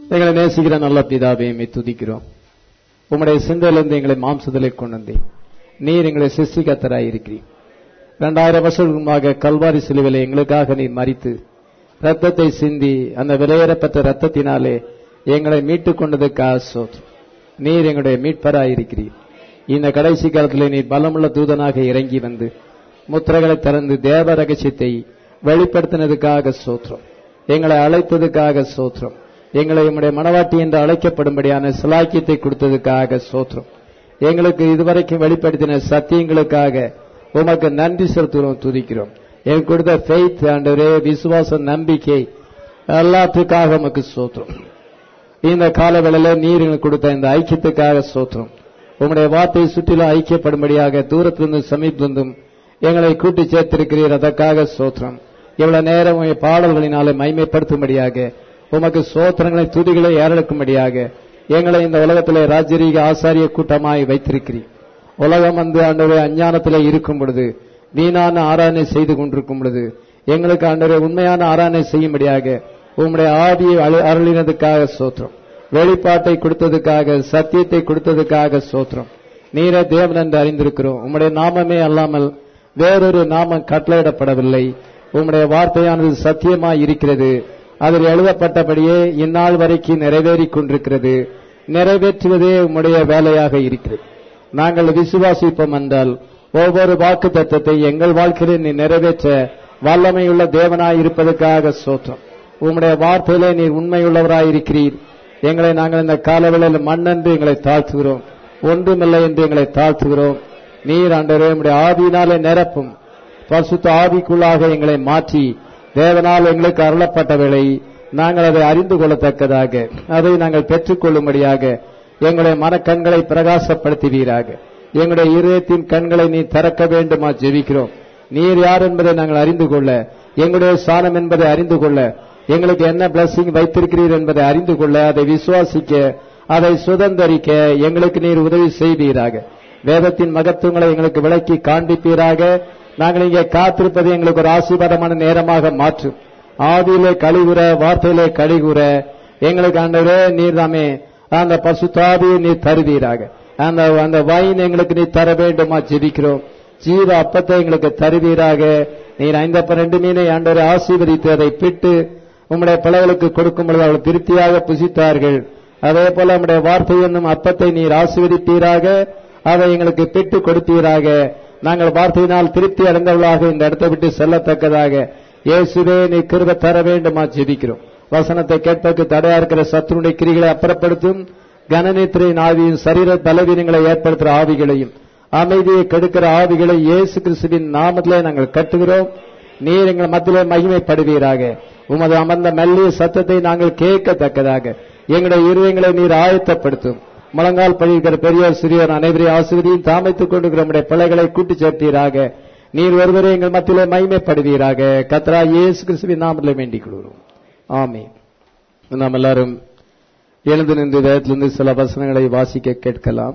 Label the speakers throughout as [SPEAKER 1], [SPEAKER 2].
[SPEAKER 1] எங்களை நேசிக்கிற நல்ல பிதாவே மை துதிக்கிறோம் உம்முடைய சிந்தையிலிருந்து எங்களை மாம்சத்திலே கொண்டு வந்தேன் நீர் எங்களை சிருஷ்டிகத்தராய் இருக்கிறீர் இரண்டாயிரம் வருஷமாக கல்வாரி சிலுவிலே எங்களுக்காக நீர் மறித்து ரத்தத்தை சிந்தி அந்த விலையேறப்பட்ட ரத்தத்தினாலே எங்களை மீட்டுக் கொண்டதுக்காக சோற்று நீர் எங்களுடைய மீட்பராய் இருக்கிறீர் இந்த கடைசி காலத்திலே நீர் பலமுள்ள தூதனாக இறங்கி வந்து முத்திரைகளை திறந்து தேவ ரகசியத்தை வெளிப்படுத்தினதுக்காக சோத்திரம் எங்களை அழைத்ததுக்காக சோத்திரம் எங்களை உம்முடைய மனவாட்டி என்று அழைக்கப்படும்படியான சிலாக்கியத்தை கொடுத்ததுக்காக சோத்திரம் எங்களுக்கு இதுவரைக்கும் வெளிப்படுத்தின சத்தியங்களுக்காக உமக்கு நன்றி செலுத்துகிறோம் துதிக்கிறோம் என் கொடுத்த ஃபெய்த் ஆண்டவரே விசுவாச நம்பிக்கை எல்லாத்துக்காக உமக்கு சோத்திரம் இந்த காலவேளையில நீர் எங்களுக்கு கொடுத்த இந்த ஐக்கியத்துக்காக சோத்திரம் உம்முடைய வார்த்தை சுற்றிலும் ஐக்கியப்படும்படியாக தூரத்திலிருந்து சமீபத்திலிருந்தும் எங்களை கூட்டி சேர்த்திருக்கிறீர் அதற்காக சோத்திரம் இவ்வளவு நேரம் உடைய பாடல்களினாலே மைமைப்படுத்தும்படியாக உமக்கு சோத்திரங்களை துதிகளை ஏறெடுக்கும்படியாக எங்களை இந்த உலகத்திலே ராஜரீக ஆசாரிய கூட்டமாய் வைத்திருக்கிறீர் உலகம் வந்து ஆண்டவரை அஞ்ஞானத்திலே இருக்கும் பொழுது வீணான ஆராதனை செய்து கொண்டிருக்கும் பொழுது எங்களுக்கு ஆண்டவரை உண்மையான ஆராதனை செய்யும்படியாக உம்முடைய ஆவியை அருளினதுக்காக சோத்திரம் வெளிப்பாட்டை கொடுத்ததுக்காக சத்தியத்தை கொடுத்ததுக்காக சோத்திரம் நீர தேவன் என்று அறிந்திருக்கிறோம் உம்முடைய நாமமே அல்லாமல் வேறொரு நாமம் கட்டளையிடப்படவில்லை உம்முடைய வார்த்தையானது சத்தியமாய் இருக்கிறது அதில் எழுதப்பட்டபடியே இந்நாள் வரைக்கும் நிறைவேறிக் கொண்டிருக்கிறது நிறைவேற்றுவதே உம்முடைய வேலையாக இருக்கிறது நாங்கள் விசுவாசிப்போம் என்றால் ஒவ்வொரு வாக்கு தத்துவத்தை எங்கள் வாழ்க்கையிலே நீ நிறைவேற்ற வல்லமையுள்ள தேவனாய் இருப்பதற்காக சோற்றம் உம்முடைய வார்த்தையிலே நீர் உண்மையுள்ளவராய் இருக்கிறீர் எங்களை நாங்கள் இந்த காலவேளையில் மண்ணென்று எங்களை தாழ்த்துகிறோம் ஒன்றுமில்லை என்று எங்களை தாழ்த்துகிறோம் நீர் ஆண்டவரே உம்முடைய ஆவியினாலே நிரப்பும் பசுத்த ஆவிக்குள்ளாக எங்களை மாற்றி தேவனால் எங்களுக்கு அருளப்பட்ட வேளை நாங்கள் அதை அறிந்து கொள்ளத்தக்கதாக அதை நாங்கள் பெற்றுக்கொள்ளும்படியாக எங்களுடைய மனக்கண்களை பிரகாசப்படுத்துவீராக எங்களுடைய இருதயத்தின் கண்களை நீ திறக்க வேண்டுமா ஜெபிக்கிறோம் நீர் யார் என்பதை நாங்கள் அறிந்து கொள்ள எங்களுடைய சாணம் என்பதை அறிந்து கொள்ள எங்களுக்கு என்ன பிளஸிங் வைத்திருக்கிறீர் என்பதை அறிந்து கொள்ள அதை விசுவாசிக்க அதை சுதந்திரிக்க எங்களுக்கு நீர் உதவி செய்வீராக வேதத்தின் மகத்துவங்களை எங்களுக்கு விளக்கி காண்பிப்பீராக நாங்கள் இங்கே காத்திருப்பது எங்களுக்கு ஒரு ஆசீர்வாதமான நேரமாக மாற்றும் ஆவியிலே கழிவுற வார்த்தையிலே கழிவுற எங்களுக்கு ஆண்டவரே நீர் தாமே அந்த பசுத்தாவியை நீர் தருவீராக அந்த அந்த வைன் எங்களுக்கு நீ தர வேண்டுமா ஜெபிக்கிறோம் ஜீவ அப்பத்தை எங்களுக்கு தருவீராக நீர் ஐந்தப்ப ரெண்டு மீனை ஆண்டவரை ஆசீர்வதித்து அதை பிட்டு உம்முடைய பிள்ளைகளுக்கு கொடுக்கும் பொழுது அவர்கள் திருப்தியாக புசித்தார்கள் அதே போல நம்முடைய வார்த்தை என்னும் அப்பத்தை நீர் ஆசீர்வதிப்பீராக அதை எங்களுக்கு பிட்டு கொடுப்பீராக நாங்கள் வார்த்தையினால் திருப்தி அடைந்தவர்களாக இந்த இடத்தை விட்டு செல்லத்தக்கதாக இயேசுவே நீ கிருப தர வேண்டுமா ஜெபிக்கிறோம் வசனத்தை கேட்பதற்கு தடையா இருக்கிற சத்துருடைய கிரிகளை அப்புறப்படுத்தும் கனநேத்திரையின் ஆவியும் சரீர பலவீனங்களை ஏற்படுத்துகிற ஆவிகளையும் அமைதியை கெடுக்கிற ஆவிகளை இயேசு கிறிஸ்துவின் நாமத்திலே நாங்கள் கட்டுகிறோம் நீர் எங்கள் மத்தியிலே மகிமைப்படுவீராக உமது அமர்ந்த மெல்லிய சத்தத்தை நாங்கள் கேட்கத்தக்கதாக எங்களுடைய இருதயங்களை நீர் ஆயத்தப்படுத்தும் முழங்கால் பழிக்கிற பெரியோர் சிறியோர் அனைவரையும் ஆசிரியரையும் தாமைத்துக் கொண்டிருக்கிற நம்முடைய பிள்ளைகளை கூட்டி சேர்த்தீராக நீர் ஒருவரே எங்கள் மத்தியிலே மகிமைப்படுவீராக கத்ரா இயேசு கிறிஸ்துவின் நாமத்திலே வேண்டிக் கொள்கிறோம் ஆமே நாம் எல்லாரும் எழுந்து நின்று வேதத்திலிருந்து சில வசனங்களை வாசிக்க கேட்கலாம்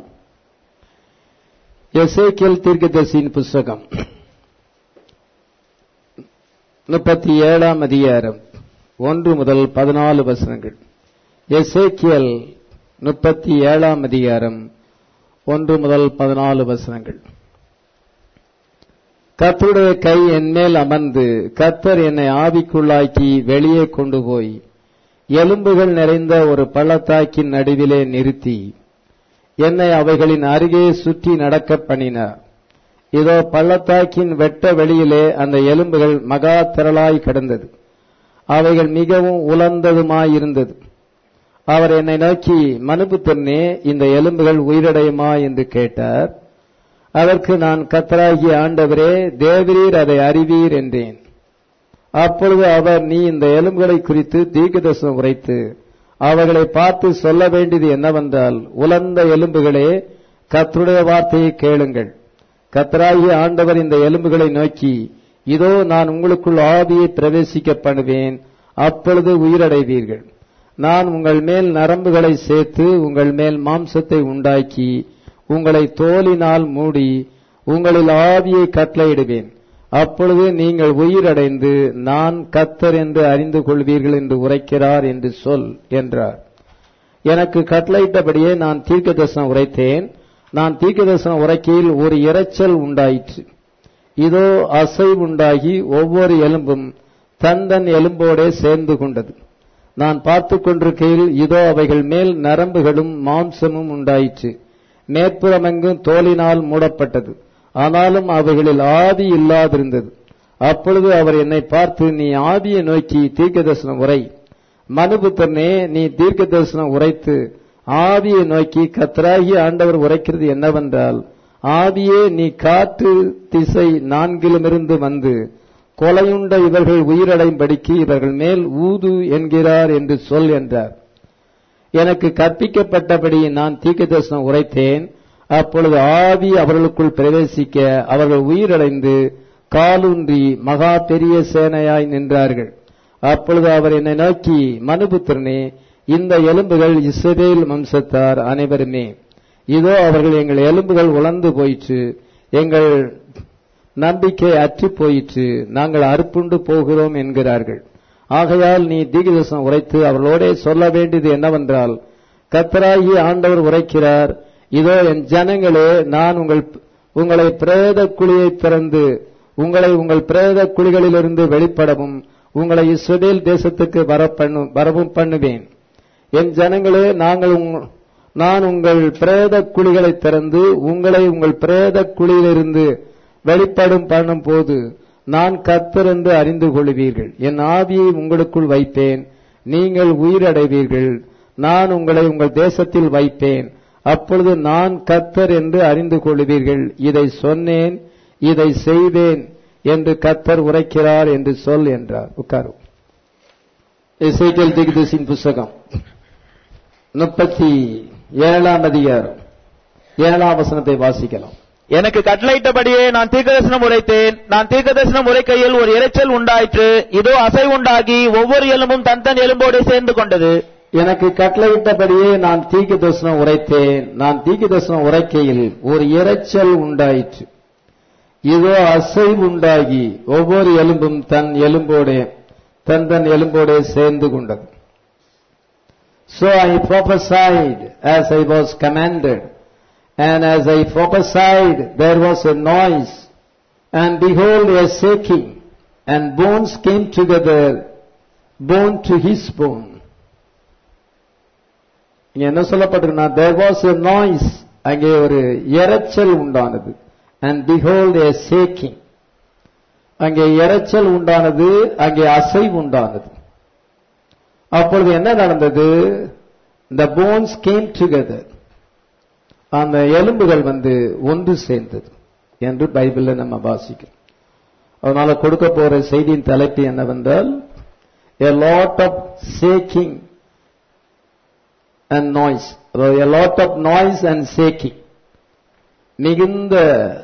[SPEAKER 1] எசேக்கியல் தீர்க்கதரிசியின் புஸ்தகம் முப்பத்தி ஏழாம் அதிகாரம் ஒன்று முதல் பதினாலு வசனங்கள் எசேக்கியல் முப்பத்தி ஏழாம் அதிகாரம் ஒன்று முதல் பதினாலு வசனங்கள் கத்தருடைய கை என் மேல் அமர்ந்து கத்தர் என்னை ஆவிக்குள்ளாக்கி வெளியே கொண்டு போய் எலும்புகள் நிறைந்த ஒரு பள்ளத்தாக்கின் நடுவிலே நிறுத்தி என்னை அவைகளின் அருகே சுற்றி நடக்க பண்ணினார் இதோ பள்ளத்தாக்கின் வெட்ட வெளியிலே அந்த எலும்புகள் மகா திரளாய் கிடந்தது அவைகள் மிகவும் உலர்ந்ததுமாயிருந்தது அவர் என்னை நோக்கி மனுபுத்தன்னே இந்த எலும்புகள் உயிரடையுமா என்று கேட்டார் அதற்கு நான் கத்தராகிய ஆண்டவரே தேவரீர் அதை அறிவீர் என்றேன் அப்பொழுது அவர் நீ இந்த எலும்புகளை குறித்து தீர்க்கதர்சனம் உரைத்து அவர்களை பார்த்து சொல்ல வேண்டியது என்னவென்றால் உலர்ந்த எலும்புகளே கத்தருடைய வார்த்தையை கேளுங்கள் கத்தராகிய ஆண்டவர் இந்த எலும்புகளை நோக்கி இதோ நான் உங்களுக்குள் ஆவியை பிரவேசிக்க பண்ணுவேன் அப்பொழுது உயிரடைவீர்கள் நான் உங்கள் மேல் நரம்புகளை சேர்த்து உங்கள் மேல் மாம்சத்தை உண்டாக்கி உங்களை தோலினால் மூடி உங்களில் ஆவியை கட்டளையிடுவேன் அப்பொழுது நீங்கள் உயிரடைந்து நான் கத்தர் என்று அறிந்து கொள்வீர்கள் என்று உரைக்கிறார் என்று சொல் என்றார் எனக்கு கட்டளையிட்டபடியே நான் தீர்க்க தரிசனம் உரைத்தேன் நான் தீர்க்க தரிசனம் உரைக்கையில் ஒரு இரைச்சல் உண்டாயிற்று இதோ அசைவுண்டாகி ஒவ்வொரு எலும்பும் தந்தன் எலும்போடே சேர்ந்து கொண்டது நான் பார்த்து கொண்டிருக்கையில் இதோ அவைகள் மேல் நரம்புகளும் மாம்சமும் உண்டாயிற்று மேற்புறமெங்கும் தோலினால் மூடப்பட்டது ஆனாலும் அவைகளில் ஆதி இல்லாதிருந்தது அப்பொழுது அவர் என்னை பார்த்து நீ ஆதியை நோக்கி தீர்க்க தரிசனம் உரை மனுபுத்தனே நீ தீர்க்க தரிசனம் உரைத்து ஆதியை நோக்கி கத்தராகி ஆண்டவர் உரைக்கிறது என்னவென்றால் ஆதியே நீ காற்று திசை நான்கிலுமிருந்து வந்து கொலையுண்ட இவர்கள் உயிரடையும்படிக்கு இவர்கள் மேல் ஊது என்கிறார் என்று சொல் என்றார் எனக்கு கற்பிக்கப்பட்டபடி நான் தீர்க்க தரிசனம் உரைத்தேன் அப்பொழுது ஆவி அவர்களுக்குள் பிரவேசிக்க அவர்கள் உயிரடைந்து காலூன்றி மகா பெரிய சேனையாய் நின்றார்கள் அப்பொழுது அவர் என்னை நோக்கி மனுபுத்திரனே இந்த எலும்புகள் இஸ்ரவேல் வம்சத்தார் அனைவருமே இதோ அவர்கள் எங்கள் எலும்புகள் உலர்ந்து போயிற்று எங்கள் நம்பிக்கை அற்று போயிற்று நாங்கள் அறுப்புண்டு போகிறோம் என்கிறார்கள் ஆகையால் நீ தீகதர்சனம் உரைத்து அவர்களோடே சொல்ல வேண்டியது என்னவென்றால் கத்தராகி ஆண்டவர் உரைக்கிறார் இதோ என் ஜனங்களே நான் உங்கள் உங்களை பிரேத குழியை திறந்து உங்களை உங்கள் பிரேத குழிகளிலிருந்து வெளிப்படவும் உங்களை இஸ்ரவேல் தேசத்துக்கு வர பண்ணு வரவும் பண்ணுவேன் என் ஜனங்களே நாங்கள் உங்க- நான் உங்கள் பிரேத குழிகளை திறந்து உங்களை உங்கள் பிரேத குழியிலிருந்து வெளிப்படும் பண்ணும் போது நான் கர்த்தர் என்று அறிந்து கொள்வீர்கள் என் ஆவியை உங்களுக்குள் வைப்பேன் நீங்கள் உயிரடைவீர்கள் நான் உங்களை உங்கள் தேசத்தில் வைப்பேன் அப்பொழுது நான் கர்த்தர் என்று அறிந்து கொள்வீர்கள் இதை சொன்னேன் இதை செய்வேன் என்று கர்த்தர் உரைக்கிறார் என்று சொல் என்றார் உட்காரும் இசைக்கல் திகுதிசின் புஸ்தகம் முப்பத்தி ஏழாம் அதிகாரம் ஏழாம் வசனத்தை வாசிக்கலாம்
[SPEAKER 2] எனக்கு கட்டளையிட்டபடியே நான் தீர்க்கதரிசனம் உரைத்தேன் நான் தீர்க்கதரிசனம் உரைக்கையில் ஒரு இரைச்சல் உண்டாயிற்று இதோ அசை உண்டாகி ஒவ்வொரு எலும்பும் தன் தன் எலும்போடு சேர்ந்து கொண்டது
[SPEAKER 1] எனக்கு கட்டளையிட்டபடியே நான் தீக்கு தரிசனம் உரைத்தேன் நான் தீக்கு தரிசனம் உரைக்கையில் ஒரு இரைச்சல் உண்டாயிற்று இதோ அசைவு உண்டாகி ஒவ்வொரு எலும்பும் தன் எலும்போடே தன் தன் எலும்போடே சேர்ந்து கொண்டது So I prophesied as I was commanded, and as I prophesied there was a noise, and behold a shaking, and bones came together, bone to his bone. இங்க என்ன சொல்லப்பட்டிருக்குன்னா there was a noise அங்கே ஒரு இரைச்சல் உண்டானது and behold a shaking அங்கே இரைச்சல் உண்டானது அங்கே அசைவு உண்டானது அப்பொழுது என்ன நடந்தது the bones came together அந்த எலும்புகள் வந்து ஒன்று சேர்ந்தது என்று பைபிள்ல நம்ம வாசிக்கிறோம் அதனால கொடுக்க போற செய்தியின் தலைப்பு என்னவென்றால் a lot of shaking and noise அதாவது a lot of noise and shaking மிகுந்த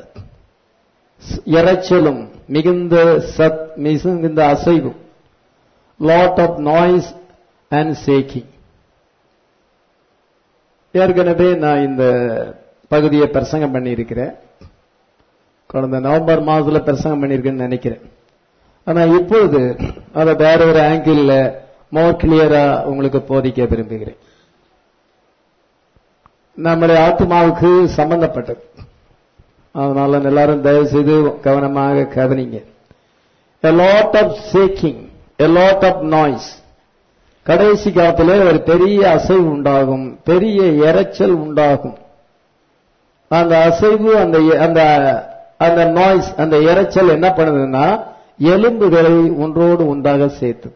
[SPEAKER 1] இரைச்சலும் மிகுந்த சத் மிகுந்த அசைவும் lot of noise and shaking ஏற்கனவே நான் இந்த பகுதியை பிரசங்கம் பண்ணியிருக்கிறேன் கடந்த நவம்பர் மாதத்துல பிரசங்கம் பண்ணியிருக்கேன்னு நினைக்கிறேன் ஆனா இப்பொழுது அதை வேற ஒரு ஆங்கிள் மோர் கிளியரா உங்களுக்கு போதிக்க விரும்புகிறேன் நம்முடைய ஆத்மாவுக்கு சம்பந்தப்பட்டது அதனால எல்லாரும் தயவு செய்து கவனமாக கவனிங்க a lot of shaking a lot of noise கடைசி காலத்திலே ஒரு பெரிய அசைவு உண்டாகும் பெரிய இரைச்சல் உண்டாகும் அந்த அசைவு அந்த அந்த அந்த நாய்ஸ் அந்த இரைச்சல் என்ன பண்ணுதுன்னா எலும்புகளை ஒன்றோடு ஒன்றாக சேர்த்தது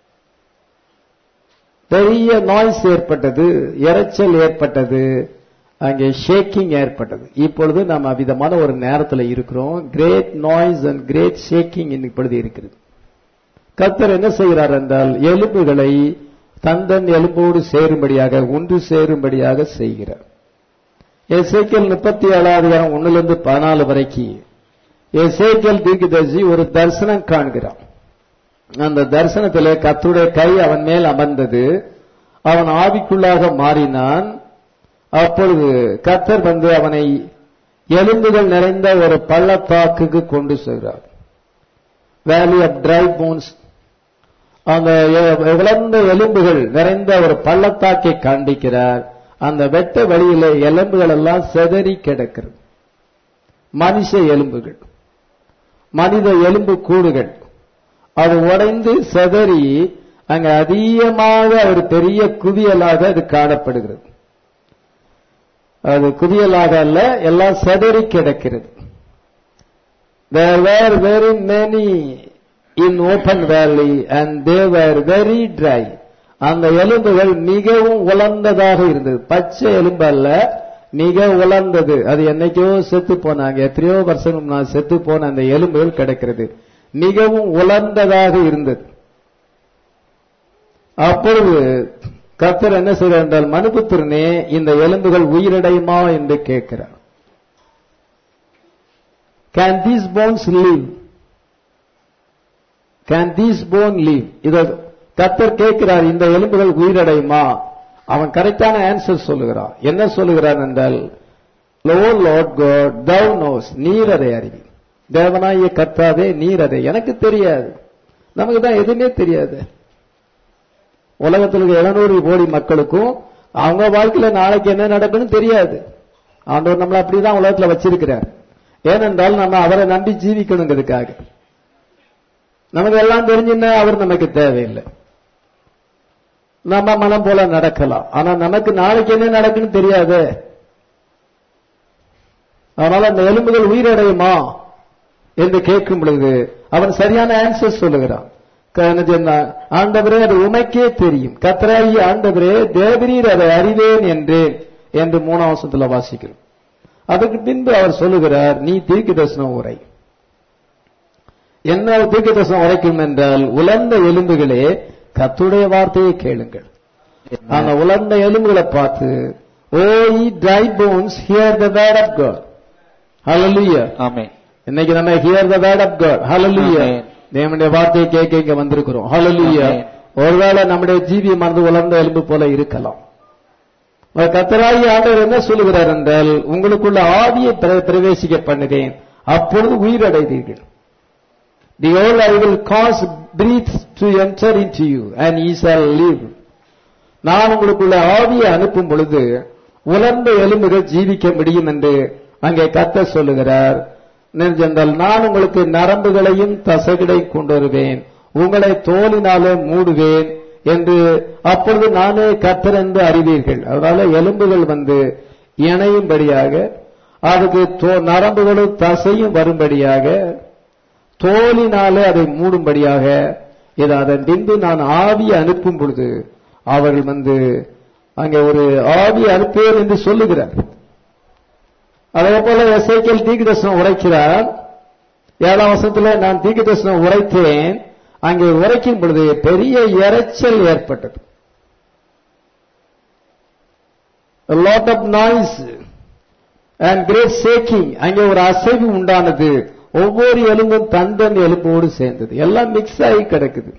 [SPEAKER 1] பெரிய நாய்ஸ் ஏற்பட்டது இரைச்சல் ஏற்பட்டது அங்கே ஷேக்கிங் ஏற்பட்டது இப்பொழுது நாம் அவ்விதமான ஒரு நேரத்தில் இருக்கிறோம் great noise and great shaking இப்பொழுது இருக்கிறது கர்த்தர் என்ன செய்கிறார் என்றால் எலும்புகளை தந்தன் எலும்போடு சேரும்படியாக ஒன்று சேரும்படியாக செய்கிறார் எசேக்கியல் முப்பத்தி ஏழாவது அதிகாரம் ஒன்னிலிருந்து பதினாலு வரைக்கும் எசேக்கியல் தீர்க்கதரிசி ஒரு தரிசனம் காண்கிறான் அந்த தரிசனத்திலே கர்த்தருடைய கை அவன் மேல் அமர்ந்தது அவன் ஆவிக்குள்ளாக மாறினான் அப்பொழுது கர்த்தர் வந்து அவனை எலும்புகள் நிறைந்த ஒரு பள்ளத்தாக்குக்கு கொண்டு செல்கிறார் வேலி ஆஃப் ட்ரை போன்ஸ் அந்த எ- இழந்த எலும்புகள் நிறைந்த ஒரு பள்ளத்தாக்கை காண்பிக்கிறார் அந்த வெட்ட வழியில எலும்புகள் எல்லாம் செதறி கிடக்கிறது மனுஷ எலும்புகள் மனித எலும்பு கூடுகள் அது உடைந்து செதறி அங்க அதிகமாக ஒரு பெரிய குவியலாக அது காணப்படுகிறது அது குவியலாக அல்ல எல்லாம் செதறி கிடக்கிறது there were very many in open valley and they were very dry அந்த எலும்புகள் மிகவும் உலர்ந்ததாக இருந்தது பச்சை எலும்பு அல்ல மிக உலர்ந்தது அது என்னைக்கோ செத்து போனாங்க எத்தனையோ வருஷம் நான் செத்து போன அந்த எலும்புகள் கிடக்கிறது மிகவும் உலர்ந்ததாக இருந்தது அப்பொழுது கர்த்தர் என்ன செய்கிறார் என்றால் மனுபுத்திரனே இந்த எலும்புகள் உயிரடையுமா என்று கேட்கிறார் can these bones live can these bone live இத கர்த்தர் கேட்கிறார் இந்த எலும்புகள் உயிரடையுமா அவன் கரெக்டான ஆன்சர் சொல்லுகிறான் என்ன சொல்லுகிறான் என்றால் lo Lord God thou knows நீர் அதை அறிவி தேவனாகிய கர்த்தாவே நீர் அதை எனக்கு தெரியாது நமக்கு தான் எதுவுமே தெரியாது உலகத்தில் இருக்க எழுநூறு கோடி மக்களுக்கும் அவங்க வாழ்க்கையில நாளைக்கு என்ன நடக்குன்னு தெரியாது ஆண்டவர் நம்மளை அப்படிதான் உலகத்துல வச்சிருக்கிறார் ஏனென்றால் நம்ம அவரை நம்பி ஜீவிக்கணுங்கிறதுக்காக நமக்கு எல்லாம் தெரிஞ்சுன்னா அவர் நமக்கு தேவையில்லை நம்ம மனம் போல நடக்கலாம் ஆனா நமக்கு நாளைக்கு என்ன நடக்குன்னு தெரியாது அதனால அந்த எலும்புகள் உயிரடையுமா என்று கேட்கும் பொழுது அவன் சரியான ஆன்சர் சொல்லுகிறான் க- என்ன சொன்னான்? ஆண்டவரே அது உமைக்கே தெரியும் கத்தராகி ஆண்டவரே தேவரீர் அதை அறிவேன் என்றேன் என்று மூணாம் வருஷத்துல வாசிக்கிறோம் அதுக்கு பின்பு அவர் சொல்லுகிறார் நீ தீர்க்க தரிசனம் உரை என்ன தீர்க்க தரிசனம் உரைக்கும் என்றால் உலர்ந்த எலும்புகளே கத்துடைய வார்த்தையை கேளுங்கள் அந்த உலர்ந்த எலும்புகளை பார்த்து ஓ இ dry bones hear the word of God hallelujah
[SPEAKER 2] ஆமென்
[SPEAKER 1] இன்னைக்கு நம்ம hear the word of God hallelujah
[SPEAKER 2] Amen.
[SPEAKER 1] தேவனுடைய வார்த்தையை கேட்க இங்க வந்திருக்கிறோம் ஹalleluya
[SPEAKER 2] Amen.
[SPEAKER 1] ஒருவேளை நம்முடைய ஜீவி மறந்து உலர்ந்த எலும்பு போல இருக்கலாம் கத்தராகி ஆண்டவர் என்ன சொல்லுகிறார் என்றால் உங்களுக்குள்ள ஆவியை பிர- பிரவேசிக்க பண்ணுவேன் அப்பொழுது உயிரடைவீர்கள் தி ஓல் I will cause breath to enter in to you and ye shall live நான் உங்களுக்குள்ள ஆவியை அனுப்பும் பொழுது உலர்ந்த எலும்புகள் ஜீவிக்க முடியும் என்று அங்கே கத்த சொல்லுகிறார் என்றால் நான் உங்களுக்கு நரம்புகளையும் தசைகளையும் கொண்டு வருவேன் உங்களை தோலினாலே மூடுவேன் என்று அப்பொழுது நானே கத்தர் என்று அறிவீர்கள் அதனால எலும்புகள் வந்து இணையும்படியாக அதுக்கு தோ- நரம்புகளும் தசையும் வரும்படியாக தோலினாலே அதை மூடும்படியாக இது அதன் பின்பு நான் ஆவியை அனுப்பும் பொழுது அவர்கள் வந்து அங்கே ஒரு ஆவி அனுப்புவேன் என்று சொல்லுகிறார் அதே போல எசைக்கல் தீர்க்கதர்சனம் உரைக்கிறார் ஏழாம் வருஷத்துல நான் தீர்க்கதர்சனம் உரைத்தேன் அங்கே உரைக்கும் பொழுது பெரிய இரைச்சல் ஏற்பட்டது lot of noise and great shaking அங்கே ஒரு அசைவு உண்டானது ஒவ்வொரு எலும்பும் தந்தன் எலும்போடு சேர்ந்தது எல்லாம் மிக்ஸ் ஆகி கிடக்குது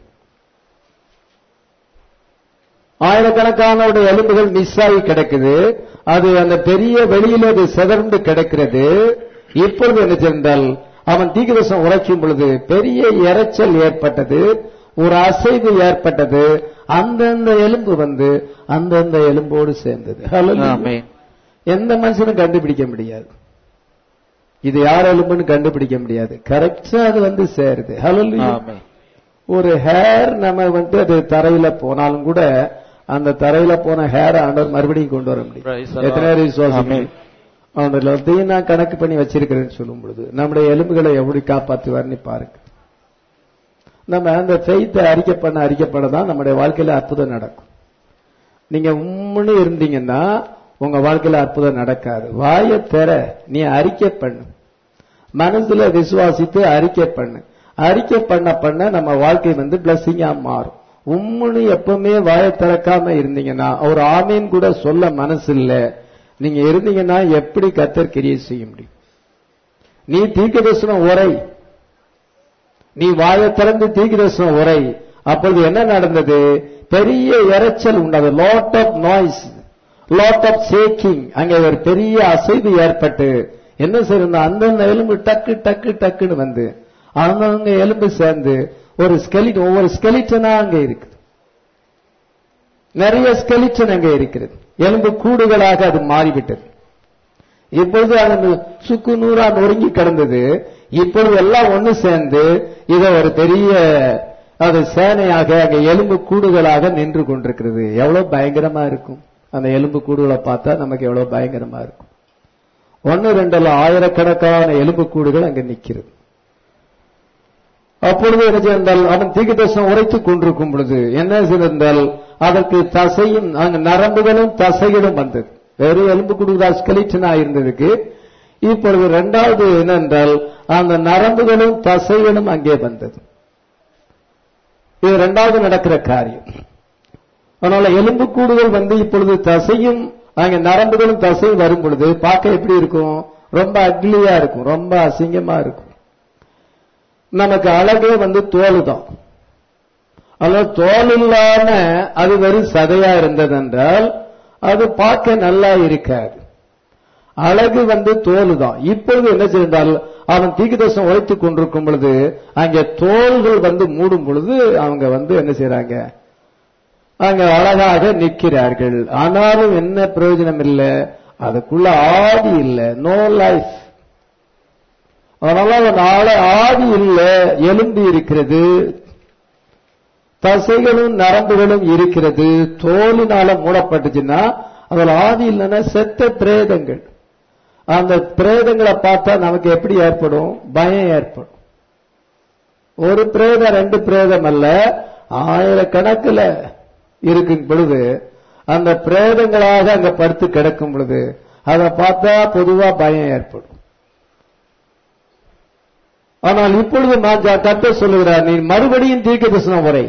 [SPEAKER 1] ஆயிரக்கணக்கான எலும்புகள் மிஸ் ஆகி கிடக்குது அது அந்த பெரிய வெளியில அது சிதறந்து கிடக்கிறது இப்பொழுது என்ன சென்றால் அவன் தீகிரசம் உரைக்கும் பொழுது பெரிய இரைச்சல் ஏற்பட்டது ஒரு அசைவு ஏற்பட்டது அந்தந்த எலும்பு வந்து அந்தந்த எலும்போடு சேர்ந்தது Hallelujah.
[SPEAKER 2] ஆமென்
[SPEAKER 1] எந்த மனுஷனும் கண்டுபிடிக்க முடியாது இது யார் எலும்புன்னு கண்டுபிடிக்க முடியாது கரெக்டா அது வந்து சேருது Hallelujah.
[SPEAKER 2] ஆமென்
[SPEAKER 1] ஒரு ஹேர் நம்ம வந்து அது தரையில போனாலும் கூட அந்த தரையில போன ஹேர் ஆண்டவர் மறுபடியும் கொண்டு வர முடியும்
[SPEAKER 2] Praise the
[SPEAKER 1] எத்தனை
[SPEAKER 2] Lord.
[SPEAKER 1] பேர் விசுவாசிக்கிறீங்க?
[SPEAKER 2] Amen.
[SPEAKER 1] அவன் எல்லாத்தையும் நான் கணக்கு பண்ணி வச்சிருக்கிறேன்னு சொல்லும் பொழுது நம்முடைய எலும்புகளை எப்படி காப்பாற்றுவார்னு பாருங்க நம்ம அந்த ஃபெய்த்தை அறிக்கை பண்ண அறிக்கை பண்ண தான் நம்முடைய வாழ்க்கையில அற்புதம் நடக்கும் நீங்க உம்முன்னு இருந்தீங்கன்னா உங்க வாழ்க்கையில அற்புதம் நடக்காது வாயை திற நீ அறிக்கை பண்ணு மனசுல விசுவாசித்து அறிக்கை பண்ணு அறிக்கை பண்ண பண்ண நம்ம வாழ்க்கை வந்து பிளஸ்ஸிங்கா மாறும் உம்முன்னு எப்பவுமே வாயை திறக்காம இருந்தீங்கன்னா ஒரு ஆமீன் கூட சொல்ல மனசு இல்ல நீங்க இருந்தீங்கன்னா எப்படி கத்தர் கிரியை செய்ய முடியும் நீ தீர்க்கதரிசனம் உரை நீ வாயை திறந்து தீர்க்கதரிசனம் உரை அப்பொழுது என்ன நடந்தது பெரிய இரைச்சல் உண்டாது lot of noise lot of shaking அங்கே ஒரு பெரிய அசைவு ஏற்பட்டு என்ன செய்யணும் அந்தந்த எலும்பு டக்கு டக்கு டக்குன்னு வந்து அங்கங்க எலும்பு சேர்ந்து ஒரு ஸ்கெலிட் ஒவ்வொரு ஸ்கெலிட்டனா அங்க இருக்குது நிறைய ஸ்கெலிட்டன் அங்க இருக்கிறது எலும்பு கூடுகளாக அது மாறிவிட்டது இப்பொழுது அது சுக்கு நூறா நொறுங்கி கிடந்தது இப்பொழுது எல்லாம் ஒண்ணு சேர்ந்து இத ஒரு பெரிய அது சேனையாக அங்க எலும்பு கூடுகளாக நின்று கொண்டிருக்கிறது எவ்வளவு பயங்கரமா இருக்கும் அந்த எலும்பு கூடுகளை பார்த்தா நமக்கு எவ்வளவு பயங்கரமா இருக்கும் ஒன்னு ரெண்டுல ஆயிரக்கணக்கான எலும்பு கூடுகள் அங்க நிக்கிறது அப்பொழுது என்ன செய்தால் அவன் தீர்க்கதர்சனம் உரைத்துக் கொண்டிருக்கும் பொழுது என்ன செய்தால் அதற்கு தசையும் அங்க நரம்புகளும் தசைகளும் வந்தது வெறும் எலும்பு குடுதா ஸ்கெலிட்டனா இருந்ததுக்கு இப்பொழுது இரண்டாவது என்னென்றால் அந்த நரம்புகளும் தசைகளும் அங்கே வந்தது இது இரண்டாவது நடக்கிற காரியம் அதனால எலும்பு கூடுகள் வந்து இப்பொழுது தசையும் அங்க நரம்புகளும் தசையும் வரும் பொழுது பார்க்க எப்படி இருக்கும் ரொம்ப அக்லியா இருக்கும் ரொம்ப அசிங்கமா இருக்கும் நமக்கு அழகே வந்து தோல் தான் அதனால தோல் இல்லாம அது வெறும் சதையா இருந்தது என்றால் அது பார்க்க நல்லா இருக்காது அழகு வந்து தோல் தான் இப்பொழுது என்ன செய்தால் அவன் தீக்குதர்சனம் உழைத்துக் கொண்டிருக்கும் பொழுது அங்கே தோள்கள் வந்து மூடும் பொழுது அவங்க வந்து என்ன செய்யறாங்க அங்க அழகாக நிற்கிறார்கள் ஆனாலும் என்ன பிரயோஜனம் இல்லை அதுக்குள்ள ஆதி இல்லை நோ லைஃப் அதனால அவன் ஆள ஆதி இல்ல எலும்பு இருக்கிறது தசைகளும் நரம்புகளும் இருக்கிறது தோலினால மூடப்பட்டுச்சுன்னா அதில் ஆதி இல்லைன்னா செத்த பிரேதங்கள் அந்த பிரேதங்களை பார்த்தா நமக்கு எப்படி ஏற்படும் பயம் ஏற்படும் ஒரு பிரேதம் ரெண்டு பிரேதம் அல்ல ஆயிரக்கணக்கில் இருக்கும் பொழுது அந்த பிரேதங்களாக அங்க படுத்து கிடக்கும் பொழுது அதை பார்த்தா பொதுவா பயம் ஏற்படும் ஆனால் இப்பொழுது கத்த சொல்லுகிறார் நீ மறுபடியும் தீர்க்க தரிசனம் உரை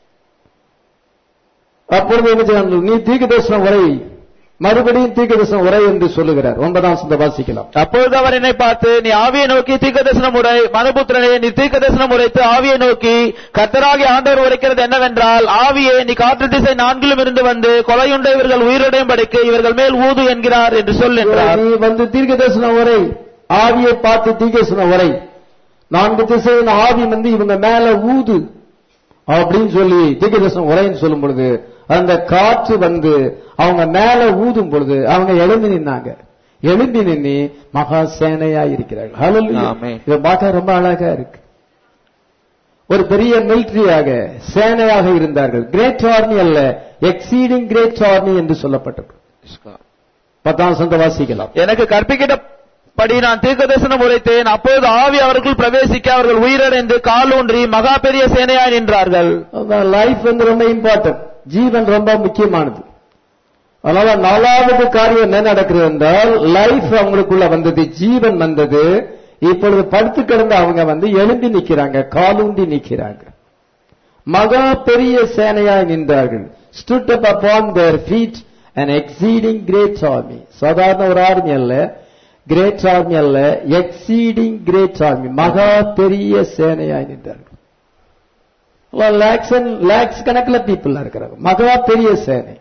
[SPEAKER 1] அப்பொழுது என்ன செய்யணும் நீ தீர்க்க தரிசனம் உரை மறுபடியும் தீர்க்க தரிசனம் உரை என்று சொல்லுகிறார் ஒன்பதாம் சந்த வாசிக்கலாம்
[SPEAKER 2] அப்பொழுது அவர் என்னை பார்த்து நீ ஆவியை நோக்கி தீர்க்கதரிசனம் உரை மனுபுத்திரனே நீ தீர்க்கதரிசனம் உரைத்து ஆவியை நோக்கி கர்த்தராகி ஆண்டவர் உரைக்கிறது என்னவென்றால் ஆவியே நீ காற்று திசை நான்கிலும் இருந்து வந்து கொலையுண்ட இவர்கள் உயிரிடையும் படைக்கு இவர்கள் மேல் ஊது என்கிறார் என்று சொல் என்றார்
[SPEAKER 1] நீ வந்து தீர்க்க தரிசனம் உரை ஆவியை பார்த்து தீர்க்க தரிசனம் உரை நான்கு திசையின் ஆவி வந்து இவங்க மேல ஊது அப்படின்னு சொல்லி தீர்க்கதரிசனம் உரைன்னு சொல்லும் பொழுது அந்த காற்று வந்து அவங்க மேல ஊதும் பொழுது அவங்க எழும்பி நின்னாங்க எழும்பி நின்று மகா சேனையா இருக்கிறார்கள் ஹalleluya.
[SPEAKER 2] ஆமென்.
[SPEAKER 1] இதை பார்க்க ரொம்ப அழகா இருக்கு ஒரு பெரிய மிலிட்டரியாக சேனையாக இருந்தார்கள் கிரேட் ஆர்மி அல்ல எக்ஸீடிங் கிரேட் ஆர்மி என்று சொல்லப்பட்டது பத்தாம் சந்த வாசிக்கலாம்
[SPEAKER 2] எனக்கு கற்பிக்கப்படி நான் தீர்க்கதரிசனம் உரைத்தேன் அப்போது ஆவி அவர்கள் பிரவேசிக்க அவர்கள் உயிரிழந்து காலூன்றி மகா பெரிய சேனையாய் நின்றார்கள்
[SPEAKER 1] லைஃப் வந்து ரொம்ப இம்பார்ட்டன்ட் ஜீவன் ரொம்ப முக்கியமானது அதனால நாலாவது காரியம் என்ன நடக்கிறது என்றால் லைஃப் அவங்களுக்குள்ள வந்தது ஜீவன் வந்தது இப்பொழுது படுத்து கிடந்து அவங்க வந்து எழும்பி நிக்கிறாங்க காலூண்டி நிக்கிறாங்க மகா பெரிய சேனையாய் நின்றார்கள் stood up upon their feet and exceeding great army சாதாரண ஒரு ஆர்மி அல்ல கிரேட் ஆர்மி அல்ல எக்ஸீடிங் கிரேட் ஆர்மி மகா பெரிய சேனையாய் நின்றார்கள் லேக்ஸ் அண்ட் லேக்ஸ் கணக்கில் பீப்புள் இருக்கிறாங்க மகா பெரிய சேனை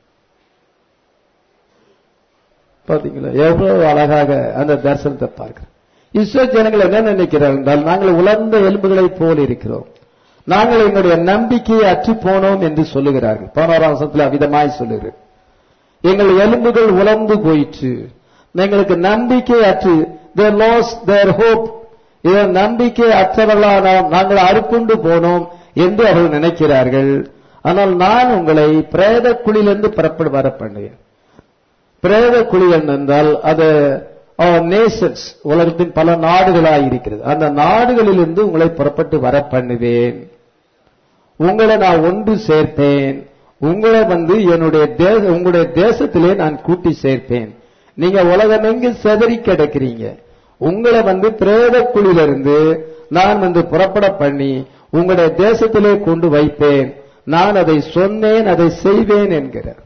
[SPEAKER 1] பாத்தீங்களா எவ்வளவு அழகாக அந்த தரிசனத்தை பார்க்கிறோம் இஸ்ரோ ஜனங்கள் என்ன நினைக்கிறார்கள் என்றால் நாங்கள் உலர்ந்த எலும்புகளை போல் இருக்கிறோம் நாங்கள் எங்களுடைய நம்பிக்கையை அற்று போனோம் என்று சொல்லுகிறார்கள் பதினோராம் வருஷத்தில் அவிதமாய் சொல்லுகிறேன் எங்கள் எலும்புகள் உலர்ந்து போயிற்று எங்களுக்கு நம்பிக்கை அற்று தேர் லாஸ் தேர் ஹோப் இதன் நம்பிக்கை அற்றவர்களான நாங்கள் அறுப்புண்டு போனோம் என்று அவர்கள் நினைக்கிறார்கள் ஆனால் நான் உங்களை பிரேத குழியிலிருந்து புறப்பட வர பண்ணுவேன் பிரேத குழி என்றால் அது நேஷன்ஸ் உலகத்தின் பல நாடுகளாய் இருக்கிறது அந்த நாடுகளிலிருந்து உங்களை புறப்பட்டு வர பண்ணுவேன் உங்களை நான் ஒன்று சேர்ப்பேன் உங்களை வந்து என்னுடைய தேச உங்களுடைய தேசத்திலே நான் கூட்டி சேர்ப்பேன் நீங்க உலகமெங்கு செதறி கிடக்கிறீங்க உங்களை வந்து பிரேத குழியிலிருந்து நான் வந்து புறப்பட பண்ணி உங்களுடைய தேசத்திலே கொண்டு வைப்பேன் நான் அதை சொன்னேன் அதை செய்வேன் என்கிறார்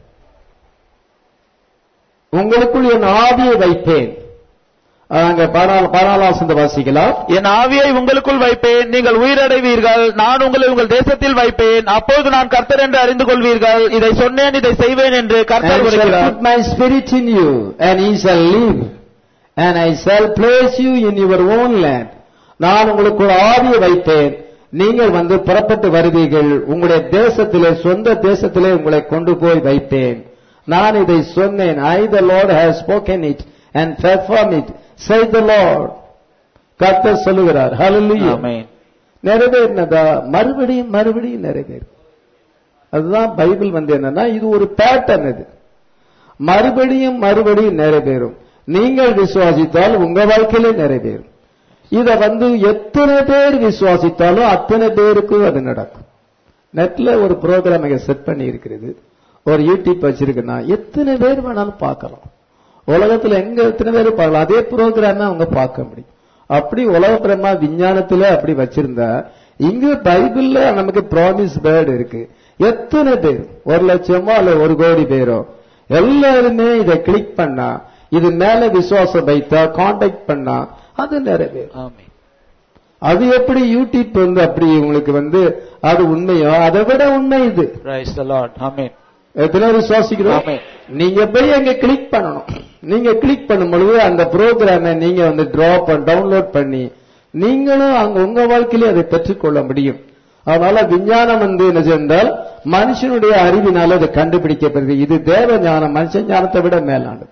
[SPEAKER 1] உங்களுக்குள் என் ஆவியை வைப்பேன் அங்க பதினாலாம் சந்த வாசிக்கலாம்
[SPEAKER 2] என் ஆவியை உங்களுக்குள் வைப்பேன் நீங்கள் உயிரடைவீர்கள் நான் உங்களை உங்கள் தேசத்தில் வைப்பேன் அப்போது நான் கர்த்தர் என்று அறிந்து கொள்வீர்கள் இதை சொன்னேன் இதை செய்வேன் என்று கர்த்தர்
[SPEAKER 1] And I shall
[SPEAKER 2] உரைக்கிறார்
[SPEAKER 1] put my spirit in you, and ye shall live, and I shall place you in your own land. நான் உங்களுக்கு ஒரு ஆவியை வைப்பேன் நீங்கள் வந்து புறப்பட்டு வருவீர்கள் உங்களுடைய தேசத்திலே சொந்த தேசத்திலே உங்களை கொண்டு போய் வைப்பேன் நான் இதை சொன்னேன் I the Lord has spoken it and perform it saith the Lord கர்த்தர் சொல்லுகிறார் ஹalleluya
[SPEAKER 2] ஆமென்
[SPEAKER 1] நிறைவேறினதா மறுபடியும் மறுபடியும் நிறைவேறும் அதுதான் பைபிள் வந்து என்னன்னா இது ஒரு பேட்டர்ன் இது மறுபடியும் மறுபடியும் நிறைவேறும் நீங்கள் விசுவாசித்தால் உங்க வாழ்க்கையிலே நிறைவேறும் இத வந்து எத்தனை பேர் விசுவாசித்தாலும் அத்தனை பேருக்கும் அது நடக்கும் நெட்ல ஒரு ப்ரோக்ராம் இங்க செட் பண்ணி இருக்கிறது ஒரு யூடியூப் வச்சிருக்குன்னா எத்தனை பேர் வேணாலும் பார்க்கலாம் உலகத்துல எங்க எத்தனை பேர் பார்க்கலாம் அதே ப்ரோக்ராம் அவங்க பார்க்க முடியும் அப்படி உலக பிரமா விஞ்ஞானத்துல அப்படி வச்சிருந்தா இங்க பைபிள்ல நமக்கு ப்ராமிஸ் பேர்டு இருக்கு எத்தனை பேர் ஒரு லட்சமோ அல்ல ஒரு கோடி பேரோ எல்லாருமே இதை கிளிக் பண்ணா இது மேல விசுவாசம் வைத்தா காண்டாக்ட் பண்ணா அது நிறைவேறும்
[SPEAKER 2] ஆமென்
[SPEAKER 1] அது எப்படி யூடியூப் வந்து அப்படி உங்களுக்கு வந்து அது உண்மையோ அதை விட உண்மை இது
[SPEAKER 2] பிரைஸ் தி லார்ட் ஆமென்
[SPEAKER 1] எத்தனை பேர் விசுவாசிக்கிறோம்
[SPEAKER 2] ஆமென்.
[SPEAKER 1] நீங்க போய் அங்க கிளிக் பண்ணணும் நீங்க கிளிக் பண்ணும் பொழுது அந்த ப்ரோக்ராமை நீங்க வந்து டிராப் டவுன்லோட் பண்ணி நீங்களும் அங்க உங்க வாழ்க்கையிலே அதை பெற்றுக்கொள்ள முடியும் அதனால விஞ்ஞானம் வந்து என்ன சென்றால் மனுஷனுடைய அறிவினால அதை கண்டுபிடிக்கப்படுது இது தேவ ஞானம் மனுஷ ஞானத்தை விட மேலானது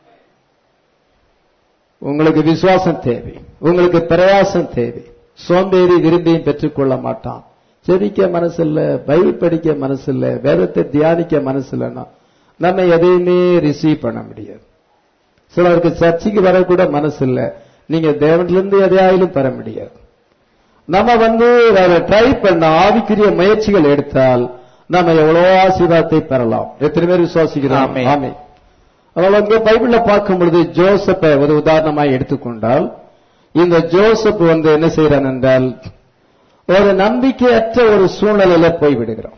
[SPEAKER 1] உங்களுக்கு விசுவாசம் தேவை உங்களுக்கு பிரயாசம் தேவை சோம்பேறி விரும்பியும் பெற்றுக்கொள்ள மாட்டான் செபிக்க மனசு இல்ல பைபிள் படிக்க மனசு இல்ல வேதத்தை தியானிக்க மனசு இல்லைன்னா நம்ம எதையுமே ரிசீவ் பண்ண முடியாது சிலருக்கு சர்ச்சைக்கு வரக்கூட மனசு இல்ல நீங்க தேவனிலிருந்து எதையாயிலும் பெற முடியாது நம்ம வந்து அதை ட்ரை பண்ண ஆவிக்குரிய முயற்சிகள் எடுத்தால் நம்ம எவ்வளவு ஆசீர்வாதத்தை பெறலாம் எத்தனை பேர் விசுவாசிக்கிறோம்
[SPEAKER 2] ஆமென்.
[SPEAKER 1] ஆமென். அதனால இங்க பைபிள்ல பார்க்கும் பொழுது ஜோசப்பை ஒரு உதாரணமாய் எடுத்துக்கொண்டால் இந்த ஜோசப் வந்து என்ன செய்யறான் என்றால் ஒரு நம்பிக்கையற்ற ஒரு சூழ்நிலையில போய் விடுகிறான்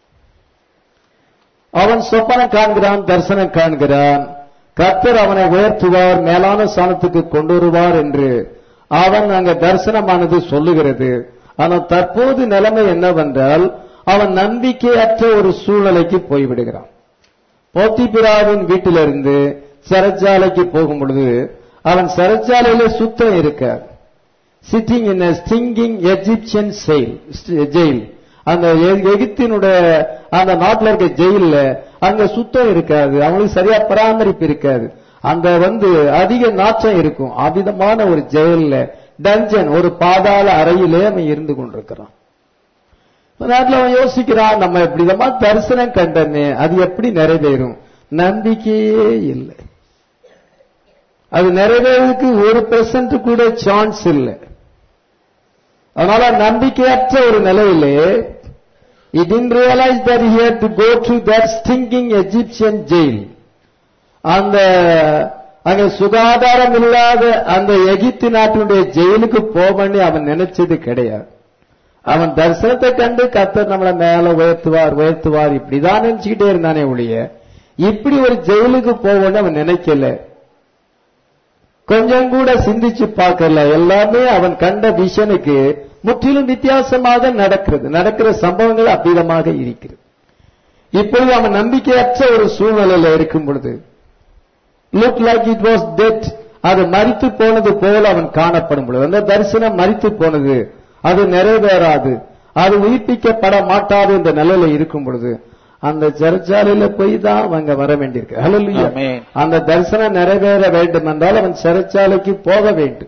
[SPEAKER 1] அவன் சொப்பனம் காண்கிறான் தரிசனம் காண்கிறான் கர்த்தர் அவனை உயர்த்துவார் மேலான ஸ்தானத்துக்கு கொண்டு வருவார் என்று அவன் அங்க தரிசனமானது சொல்லுகிறது ஆனால் தற்போது நிலைமை என்னவென்றால் அவன் நம்பிக்கையற்ற ஒரு சூழ்நிலைக்கு போய்விடுகிறான் போத்திபிராவின் வீட்டிலிருந்து சிறைச்சாலைக்கு போகும் பொழுது அவன் சிறைச்சாலையில சுத்தம் இருக்கார் சிட்டிங் இன் ஸ்டிங்கிங் எஜிப்சியன் செயல் ஜெயில் அந்த எ- எகிப்தினுடைய அந்த நாட்டில் இருக்க ஜெயில்ல அங்க சுத்தம் இருக்காது அவங்களுக்கு சரியா பராமரிப்பு இருக்காது அந்த வந்து அதிக நாற்றம் இருக்கும் அவ்விதமான ஒரு ஜெயில்ல டஞ்சன் ஒரு பாதாள அறையிலே அவன் இருந்து கொண்டிருக்கிறான் இந்த நேரத்துல அவன் யோசிக்கிறான் நம்ம இப்படி விதமா தரிசனம் கண்டமே அது எப்படி நிறைவேறும் நம்பிக்கையே இல்லை அது நிறைவேறதுக்கு ஒரு பெர்சன்ட் கூட சான்ஸ் இல்லை அதனால நம்பிக்கையற்ற ஒரு நிலையிலே he didn't realize that he had to go to that stinking Egyptian jail அந்த அங்க சுகாதாரம் இல்லாத அந்த எகிப்து நாட்டினுடைய ஜெயிலுக்கு போவன்னு அவன் நினைச்சது கிடையாது அவன் தரிசனத்தை கண்டு கர்த்தர் நம்மளை மேல உயர்த்துவார் உயர்த்துவார் இப்படிதான் நினைச்சுக்கிட்டே இருந்தானே ஒழிய இப்படி ஒரு ஜெயிலுக்கு போவோன்னு அவன் நினைக்கல கொஞ்சம் கூட சிந்திச்சு பார்க்கல எல்லாமே அவன் கண்ட விஷனுக்கு முற்றிலும் வித்தியாசமாக நடக்கிறது நடக்கிற சம்பவங்கள் அவ்விதமாக இருக்கிறது இப்பொழுது அவன் நம்பிக்கையற்ற ஒரு சூழ்நிலையில இருக்கும் பொழுது look like it was dead அது மரித்து போனது போல அவன் காணப்படும் பொழுது அந்த தரிசனம் மரித்து போனது அது நிறைவேறாது அது உயிர்ப்பிக்கப்பட மாட்டாது என்ற நிலையில இருக்கும் பொழுது அந்த சிறைச்சாலையில போய் தான் அவங்க வர வேண்டியிருக்கு ஹalleluya.
[SPEAKER 2] ஆமென்.
[SPEAKER 1] அந்த தரிசனம் நிறைவேற வேண்டும் என்றால் அவன் சிறைச்சாலைக்கு போக வேண்டும்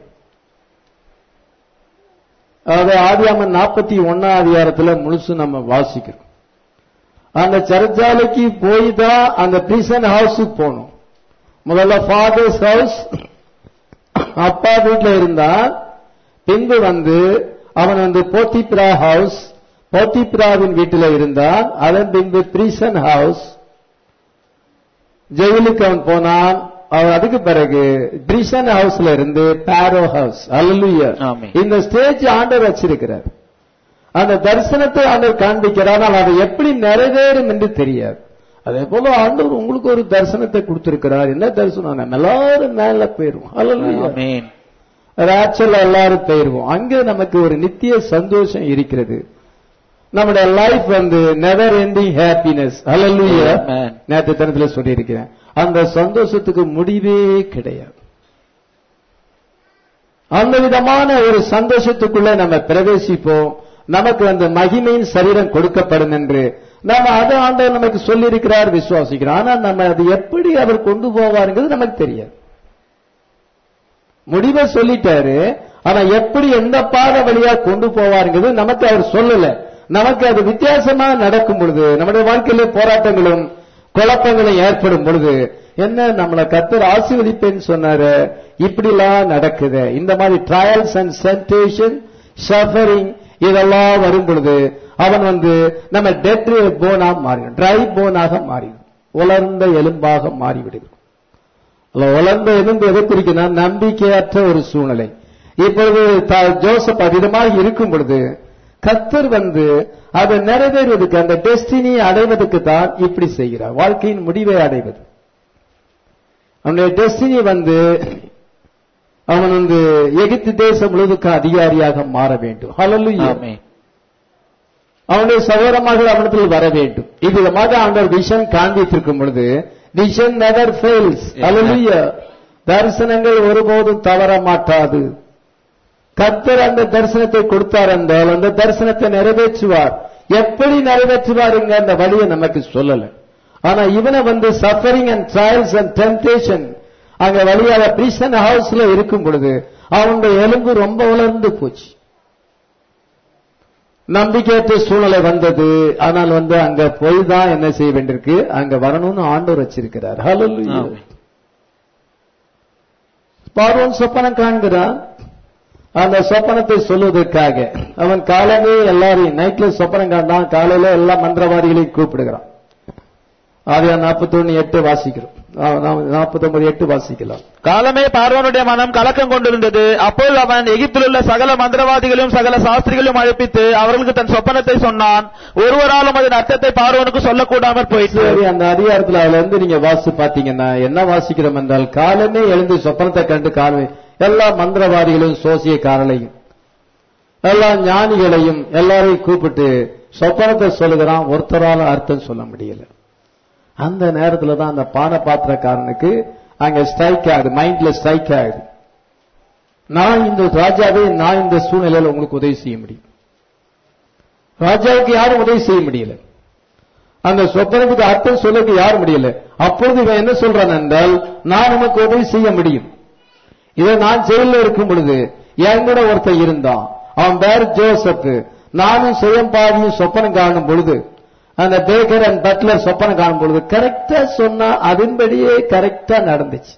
[SPEAKER 1] அதாவது ஆதியாமன் நாற்பத்தி ஒன்னாம் அதிகாரத்துல முழுசு நம்ம வாசிக்கிறோம் அந்த சிறைச்சாலைக்கு போய் தான் அந்த பிரிசன் ஹவுஸுக்கு போகணும் முதல்ல ஃபாதர்ஸ் ஹவுஸ் அப்பா வீட்டுல இருந்தான் பின்பு வந்து அவன் வந்து போத்திப்ரா ஹவுஸ் போத்திப்ராவின் வீட்டில இருந்தான் அதன் பின்பு பிரிசன் ஹவுஸ் ஜெயிலுக்கு அவன் போனான் அவன் அதுக்கு பிறகு பிரிசன் ஹவுஸ்ல இருந்து பாரோ ஹவுஸ் அல்லலுயா
[SPEAKER 2] ஆமென்.
[SPEAKER 1] இந்த ஸ்டேஜ் ஆண்டவர் வச்சிருக்கிறார் அந்த தரிசனத்தை ஆண்டவர் காண்பிக்கிறார் ஆனால் அது எப்படி நிறைவேறும் என்று தெரியாது அதே போல ஆண்டவர் உங்களுக்கு ஒரு தரிசனத்தை கொடுத்திருக்கிறார் என்ன தரிசனம் நம்ம எல்லாரும் மேல போயிருவோம் அல்லலுயா
[SPEAKER 2] ஆமென்
[SPEAKER 1] ராச்சல் எல்லாரும் போயிருவோம் அங்கே நமக்கு ஒரு நித்திய சந்தோஷம் இருக்கிறது நம்முடைய லைஃப் வந்து நெவர் எண்டிங் ஹாப்பினஸ் அல்லலுயா
[SPEAKER 2] Amen.
[SPEAKER 1] நேற்று தினத்துல சொல்லியிருக்கிறேன் அந்த சந்தோஷத்துக்கு முடிவே கிடையாது அந்த விதமான ஒரு சந்தோஷத்துக்குள்ள நம்ம பிரவேசிப்போம் நமக்கு அந்த மகிமையின் சரீரம் கொடுக்கப்படும் என்று நம்ம அதை ஆண்டவர் நமக்கு சொல்லியிருக்கிறார் விசுவாசிக்கிறோம் ஆனா நம்ம அது எப்படி அவர் கொண்டு போவாருங்கிறது நமக்கு தெரியாது முடிவை சொல்லிட்டாரு ஆனா எப்படி எந்த பாதை வழியா கொண்டு போவாருங்கிறது நமக்கு அவர் சொல்லல நமக்கு அது வித்தியாசமா நடக்கும் பொழுது நம்முடைய வாழ்க்கையில போராட்டங்களும் குழப்பங்களும் ஏற்படும் பொழுது என்ன நம்மளை கத்தர் ஆசீர்வதிப்பேன்னு சொன்னாரு இப்படிலாம் நடக்குது இந்த மாதிரி ட்ரையல்ஸ் அண்ட் சென்டேஷன் சஃபரிங் இதெல்லாம் வரும் பொழுது அவன் வந்து நம்ம டெட் போனா மாறிடும் ட்ரை போனாக மாறிடும் உலர்ந்த எலும்பாக மாறிவிடுகிறோம் அல்ல, உலர்ந்த எலும்பு எதை குறிக்குன்னா நம்பிக்கையற்ற ஒரு சூழ்நிலை இப்பொழுது த- ஜோசப் அதிகமாக இருக்கும் பொழுது கத்தர் வந்து அதை நிறைவேறுவதற்கு அந்த டெஸ்டினியை அடைவதற்கு தான் இப்படி செய்கிறார் வாழ்க்கையின் முடிவை அடைவது அவனுடைய டெஸ்டினி வந்து அவன் வந்து எகிப்து தேசம் முழுவதுக்கு அதிகாரியாக மாற வேண்டும் ஹalleluya
[SPEAKER 2] ஆமென்.
[SPEAKER 1] அவனுடைய சகோதரமாக அவனத்தில் வர வேண்டும் இவ்விதமாக அவனுடைய விஷன் காண்பித்திருக்கும் பொழுது விஷன் நெவர் ஃபெயில்ஸ் ஹalleluya தரிசனங்கள் ஒருபோதும் தவற மாட்டாது கர்த்தர் அந்த தரிசனத்தை கொடுத்தார் என்றால் அந்த தரிசனத்தை நிறைவேற்றுவார் எப்படி நிறைவேற்றுவாருங்க அந்த வழியை நமக்கு சொல்லல ஆனா இவனை வந்து suffering and trials and temptation அங்க வழியாக பிரிசன் ஹவுஸ்ல இருக்கும் பொழுது அவனுடைய எலும்பு ரொம்ப உலர்ந்து போச்சு நம்பிக்கையற்ற சூழ்நிலை வந்தது ஆனால் வந்து அங்க போய் தான் என்ன செய்ய வேண்டியிருக்கு அங்க வரணும்னு ஆண்டவர் வச்சிருக்கிறார் ஹalleluya
[SPEAKER 2] ஆமென்.
[SPEAKER 1] பார்வன் சொப்பனம் காண்கிறான் அந்த சொப்பனத்தை சொல்வதற்காக அவன் காலமே எல்லாரையும் நைட்ல சொப்பனம் காண்டான் காலையில எல்லா மந்திரவாதிகளையும் கூப்பிடுகிறான் ஆதியா நாற்பத்தி ஒன்னு எட்டு வாசிக்கிறோம் நாற்பத்தி ஒன்பது எட்டு வாசிக்கலாம்
[SPEAKER 2] காலமே பார்வனுடைய மனம் கலக்கம் கொண்டிருந்தது அப்பொழுது அவன் எகிப்தில் உள்ள சகல மந்திரவாதிகளையும் சகல சாஸ்திரிகளையும் அழைப்பித்து அவர்களுக்கு தன் சொப்பனத்தை சொன்னான் ஒருவராலும் அதன் அர்த்தத்தை பார்வனுக்கு சொல்லக்கூடாமற் போயிற்று
[SPEAKER 1] சரி அந்த அதிகாரத்துல அதுல இருந்து நீங்க வாசி பாத்தீங்கன்னா என்ன வாசிக்கிறோம் என்றால் காலமே எழுந்து சொப்பனத்தை கண்டு காலமே எல்லா மந்திரவாதிகளையும் சோசியக்காரர்களையும் எல்லா ஞானிகளையும் எல்லாரையும் கூப்பிட்டு சொப்பனத்தை சொல்லுகிறான் ஒருத்தரால அர்த்தம் சொல்ல முடியல அந்த நேரத்துல தான் அந்த பான பாத்திரக்காரனுக்கு அங்க ஸ்ட்ரைக் ஆகுது மைண்ட்ல ஸ்ட்ரைக் ஆகுது நான் இந்த ராஜாவே நான் இந்த சூழ்நிலையில உங்களுக்கு உதவி செய்ய முடியும் ராஜாவுக்கு யாரும் உதவி செய்ய முடியல அந்த சொப்பனத்துக்கு அர்த்தம் சொல்லுக்கு யாரும் முடியல அப்பொழுது இவன் என்ன சொல்றான் என்றால் நான் உனக்கு உதவி செய்ய முடியும் இதை நான் ஜெயில இருக்கும் பொழுது என் கூட ஒருத்தன் இருந்தான் அவன் பேர் ஜோசப் நானும் சுயம் பாதியும் சொப்பனம் காணும் பொழுது அந்த பேக்கர் அண்ட் பட்லர் சொப்பனம் காணும் பொழுது கரெக்டா சொன்னா அதன்படியே கரெக்டா நடந்துச்சு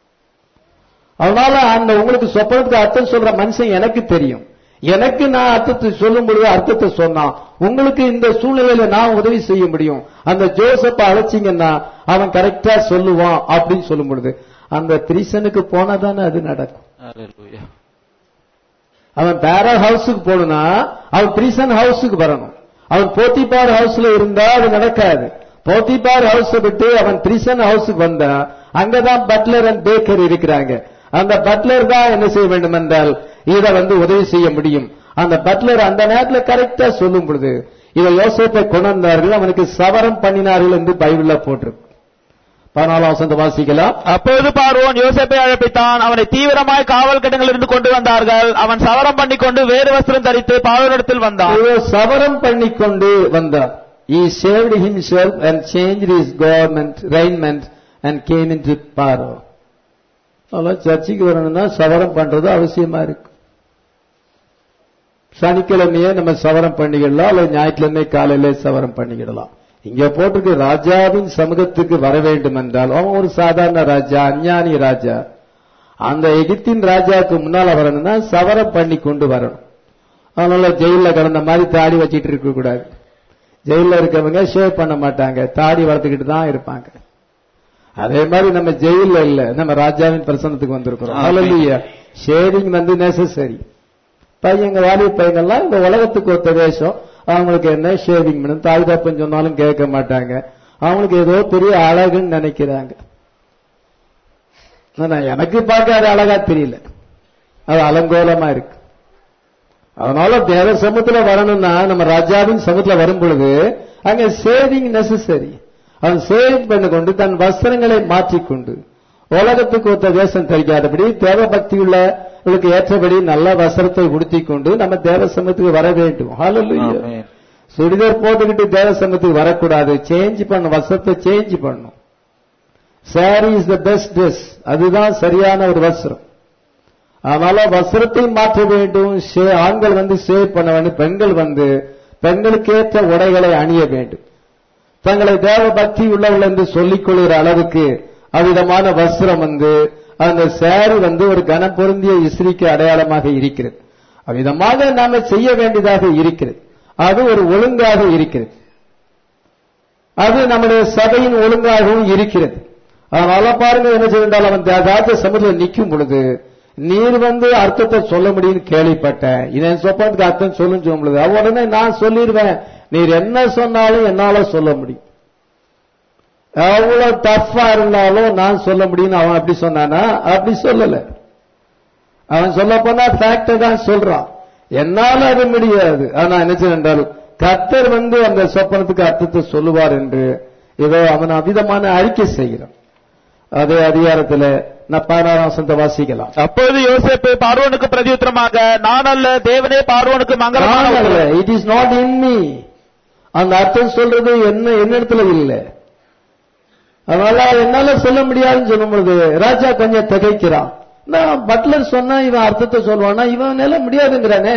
[SPEAKER 1] அதனால அந்த உங்களுக்கு சொப்பனத்துக்கு அர்த்தம் சொல்ற மனுஷன் எனக்கு தெரியும் எனக்கு நான் அர்த்தத்தை சொல்லும் பொழுது அர்த்தத்தை சொன்னான் உங்களுக்கு இந்த சூழ்நிலையில நான் உதவி செய்ய முடியும் அந்த ஜோசப்ப அழைச்சிங்கன்னா அவன் கரெக்டா சொல்லுவான் அப்படின்னு சொல்லும் பொழுது அந்த திரிசனுக்கு போனாதானே அது நடக்கும்
[SPEAKER 2] Hallelujah.
[SPEAKER 1] அவன் பேரா ஹவுஸுக்கு போகணும்னா அவன் பிரிசன் ஹவுஸுக்கு வரணும் அவன் போத்திபார் ஹவுஸ்ல இருந்தா அது நடக்காது போத்திபார் ஹவுஸ் விட்டு அவன் பிரிசன் ஹவுஸுக்கு வந்தா அங்கதான் பட்லர் அண்ட் பேக்கர் இருக்கிறாங்க அந்த பட்லர் தான் என்ன செய்ய வேண்டும் என்றால் இதை வந்து உதவி செய்ய முடியும் அந்த பட்லர் அந்த நேரத்துல கரெக்டா சொல்லும் பொழுது இதை யோசேப்பை கொண்டு வந்தார்கள் அவனுக்கு சவரம் பண்ணினார்கள் என்று பைபிள்ல போட்டிருக்கு பதினாலாம் வசந்த வாசிக்கலாம்
[SPEAKER 2] அப்பொழுது பார்வோன் யோசேப்பை அழைப்பித்தான் அவனை தீவிரமாய் காவல் கிடங்களில் இருந்து கொண்டு வந்தார்கள் அவன் சவரம் பண்ணிக்கொண்டு வேறு வஸ்திரம் தரித்து பார்வனிடத்தில் வந்தான்
[SPEAKER 1] இவோ சவரம் பண்ணிக்கொண்டு வந்தார் he saved himself and changed his government raiment and came into paro அதெல்லாம் சர்ச்சுக்கு வரணும்னா சவரம் பண்றது அவசியமா இருக்கு சனிக்கிழமையே நம்ம சவரம் பண்ணிக்கிடலாம் அல்லது ஞாயிற்றுக்கிழமை காலையில சவரம் பண்ணிக்கிடலாம் இங்க போட்டிருக்கு ராஜாவின் சமூகத்துக்கு வர வேண்டும் என்றால் அவன் ஒரு சாதாரண ராஜா அஞ்ஞானி ராஜா அந்த எகிப்தின் ராஜாவுக்கு முன்னால வரணும்னா சவரம் பண்ணி கொண்டு வரணும் அதனால ஜெயில கடந்த மாதிரி தாடி வச்சிட்டு இருக்க கூடாது ஜெயில இருக்கவங்க ஷேவ் பண்ண மாட்டாங்க தாடி வளர்த்துக்கிட்டு தான் இருப்பாங்க அதே மாதிரி நம்ம ஜெயில இல்ல நம்ம ராஜாவின் பிரசனத்துக்கு வந்திருக்கிறோம் ஹalleluya ஷேவிங் வந்து நெசசரி பையங்க வாலி பையங்கள்லாம் இந்த உலகத்துக்கு ஒத்த வேஷம் அவங்களுக்கு என்ன ஷேவிங் பண்ணணும் தாய் தப்பன் சொன்னாலும் கேட்க மாட்டாங்க அவங்களுக்கு ஏதோ பெரிய அழகுன்னு நினைக்கிறாங்க ஆனா எனக்கு பார்க்க அது அழகா தெரியல அது அலங்கோலமா இருக்கு அதனால தேவ சமூகத்துல வரணும்னா நம்ம ராஜாவின் சமூகத்துல வரும் பொழுது அங்க சேவிங் நெசசரி அவன் சேவிங் பண்ணிக்கொண்டு தன் வஸ்திரங்களை மாற்றிக்கொண்டு உலகத்துக்கு ஒத்த வேஷம் தரிக்காதபடி தேவ பக்தி உள்ள உங்களுக்கு ஏற்றபடி நல்ல வஸ்திரத்தை உடுத்திக் கொண்டு நம்ம தேவ சமயத்துக்கு வர வேண்டும் ஹalleluya
[SPEAKER 2] ஆமென்.
[SPEAKER 1] சுடிதார் போட்டுக்கிட்டு தேவ சமயத்துக்கு வரக்கூடாது சேஞ்ச் பண்ணணும் வஸ்திரத்தை சேஞ்ச் பண்ணணும் sari is the best dress அதுதான் சரியான ஒரு வஸ்திரம் அதனால வஸ்திரத்தை மாற்ற வேண்டும் ஷே- ஆண்கள் வந்து சேவ் பண்ண வேண்டும் பெண்கள் வந்து பெண்களுக்கேற்ற உடைகளை அணிய வேண்டும் தங்களை தேவ பக்தி உள்ளவர்கள் என்று சொல்லிக் கொள்கிற அளவுக்கு அவ்விதமான வஸ்திரம் வந்து அந்த சேரு வந்து ஒரு கனம் பொருந்திய இஸ்திரிக்கு அடையாளமாக இருக்கிறது அவ்விதமாக நாம செய்ய வேண்டியதாக இருக்கிறது அது ஒரு ஒழுங்காக இருக்கிறது அது நம்முடைய சபையின் ஒழுங்காகவும் இருக்கிறது அதனால பாருங்க என்ன செய்தால் அவன் ராஜ சமுதிரம் நிற்கும் பொழுது நீர் வந்து அர்த்தத்தை சொல்ல முடியும்னு கேள்விப்பட்டேன் இதன் சொப்பனத்துக்கு அர்த்தம் சொல்லுன்னு சொல்லும் பொழுது அவ உடனே நான் சொல்லிடுவேன் நீர் என்ன சொன்னாலும் என்னால சொல்ல முடியும் எவ்வளவு டஃபா இருந்தாலும் நான் சொல்ல முடியும்னு அவன் அப்படி சொன்னானா அப்படி சொல்லல அவன் சொல்ல போனா ஃபேக்ட தான் சொல்றான் என்னால அது முடியாது ஆனா என்ன செய்ய என்றால் கர்த்தர் வந்து அந்த சொப்பனத்துக்கு அர்த்தத்தை சொல்லுவார் என்று ஏதோ அவன் அவிதமான அறிக்கை செய்கிறான் அதே அதிகாரத்துல நான் பதினாறாம் வசனத்தை வாசிக்கலாம்
[SPEAKER 2] அப்பொழுது யோசேப்பு பார்வோனுக்கு பிரதியுத்தரமாக நான் அல்ல தேவனே பார்வோனுக்கு மங்களமான
[SPEAKER 1] it is not in me அந்த அர்த்தம் சொல்றது என்ன என்னிடத்துல இல்ல அதனால என்னால சொல்ல முடியாதுன்னு சொல்லும் பொழுது ராஜா கொஞ்சம் திகைக்கிறான் நான் பட்லர் சொன்னா இவன் அர்த்தத்தை சொல்லுவானா இவன் நில முடியாதுங்கிறானே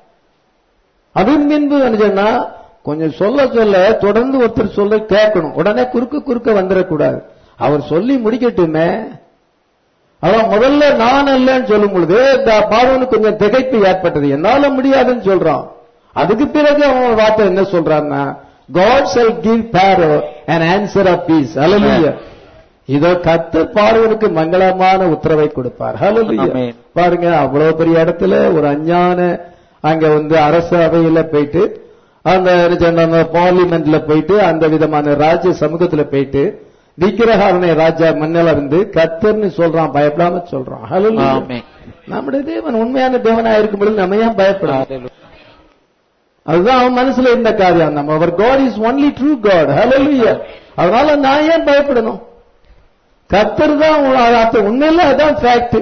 [SPEAKER 1] அதன் பின்பு என்ன சொன்னா கொஞ்சம் சொல்ல சொல்ல தொடர்ந்து ஒருத்தர் சொல்ல கேட்கணும் உடனே குறுக்க குறுக்க வந்துடக்கூடாது அவர் சொல்லி முடிக்கட்டுமே அவன் முதல்ல நான் அல்லன்னு சொல்லும் பொழுது த- பார்வனுக்கு கொஞ்சம் திகைப்பு ஏற்பட்டது என்னால முடியாதுன்னு சொல்றான் அதுக்கு பிறகு அவன் ஒரு வார்த்தை என்ன சொல்றான்னா God shall give Pharaoh an answer of peace hallelujah இதோ கத்து பார்வனுக்கு மங்களமான உத்தரவை கொடுப்பார் hallelujah
[SPEAKER 2] Amen.
[SPEAKER 1] பாருங்க அவ்வளவு பெரிய இடத்துல ஒரு அஞ்ஞான அங்க வந்து அரசு அவையில போயிட்டு அந்த பார்லிமெண்ட்ல போயிட்டு அந்த விதமான ராஜ்ய சமூகத்துல போயிட்டு விக்கிரகாரனை ராஜா மன்னல இருந்து கத்தர்னு சொல்றான் பயப்படாம சொல்றான் Hallelujah.
[SPEAKER 2] ஆமென்.
[SPEAKER 1] நம்முடைய தேவன் உண்மையான தேவனா இருக்கும் பொழுது நம்ம ஏன் பயப்படணும் அதுதான் அவன் மனசுல இருந்த காரியம் நம்ம அவர் God is only true God hallelujah அதனால நான் ஏன் பயப்படணும் கர்த்தர் தான் உ- அது உண்மையில அதான் ஃபேக்ட்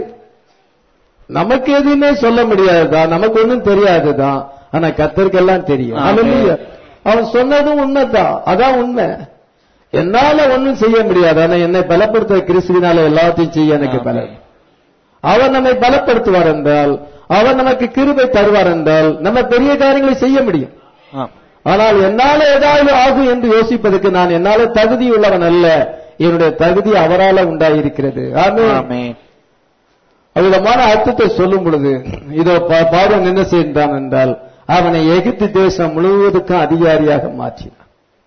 [SPEAKER 1] நமக்கு எதுவுமே சொல்ல முடியாதுதான் நமக்கு ஒண்ணும் தெரியாதுதான் ஆனா கர்த்தருக்கு எல்லாம் தெரியும்
[SPEAKER 2] ஆமென்.
[SPEAKER 1] ஹalleluya அவன் சொன்னதும் உண்மைதான் அதான் உண்மை என்னால ஒண்ணும் செய்ய முடியாது ஆனா என்னை பலப்படுத்த கிறிஸ்துவினால எல்லாத்தையும் செய்ய எனக்கு பலம் அவர் நம்மை பலப்படுத்துவார் என்றால் அவர் நமக்கு கிருபை தருவார் என்றால் நம்ம பெரிய காரியங்களை செய்ய முடியும் ஆனால் என்னால ஏதாவது ஆகும் என்று யோசிப்பதற்கு நான் என்னால தகுதி உள்ளவன் அல்ல என்னுடைய தகுதி அவரால உண்டாயிருக்கிறது ஆமென்.
[SPEAKER 2] ஆமென்.
[SPEAKER 1] அவ்விதமான அர்த்தத்தை சொல்லும் பொழுது இதோ பா- பார்வன் என்ன செய்தான் என்றால் அவனை எகிப்து தேசம் முழுவதுக்கும் அதிகாரியாக மாற்றினான்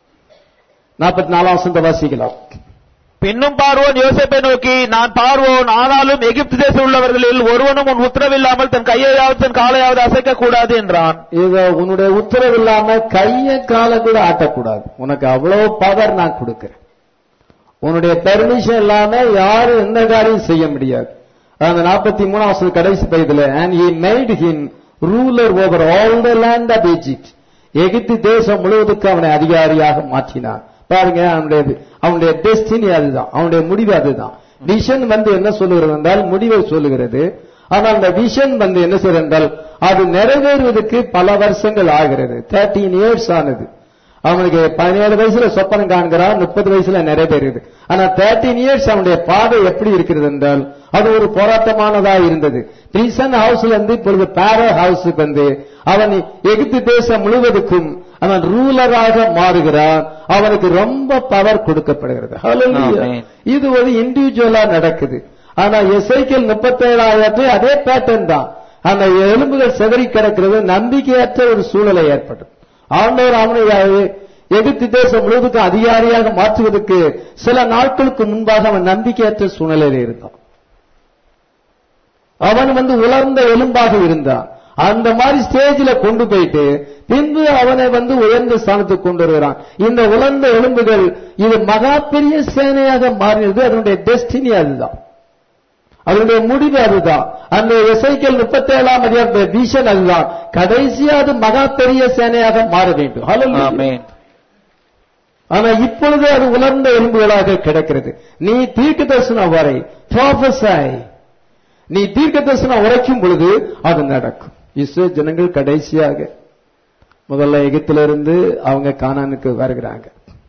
[SPEAKER 1] நாற்பத்தி நாலாம் வசந்த வாசிக்கலாம்
[SPEAKER 2] பின்னும் பார்வோன் யோசேப்பை நோக்கி நான் பார்வோன் ஆனாலும் எகிப்து தேசம் உள்ளவர்களில் ஒருவனும் உன் உத்தரவில்லாமல் தன் கையையாவது தன் காலையாவது அசைக்க கூடாது என்றான்
[SPEAKER 1] இத உன்னுடைய உத்தரவு இல்லாம கைய கால கூட ஆட்டக்கூடாது உனக்கு அவ்வளவு பவர் நான் கொடுக்கிறேன் உன்னுடைய பெர்மிஷன் இல்லாம யாரும் எந்த காரியம் செய்ய முடியாது அந்த நாற்பத்தி மூணாவது கடைசி பகுதியில and he made him ruler over all the land of Egypt எகிப்து தேசம் முழுவதுக்கு அவனை அதிகாரியாக மாற்றினான் பாருங்க அவனுடைய அவனுடைய டெஸ்டினி அதுதான் அவனுடைய முடிவு அதுதான் விஷன் வந்து என்ன சொல்லுகிறது என்றால் முடிவை சொல்லுகிறது ஆனால் அந்த விஷன் வந்து என்ன செய்கிறது என்றால் அது நிறைவேறுவதற்கு பல வருஷங்கள் ஆகிறது தேர்ட்டீன் இயர்ஸ் ஆனது அவனுக்கு பதினேழு வயசுல சொப்பனம் காண்கிறான் முப்பது வயசுல நிறைவேறுது ஆனா தேர்ட்டீன் இயர்ஸ் அவனுடைய பாதை எப்படி இருக்கிறது என்றால் அது ஒரு போராட்டமானதா இருந்தது ரீசன் ஹவுஸ்ல இருந்து இப்பொழுது பேரோ ஹவுஸுக்கு வந்து அவன் எகிப்து தேசம் முழுவதுக்கும் அவன் ரூலராக மாறுகிறான் அவனுக்கு ரொம்ப பவர் கொடுக்கப்படுகிறது Hallelujah.
[SPEAKER 2] Amen.
[SPEAKER 1] இது ஒரு இண்டிவிஜுவலா நடக்குது ஆனா எசைக்கல் முப்பத்தேழாயிரத்து அதே பேட்டர்ன் தான் அந்த எலும்புகள் செதறி கிடக்கிறது நம்பிக்கையற்ற ஒரு சூழலை ஏற்படும் ஆண்டவர் அவனை எகிப்து தேசம் முழுவதுக்கும் அதிகாரியாக மாற்றுவதற்கு சில நாட்களுக்கு முன்பாக அவன் நம்பிக்கையற்ற சூழ்நிலையில் இருந்தான் அவன் வந்து உலர்ந்த எலும்பாக இருந்தான் அந்த மாதிரி ஸ்டேஜில் கொண்டு போயிட்டு பின்பு அவனை வந்து உயர்ந்த ஸ்தானத்துக்கு கொண்டு வருகிறான் இந்த உலர்ந்த எலும்புகள் இது மகா பெரிய சேனையாக மாறினது அதனுடைய டெஸ்டினி அதுதான் அதனுடைய முடிவு அதுதான் அந்த எசைக்கல் முப்பத்தி ஏழாம் அதிகாரத்துடைய விஷன் அதுதான் கடைசியா அது மகா பெரிய சேனையாக மாற வேண்டும் Hallelujah.
[SPEAKER 2] ஆமென்.
[SPEAKER 1] ஆனா இப்பொழுது அது உலர்ந்த எலும்புகளாக கிடக்கிறது நீ தீர்க்க தரிசனம் வரை prophesy நீ தீர்க்க தரிசனம் உரைக்கும் பொழுது அது நடக்கும் இஸ்ரேல் ஜனங்கள் கடைசியாக முதல்ல எகிப்திலிருந்து அவங்க கானானுக்கு வருகிறாங்க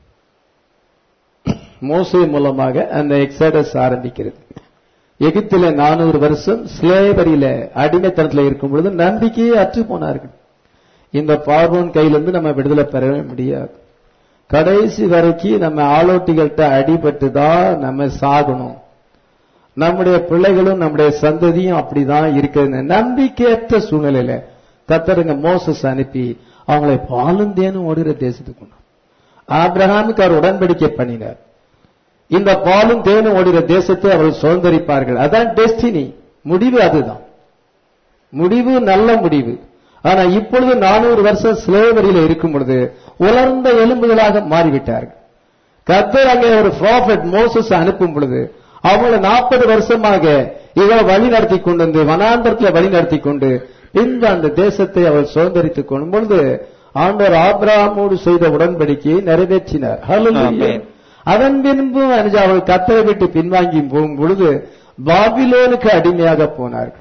[SPEAKER 1] மோசே மூலமாக அந்த எக்ஸடஸ் ஆரம்பிக்கிறது எகிப்தில நானூறு வருஷம் ஸ்லேவரியில அடிமைத்தனத்தில் இருக்கும் பொழுது நம்பிக்கையே அற்று போனார்கள் இந்த பார்வோன் கையிலிருந்து நம்ம விடுதலை பெறவே முடியாது கடைசி வரைக்கும் நம்ம ஆளோட்டிகள்கிட்ட அடிபட்டு தான் நம்ம சாகணும் நம்முடைய பிள்ளைகளும் நம்முடைய சந்ததியும் அப்படிதான் இருக்குது நம்பிக்கையற்ற சூழ்நிலையில கத்தருங்க மோசஸ் அனுப்பி அவங்களை பாலும் தேனும் ஓடுகிற தேசத்துக்கு கொண்டு ஆபிரகாமுக்கு அவர் உடன்படிக்கை பண்ணினார் இந்த பாலும் தேனும் ஓடுகிற தேசத்தை அவர்கள் சுதந்திரிப்பார்கள் அதான் டெஸ்டினி முடிவு அதுதான் முடிவு நல்ல முடிவு ஆனா இப்பொழுது நானூறு வருஷம் சிலேவரியில இருக்கும் பொழுது உலர்ந்த எலும்புகளாக மாறிவிட்டார்கள் கர்த்தர் அங்கே ஒரு ப்ராஃபட் மோசஸ் அனுப்பும் பொழுது அவங்களை நாற்பது வருஷமாக இவரை வழி நடத்தி கொண்டு வந்து வனாந்தரத்தில் வழி நடத்தி கொண்டு பின்பு அந்த தேசத்தை அவர் சுதந்திரித்துக் கொள்ளும் பொழுது ஆண்டவர் ஆபிரகாமோடு செய்த உடன்படிக்கையை நிறைவேற்றினார் ஹalleluya.
[SPEAKER 2] ஆமென்.
[SPEAKER 1] அதன் பின்பு அவர்கள் கத்தரை விட்டு பின்வாங்கி போகும் பொழுது பாபிலோனுக்கு அடிமையாக போனார்கள்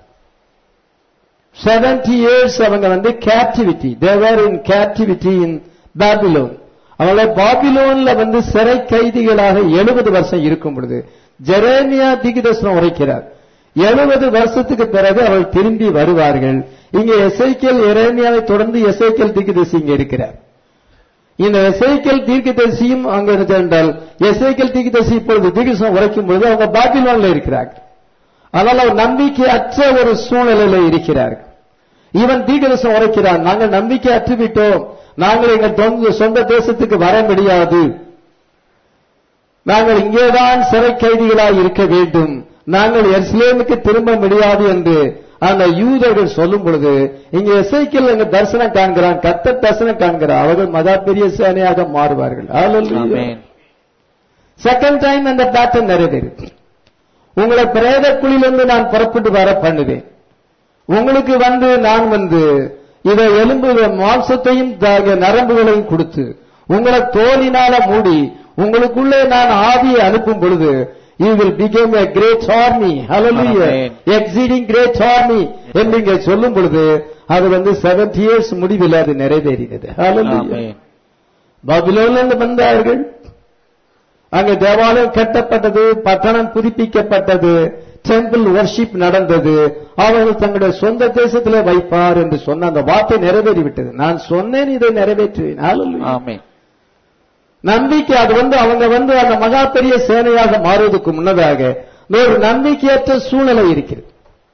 [SPEAKER 1] செவன்டி இயர்ஸ் அவங்க வந்து captivity they were in captivity in Babylon அவங்கள பாபிலோன்ல வந்து சிறை கைதிகளாக எழுபது வருஷம் இருக்கும் பொழுது ஜெரேமியா திகிதர்சனம் உரைக்கிறார் எழுபது வருஷத்துக்கு பிறகு அவர்கள் திரும்பி வருவார்கள் இங்க எசைக்கேல் எரேமியாவை தொடர்ந்து எசைக்கேல் திகிதர்சி இங்க இருக்கிறார் இந்த எசைக்கேல் தீர்க்கதரிசியும் அங்க இருந்தால் எசைக்கேல் தீர்க்கதரிசி இப்பொழுது தீர்க்கதரிசனம் உரைக்கும் பொழுது அவங்க பாபிலோன்ல இருக்கிறார்கள் அதனால ஒரு நம்பிக்கையற்ற ஒரு சூழ்நிலையில இருக்கிறார்கள் இவன் தீர்க்கதரிசனம் உரைக்கிறான் நாங்கள் நம்பிக்கை அற்றுவிட்டோம் நாங்கள் எங்கள் தொந்த- சொந்த தேசத்துக்கு வர முடியாது நாங்கள் இங்கேதான் சிறை கைதிகளாய் இருக்க வேண்டும் நாங்கள் எருசலேமுக்கு திரும்ப முடியாது என்று அந்த யூதர்கள் சொல்லும் பொழுது இங்க எசைக்கில் எங்க தரிசனம் காண்கிறான் கத்த தரிசனம் காண்கிறான் அவர்கள் மகா பெரிய சேனையாக மாறுவார்கள்
[SPEAKER 2] ஆமென்.
[SPEAKER 1] செகண்ட் டைம் அந்த பேட்டர்ன் நிறைவேறும் உங்களை பிரேத குழியிலிருந்து நான் புறப்பட்டு வர பண்ணுவேன் உங்களுக்கு வந்து நான் வந்து இதை எலும்பு மாம்சத்தையும் த- நரம்புகளையும் கொடுத்து உங்களை தோலினால மூடி உங்களுக்குள்ளே நான் ஆவியை அனுப்பும் பொழுது you will become a great army hallelujah
[SPEAKER 2] Amen.
[SPEAKER 1] exceeding great army என்று இங்கே சொல்லும் பொழுது அது வந்து 70 இயர்ஸ் முடிவில் அது நிறைவேறினது hallelujah
[SPEAKER 2] ஆமென்.
[SPEAKER 1] பாபிலோனிலிருந்து வந்தார்கள் அங்க தேவாலயம் கட்டப்பட்டது பட்டணம் புதுப்பிக்கப்பட்டது டெம்பிள் வர்ஷிப் நடந்தது அவர்கள் தங்களுடைய சொந்த தேசத்திலே வைப்பார் என்று சொன்ன அந்த வார்த்தை நிறைவேறிவிட்டது நான் சொன்னேன் இதை நிறைவேற்றுவேன் Hallelujah.
[SPEAKER 2] ஆமென்.
[SPEAKER 1] நம்பிக்கை அது வந்து அவங்க வந்து அந்த மகா பெரிய சேனையாக மாறுவதற்கு முன்னதாக ஒரு நம்பிக்கையற்ற சூழ்நிலை இருக்கிறது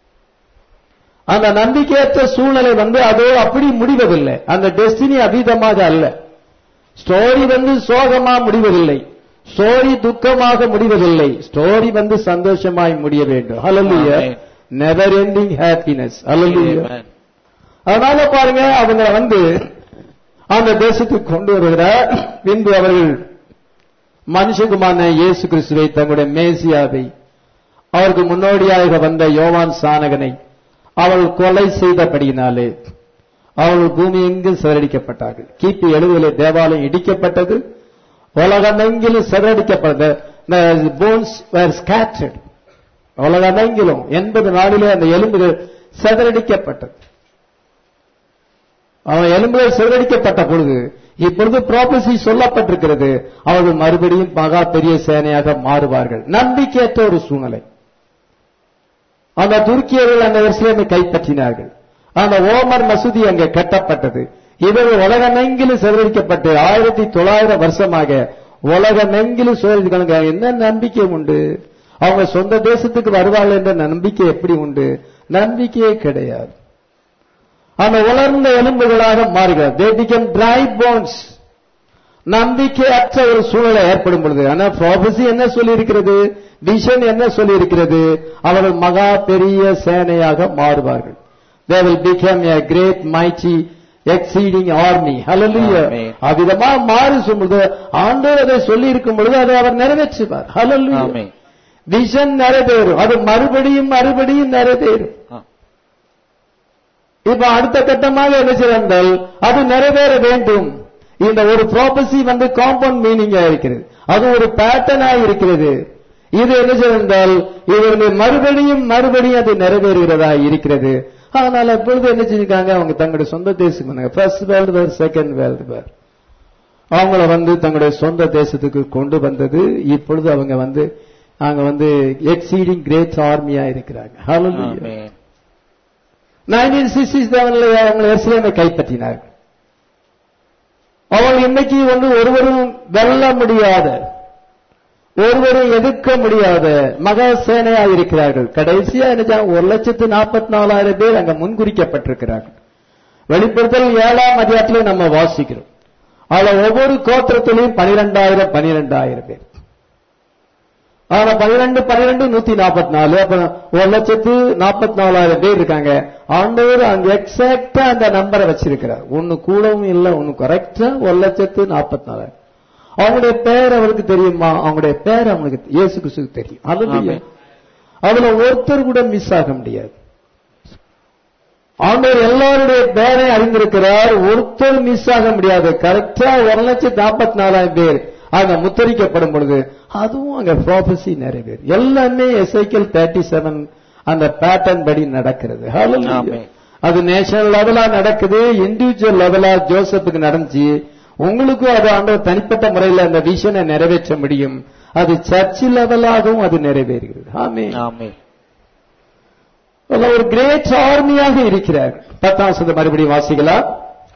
[SPEAKER 1] அந்த நம்பிக்கையற்ற சூழ்நிலை வந்து அதோ அப்படி முடிவதில்லை அந்த டெஸ்டினி அதீதமாக அல்ல ஸ்டோரி வந்து சோகமா முடிவதில்லை ஸ்டோரி துக்கமாக முடிவதில்லை ஸ்டோரி வந்து சந்தோஷமாய் முடிய வேண்டும் hallelujah
[SPEAKER 2] Amen.
[SPEAKER 1] Never ending happiness hallelujah
[SPEAKER 2] ஆமென்.
[SPEAKER 1] அதனால பாருங்க அவங்க வந்து அந்த தேசத்துக்கு கொண்டு வருகிறார் பின்பு அவர்கள் மனுஷகுமான இயேசு கிறிஸ்துவை தங்களுடைய மேசியாவை அவருக்கு முன்னோடியாக வந்த யோவான் சானகனை அவள் கொலை செய்தபடியினாலே அவர்கள் பூமி எங்கும் சிதறடிக்கப்பட்டார்கள் கிபி எழுபதிலே தேவாலயம் இடிக்கப்பட்டது உலகமெங்கிலும் சிதறடிக்கப்பட்டது போன்ஸ் வேர் ஸ்கேட்டர்ட் உலகமெங்கிலும் எண்பது நாளிலே அந்த எலும்புகள் சிதறடிக்கப்பட்டது அவன் எலும்புகள் சிதறடிக்கப்பட்ட பொழுது இப்பொழுது ப்ராபசி சொல்லப்பட்டிருக்கிறது அவர்கள் மறுபடியும் மகா பெரிய சேனையாக மாறுவார்கள் நம்பிக்கையற்ற ஒரு சூழ்நிலை அந்த துருக்கியர்கள் அந்த எருசலேமை கைப்பற்றினார்கள் அந்த ஓமர் மசூதி அங்கே கட்டப்பட்டது இவர்கள் உலகமெங்கிலும் சிதறடிக்கப்பட்டு ஆயிரத்தி தொள்ளாயிரம் வருஷமாக உலகமெங்கிலும் சிதறடிக்கிறாங்க என்ன நம்பிக்கை உண்டு அவங்க சொந்த தேசத்துக்கு வருவார்கள் என்ற நம்பிக்கை எப்படி உண்டு நம்பிக்கையே கிடையாது அந்த உலர்ந்த எலும்புகளாக மாறுகிறது they become dry bones நம்பிக்கையற்ற ஒரு சூழ்நிலை ஏற்படும் பொழுது ஆனா ப்ராபசி என்ன சொல்லி இருக்கிறது விஷன் என்ன சொல்லி இருக்கிறது அவர்கள் மகா பெரிய சேனையாக மாறுவார்கள் they will become a great mighty exceeding army hallelujah
[SPEAKER 2] Amen.
[SPEAKER 1] அவ்விதமா மாறி சொல்லும்போது ஆண்டவர் அதை சொல்லி இருக்கும் பொழுது அதை அவர் நிறைவேற்றுவார் hallelujah
[SPEAKER 2] ஆமென்.
[SPEAKER 1] விஷன் நிறைவேறும் அது மறுபடியும் மறுபடியும் நிறைவேறும்
[SPEAKER 2] ஆ.
[SPEAKER 1] இப்ப அடுத்த கட்டமாக என்ன செய்தால் அது நிறைவேற வேண்டும் இந்த ஒரு ப்ராபசி வந்து காம்பவுண்ட் மீனிங்கா இருக்கிறது அது ஒரு பேட்டர்னா இருக்கிறது இது என்ன செய்தால் இவர்கள் மறுபடியும் மறுபடியும் அது நிறைவேறுகிறதா இருக்கிறது அதனால இப்பொழுது என்ன செஞ்சிருக்காங்க அவங்க தங்களுடைய சொந்த தேசத்துக்கு வந்தாங்க first world war second world war அவங்கள வந்து தங்களுடைய சொந்த தேசத்துக்கு கொண்டு வந்தது இப்பொழுது அவங்க வந்து அங்க வந்து எக்ஸீடிங் கிரேட் ஆர்மியா இருக்கிறாங்க Hallelujah.
[SPEAKER 2] ஆமென்.
[SPEAKER 1] 1967 அவங்க எருசலேமை கைப்பற்றினார்கள் அவங்க இன்னைக்கு வந்து ஒருவரும் வெல்ல முடியாத ஒருவரும் எதிர்க்க முடியாத மகா சேனையா இருக்கிறார்கள் கடைசியா என்ன ஒரு லட்சத்து நாற்பத்தி நாலாயிரம் பேர் அங்க முன்குறிக்கப்பட்டிருக்கிறார்கள் வெளிப்படுத்தல் ஏழாம் அதிகாரத்திலே நம்ம வாசிக்கிறோம் அதுல ஒவ்வொரு கோத்திரத்திலையும் பனிரெண்டாயிரம் பனிரெண்டாயிரம் பேர் ஆனா பன்னிரெண்டு பன்னிரெண்டு நூத்தி நாற்பத்தி நாலு அப்ப ஒரு லட்சத்து நாற்பத்தி நாலாயிரம் பேர் இருக்காங்க ஆண்டவர் அங்க எக்ஸாக்டா அந்த நம்பரை வச்சிருக்கிறார் ஒன்னு கூடவும் இல்ல ஒன்னு கரெக்டா ஒரு லட்சத்து நாற்பத்தி நாலாயிரம் அவங்களுடைய பேர் அவருக்கு தெரியுமா அவங்களுடைய பேர் அவங்களுக்கு இயேசு கிறிஸ்துக்கு தெரியும் அதுல
[SPEAKER 2] ஆமென்.
[SPEAKER 1] அதுல ஒருத்தர் கூட மிஸ் ஆக முடியாது ஆண்டவர் எல்லாருடைய பேரை அறிந்திருக்கிறார் ஒருத்தர் மிஸ் ஆக முடியாது கரெக்டா ஒரு லட்சத்தி நாற்பத்தி நாலாயிரம் பேர் அங்க முத்தரிக்கப்படும் பொழுது அதுவும் அங்க ப்ராபசி நிறைவேறும் எல்லாமே எஸ்ஐக்கல் தேர்ட்டி செவன் அந்த பேட்டர்ன் படி நடக்கிறது Hallelujah.
[SPEAKER 2] ஆமென்.
[SPEAKER 1] அது நேஷனல் லெவலா நடக்குது இண்டிவிஜுவல் லெவலா ஜோசப்புக்கு நடந்துச்சு உங்களுக்கும் அது ஆண்டவர் தனிப்பட்ட முறையில் அந்த விஷனை நிறைவேற்ற முடியும் அது சர்ச் லெவலாகவும் அது நிறைவேறுகிறது ஆமென்
[SPEAKER 2] ஆமென்.
[SPEAKER 1] அல்ல, ஒரு கிரேட் ஆர்மியாக இருக்கிறார் பத்தாம் சதம் மறுபடியும் வாசிக்கலாம்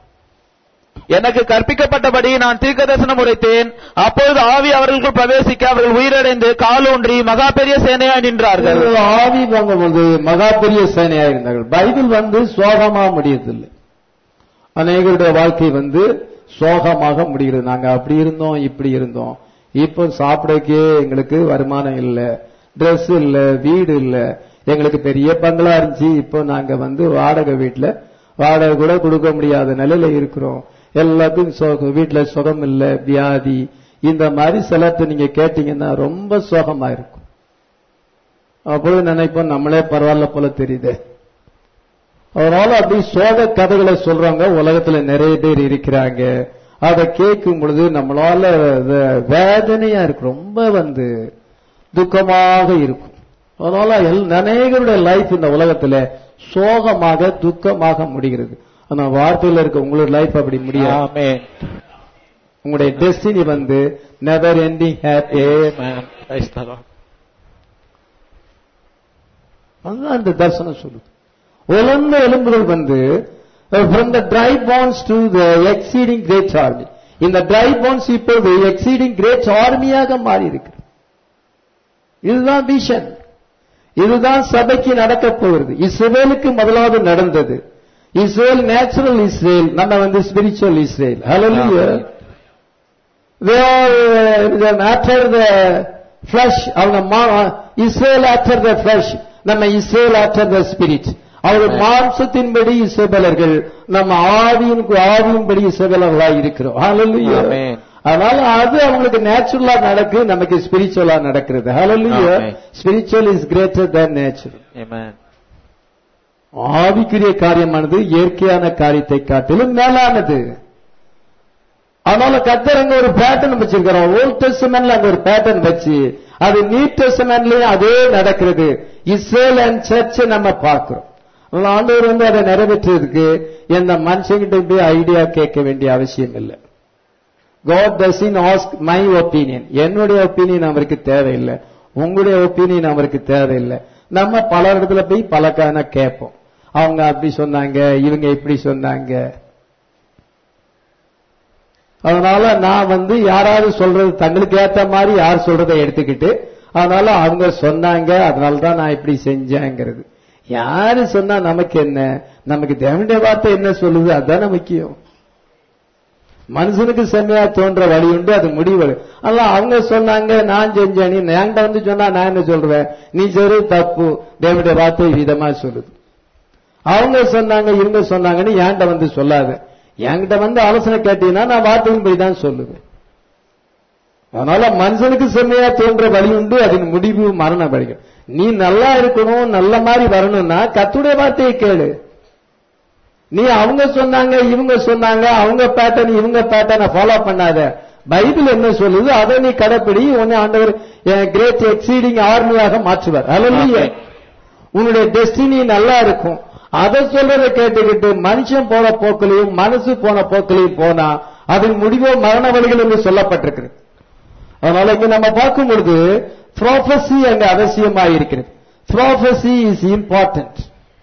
[SPEAKER 2] எனக்கு கற்பிக்கப்பட்டபடி நான் தீர்க்கதரிசனம் உரைத்தேன் அப்பொழுது ஆவி அவர்களுக்குள் பிரவேசிக்க அவர்கள் உயிரடைந்து காலூன்றி மகா பெரிய சேனையாய் நின்றார்கள்
[SPEAKER 1] இவர்கள் ஆவி வாங்கும்போது மகா பெரிய சேனையா இருந்தார்கள் பைபிள் வந்து சோகமா முடியதில்லை அநேகருடைய வாழ்க்கை வந்து சோகமாக முடிகிறது நாங்க அப்படி இருந்தோம் இப்படி இருந்தோம் இப்போ சாப்பிடக்கே எங்களுக்கு வருமானம் இல்ல Dress இல்ல வீடு இல்ல எங்களுக்கு பெரிய பங்களா இருந்துச்சு இப்போ நாங்க வந்து வாடகை வீட்டுல வாடகை கூட கொடுக்க முடியாத நிலையில இருக்கிறோம் எல்லாத்துக்கும் சோகம் வீட்டுல சுகம் இல்ல வியாதி இந்த மாதிரி சிலர்ட்ட நீங்க கேட்டீங்கன்னா ரொம்ப சோகமா இருக்கும் அப்பொழுது நினைப்போம் நம்மளே பரவாயில்ல போல தெரியுதே அதனால அப்படி சோக கதைகளை சொல்றவங்க உலகத்துல நிறைய பேர் இருக்கிறாங்க அதை கேட்கும் பொழுது நம்மளால வே- வேதனையா இருக்கு ரொம்ப வந்து துக்கமாக இருக்கும் அதனால எல்- அநேகருடைய லைஃப் இந்த உலகத்துல சோகமாக துக்கமாக முடிகிறது ஆனா வார்த்தையில இருக்க உங்களோட லைஃப் அப்படி முடியாது
[SPEAKER 2] ஆமென்.
[SPEAKER 1] உங்களுடைய டெஸ்டினி வந்து never ending happy
[SPEAKER 2] Amen. Praise the Lord.
[SPEAKER 1] அதுதான் இந்த தரிசனம் சொல்லுது உலர்ந்த எலும்புகள் வந்து from the dry bones to the exceeding great army இந்த ட்ரை பான்ஸ் இப்பொழுது எக்ஸீடிங் கிரேட் ஆர்மியாக மாறி இருக்கு இதுதான் விஷன் இதுதான் சபைக்கு நடக்கப் போகிறது இஸ்ரேலுக்கு முதலாவது நடந்தது இஸ்ரேல் நேச்சுரல் இஸ்ரேல் நம்ம வந்து spiritual Israel hallelujah they are uh, after the flesh அவங்க மா- இஸ்ரேல் after the flesh நம்ம இஸ்ரேல் after the spirit அவர் மாம்சத்தின்படி இசபலர்கள் நம்ம ஆவியின் ஆவியின்படி இசபலர்களாக இருக்கிறோம் ஹalleluya
[SPEAKER 2] Amen.
[SPEAKER 1] அதனால அது அவங்களுக்கு நேச்சுரலா நடக்கு நமக்கு ஸ்பிரிச்சுவலா நடக்கிறது hallelujah
[SPEAKER 2] Amen.
[SPEAKER 1] Spiritual is greater than natural
[SPEAKER 2] Amen.
[SPEAKER 1] ஆவிக்குரிய காரியமானது இயற்கையான காரியத்தை காட்டிலும் மேலானது அதனால கத்தர் அங்க ஒரு பேட்டர்ன் வச்சிருக்கிறோம் ஓல்ட் டெஸ்டமெண்ட்ல அங்க ஒரு பேட்டர்ன் வச்சு அது நியூ டெஸ்டமெண்ட்லயும் அதே நடக்கிறது இஸ்ரேல் அண்ட் சர்ச் நம்ம பார்க்கிறோம் அதனால ஆண்டவர் வந்து அதை நிறைவேற்றுறதுக்கு எந்த மனுஷங்கிட்ட போய் ஐடியா கேட்க வேண்டிய அவசியம் இல்லை God doesn't ask my opinion என்னுடைய ஒப்பீனியன் அவருக்கு தேவையில்லை உங்களுடைய ஒப்பீனியன் அவருக்கு தேவையில்லை நம்ம பல இடத்துல போய் பல கான கேட்போம் அவங்க அப்படி சொன்னாங்க இவங்க இப்படி சொன்னாங்க அதனால நான் வந்து யாராவது சொல்றது தங்களுக்கு ஏத்த மாதிரி யார் சொல்றதை எடுத்துக்கிட்டு அதனால அவங்க சொன்னாங்க அதனால தான் நான் இப்படி செஞ்சேங்கிறது யாரு சொன்னா நமக்கு என்ன நமக்கு தேவனுடைய வார்த்தை என்ன சொல்லுது அதுதானே முக்கியம் மனுஷனுக்கு செம்மையா தோன்ற வழி உண்டு அது முடிவு அல்ல அவங்க சொன்னாங்க நான் செஞ்சேன் நீ என்கிட்ட வந்து சொன்னா நான் என்ன சொல்றேன் நீ சொல்றது தப்பு தேவனுடைய வார்த்தை விதமா சொல்லுது அவங்க சொன்னாங்க இவங்க சொன்னாங்கன்னு என்கிட்ட வந்து சொல்லாத என்கிட்ட வந்து ஆலோசனை கேட்டீங்கன்னா நான் வார்த்தையின் போய் தான் சொல்லுவேன் அதனால மனுஷனுக்கு செம்மையா தோன்ற வழி உண்டு அதன் முடிவு மரண வழிகள் நீ நல்லா இருக்கணும் நல்ல மாதிரி வரணும்னா கத்துடைய வார்த்தையை கேளு நீ அவங்க சொன்னாங்க இவங்க சொன்னாங்க அவங்க பேட்டர்ன் இவங்க பேட்டர்னை ஃபாலோ பண்ணாத பைபிள் என்ன சொல்லுது அதை நீ கடைப்பிடி உன்னை ஆண்டவர் கிரேட் எக்ஸீடிங் ஆர்மியாக மாற்றுவார் அல்ல உன்னுடைய டெஸ்டினி நல்லா இருக்கும் அதை சொல்றதை கேட்டுக்கிட்டு மனுஷன் போன போக்கிலையும் மனசு போன போக்கிலையும் போனா அதன் முடிவோ மரண வழிகள் என்று சொல்லப்பட்டிருக்கிறது அதனால இங்க நம்ம பார்க்கும் பொழுது ப்ராஃபஸி அங்க அவசியமாக இருக்கிறது prophecy is important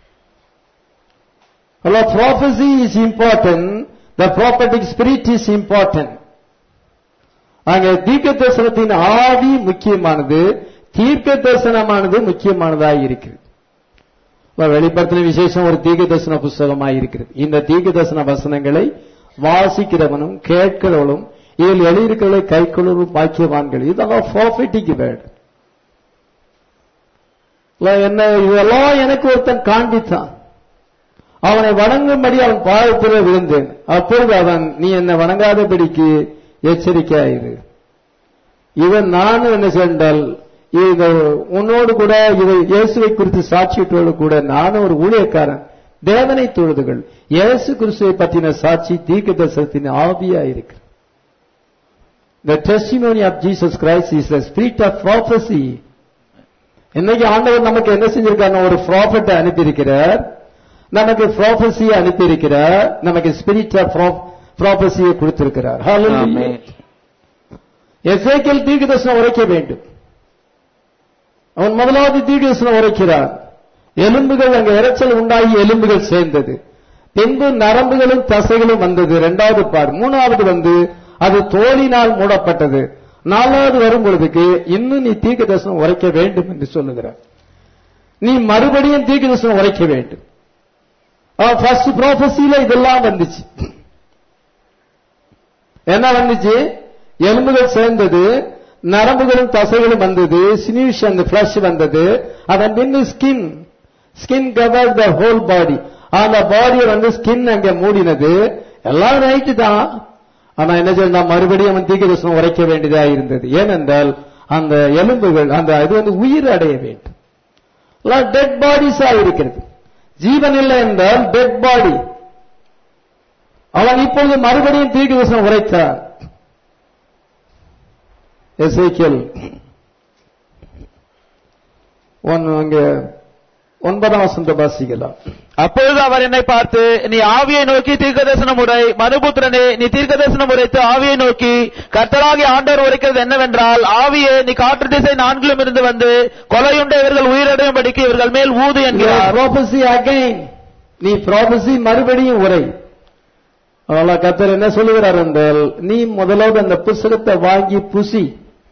[SPEAKER 1] prophecy is important the prophetic spirit is important அங்க தீர்க்க தரிசனத்தின் ஆவி முக்கியமானது தீர்க்க தரிசனமானது முக்கியமானதாக இருக்கிறது வெளிப்படத்தின விசேஷம் ஒரு தீர்க்க தரிசன புஸ்தகமாக இருக்கிறது இந்த தீர்க்க தரிசன வசனங்களை வாசிக்கிறவனும் கேட்கிறவனும் இதில் எழுதியிருக்கிறதை கைக்கொள்ளும் பாக்கியவான்கள் இதெல்லாம் ப்ராஃபிட்டிக் வேர்டு என்ன இதெல்லாம் எனக்கு ஒருத்தன் காண்பித்தான் அவனை வணங்கும்படி அவன் பாதத்தில் விழுந்தேன் அப்பொழுது அவன் நீ என்னை வணங்காதபடிக்கு எச்சரிக்கையாயிரு இவன் நான் என்ன சென்றால் இது உன்னோடு கூட இதை இயேசுவை குறித்து சாட்சியிட்டோடு கூட நானும் ஒரு ஊழியக்காரன் தேவனை தொழுதுகள் இயேசு கிறிஸ்துவை பற்றின சாட்சி தீர்க்க தரிசனத்தின் ஆவியா இருக்கு The testimony of Jesus Christ is the spirit of prophecy. இன்னைக்கு ஆண்டவர் நமக்கு என்ன செஞ்சிருக்காங்க ஒரு ப்ராஃபட்டை அனுப்பியிருக்கிறார் நமக்கு ப்ராஃபஸியை அனுப்பியிருக்கிறார் நமக்கு ஸ்பிரிட் ஆஃப் ப்ராஃபஸியை கொடுத்திருக்கிறார் எசேக்கியல் தீர்க்க தரிசனம் உரைக்க வேண்டும் அவன் முதலாவது தீர்க்க தரிசனம் உரைக்கிறார் எலும்புகள் அங்க இறைச்சல் உண்டாகி எலும்புகள் சேர்ந்தது பின்பு நரம்புகளும் தசைகளும் வந்தது இரண்டாவது பார் மூணாவது வந்து அது தோலினால் மூடப்பட்டது நாலாவது வரும் பொழுதுக்கு இன்னும் நீ தீர்க்க தரிசனம் உரைக்க வேண்டும் என்று சொல்லுகிறார் நீ மறுபடியும் தீர்க்க தரிசனம் உரைக்க வேண்டும் ஃபர்ஸ்ட் ப்ராஃபஸில இதெல்லாம் வந்துச்சு என்ன வந்துச்சு எலும்புகள் சேர்ந்தது நரம்புகளும் தசைகளும் வந்தது சினிஷ் அந்த பிளஷ் வந்தது அதன் பின்னு skin skin cover the whole body அந்த பாடியை வந்து ஸ்கின் அங்க மூடினது எல்லாம் ரைட்டு தான் ஆனா என்ன செய்யணும் மறுபடியும் அவன் தீர்க்க தரிசனம் உரைக்க வேண்டியதா இருந்தது ஏனென்றால் அந்த எலும்புகள் அந்த இது வந்து உயிர் அடைய வேண்டும் டெட் பாடிஸா இருக்கிறது ஜீவன் இல்லை என்றால் டெட் பாடி அவன் இப்பொழுது மறுபடியும் தீர்க்க தரிசனம் உரைத்தார் எசேக்கியல் ஒன் அங்க ஒன்பதாம் வசந்த வாசிக்கலாம்
[SPEAKER 2] அப்பொழுது அவர் என்னை பார்த்து நீ ஆவியை நோக்கி தீர்க்கதரிசனம் உரை மனுபுத்திரனே நீ தீர்க்கதரிசனம் உரைத்து ஆவியை நோக்கி கர்த்தராகி ஆண்டவர் உரைக்கிறது என்னவென்றால் ஆவியே நீ காற்று திசை நான்கிலும் இருந்து வந்து கொலையுண்ட இவர்கள் உயிரடையும்படிக்கு இவர்கள் மேல் ஊது என்கிறார்
[SPEAKER 1] ப்ராபசி அகைன் நீ ப்ராபசி மறுபடியும் உரை அதனால கத்தர் என்ன சொல்லுகிறார் என்றால் நீ முதலாவது அந்த புஸ்தகத்தை வாங்கி புசி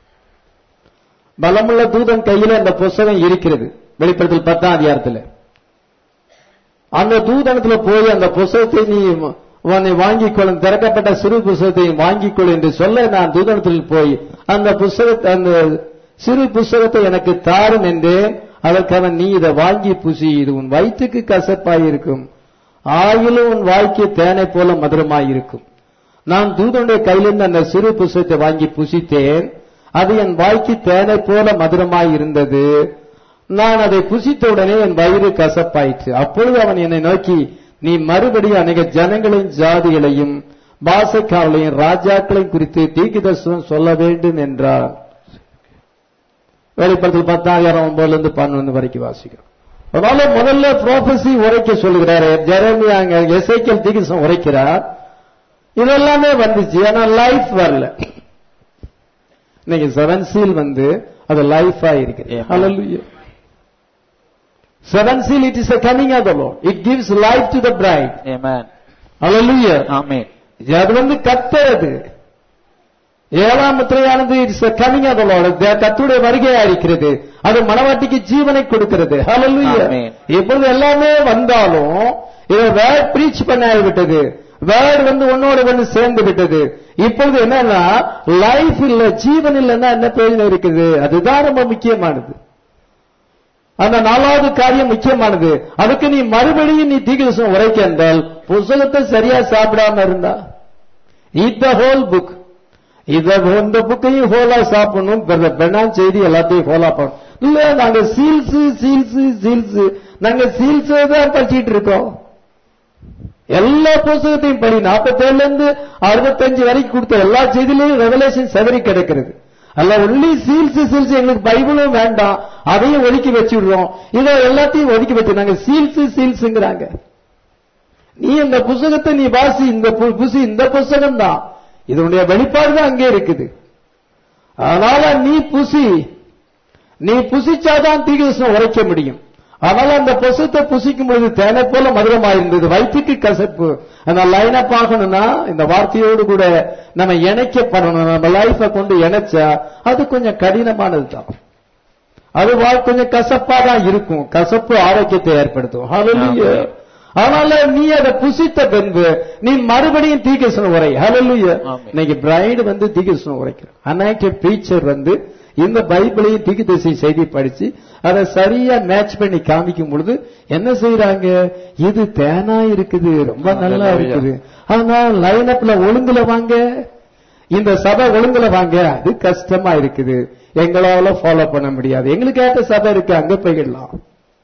[SPEAKER 1] பலமுள்ள தூதன் கையில அந்த புஸ்தகம் இருக்கிறது வெளிப்படத்தில் பத்தாம் அதிகாரத்தில் அந்த தூதனத்துல போய் அந்த புஸ்தகத்தை நீ உன்னை வாங்கிக் கொள்ளும் திறக்கப்பட்ட சிறு புஸ்தகத்தை வாங்கிக் கொள் என்று சொல்ல நான் தூதனத்தில் போய் அந்த புஸ்தகத்தை அந்த சிறு புஸ்தகத்தை எனக்கு தாரும் என்றேன் அதற்காக நீ இதை வாங்கி புசி இது உன் வயிற்றுக்கு கசப்பாய் இருக்கும் ஆயிலும் உன் வாழ்க்கை தேனை போல மதுரமாய் இருக்கும் நான் தூதனுடைய கையிலிருந்து அந்த சிறு புஸ்தகத்தை வாங்கி புசித்தேன் அது என் வாய்க்கு தேனை போல மதுரமாய் இருந்தது நான் அதை புசித்த உடனே என் வயிறு கசப்பாயிற்று அப்பொழுது அவன் என்னை நோக்கி நீ மறுபடியும் அநேக ஜனங்களையும் ஜாதிகளையும் பாசக்காவலையும் ராஜாக்களையும் குறித்து தீர்க்கதர்சனம் சொல்ல வேண்டும் என்றார் வெளிப்படத்தில் பத்தாயிரம் ஒன்பதுல இருந்து பன்னெண்டு வரைக்கும் வாசிக்கிறோம் அதனால முதல்ல ப்ராபசி உரைக்க சொல்லுகிறாரு ஜெரமி அங்க எசைக்கல் தீர்க்கதர்சனம் உரைக்கிறார் இதெல்லாமே வந்துச்சு ஆனா லைஃப் வரல இன்னைக்கு செவன் சீல் வந்து அது லைஃபா இருக்குது Hallelujah. Seven seal, it is a coming of the Lord. It gives life to the bride.
[SPEAKER 2] Amen.
[SPEAKER 1] Hallelujah.
[SPEAKER 2] Amen.
[SPEAKER 1] அது வந்து கத்தது ஏழாம் முத்திரையானது இட்ஸ் கமிங் ஆஃப் லார்ட் கத்துடைய வருகையா இருக்கிறது அது மனவாட்டிக்கு ஜீவனை கொடுக்கிறது Hallelujah.
[SPEAKER 2] Amen.
[SPEAKER 1] இப்பொழுது எல்லாமே வந்தாலும் இதை வேர்ட் பிரீச் பண்ண விட்டது வேர்ட் வந்து உன்னோட வந்து சேர்ந்து விட்டது இப்பொழுது என்னன்னா லைஃப் இல்ல ஜீவன் இல்லைன்னா என்ன பிரயோஜனம் இருக்குது அதுதான் ரொம்ப முக்கியமானது அந்த நாலாவது காரியம் முக்கியமானது அதுக்கு நீ மறுபடியும் நீ தீகிருஷ்ணம் உரைக்க என்றால் புஸ்தகத்தை சரியா சாப்பிடாம இருந்தா இந்த ஹோல் புக் இத இந்த புக்கையும் ஹோலா சாப்பிடணும் பெண்ணாம் செய்தி எல்லாத்தையும் ஹோலா பண்ணணும் இல்ல நாங்க சீல்ஸ் சீல்ஸ் சீல்ஸ் நாங்க சீல்ஸ் தான் படிச்சிட்டு இருக்கோம் எல்லா புஸ்தகத்தையும் படி நாற்பத்தேழுல இருந்து அறுபத்தஞ்சு வரைக்கும் கொடுத்த எல்லா செய்தியிலையும் ரெவலேஷன் செதறி கிடக்கிறது அல்ல ஒன்லி சீல்ஸ் சீல்ஸ் எங்களுக்கு பைபிளும் வேண்டாம் அதையும் ஒதுக்கி வச்சுடுறோம் இதோ எல்லாத்தையும் ஒதுக்கி வச்சிருந்தாங்க சீல்ஸ் சீல்ஸ்ங்கிறாங்க நீ இந்த புஸ்தகத்தை நீ வாசி இந்த பு- புசி இந்த புஸ்தகம் தான் இதனுடைய வெளிப்பாடு தான் அங்கே இருக்குது அதனால நீ புசி நீ புசிச்சாதான் தீகிருஷ்ணம் உரைக்க முடியும் அதனால அந்த புசத்தை புசிக்கும் பொழுது தேனை போல மதுரமா இருந்தது வயிற்றுக்கு கசப்பு அந்த லைன் அப் ஆகணும்னா இந்த வார்த்தையோடு கூட நம்ம இணைக்கப்படணும் நம்ம லைஃப கொண்டு இணைச்சா அது கொஞ்சம் கடினமானது தான் அது வா- கொஞ்சம் கசப்பா தான் இருக்கும் கசப்பு ஆரோக்கியத்தை ஏற்படுத்தும் Hallelujah. அதனால நீ அதை புசித்த பின்பு நீ மறுபடியும் தீகிருஷ்ணன் உரை ஹalleluya
[SPEAKER 2] ஆமென்.
[SPEAKER 1] இன்னைக்கு பிரைடு வந்து தீகிருஷ்ணன் உரைக்கிறார் அனாய்டட் டீச்சர் வந்து இந்த பைபிளையும் தீகிருஷ்ண செய்தி படிச்சு அதை சரியா மேட்ச் பண்ணி காமிக்கும் பொழுது என்ன செய்யறாங்க இது தேனா இருக்குது ரொம்ப நல்லா
[SPEAKER 2] Hallelujah.
[SPEAKER 1] இருக்குது ஆனா லைன் அப்ல ஒழுங்குல வாங்க இந்த சபை ஒழுங்குல வாங்க அது கஷ்டமா இருக்குது எங்களால ஃபாலோ பண்ண முடியாது எங்களுக்கு ஏற்ற சபை இருக்கு அங்க போயிடலாம்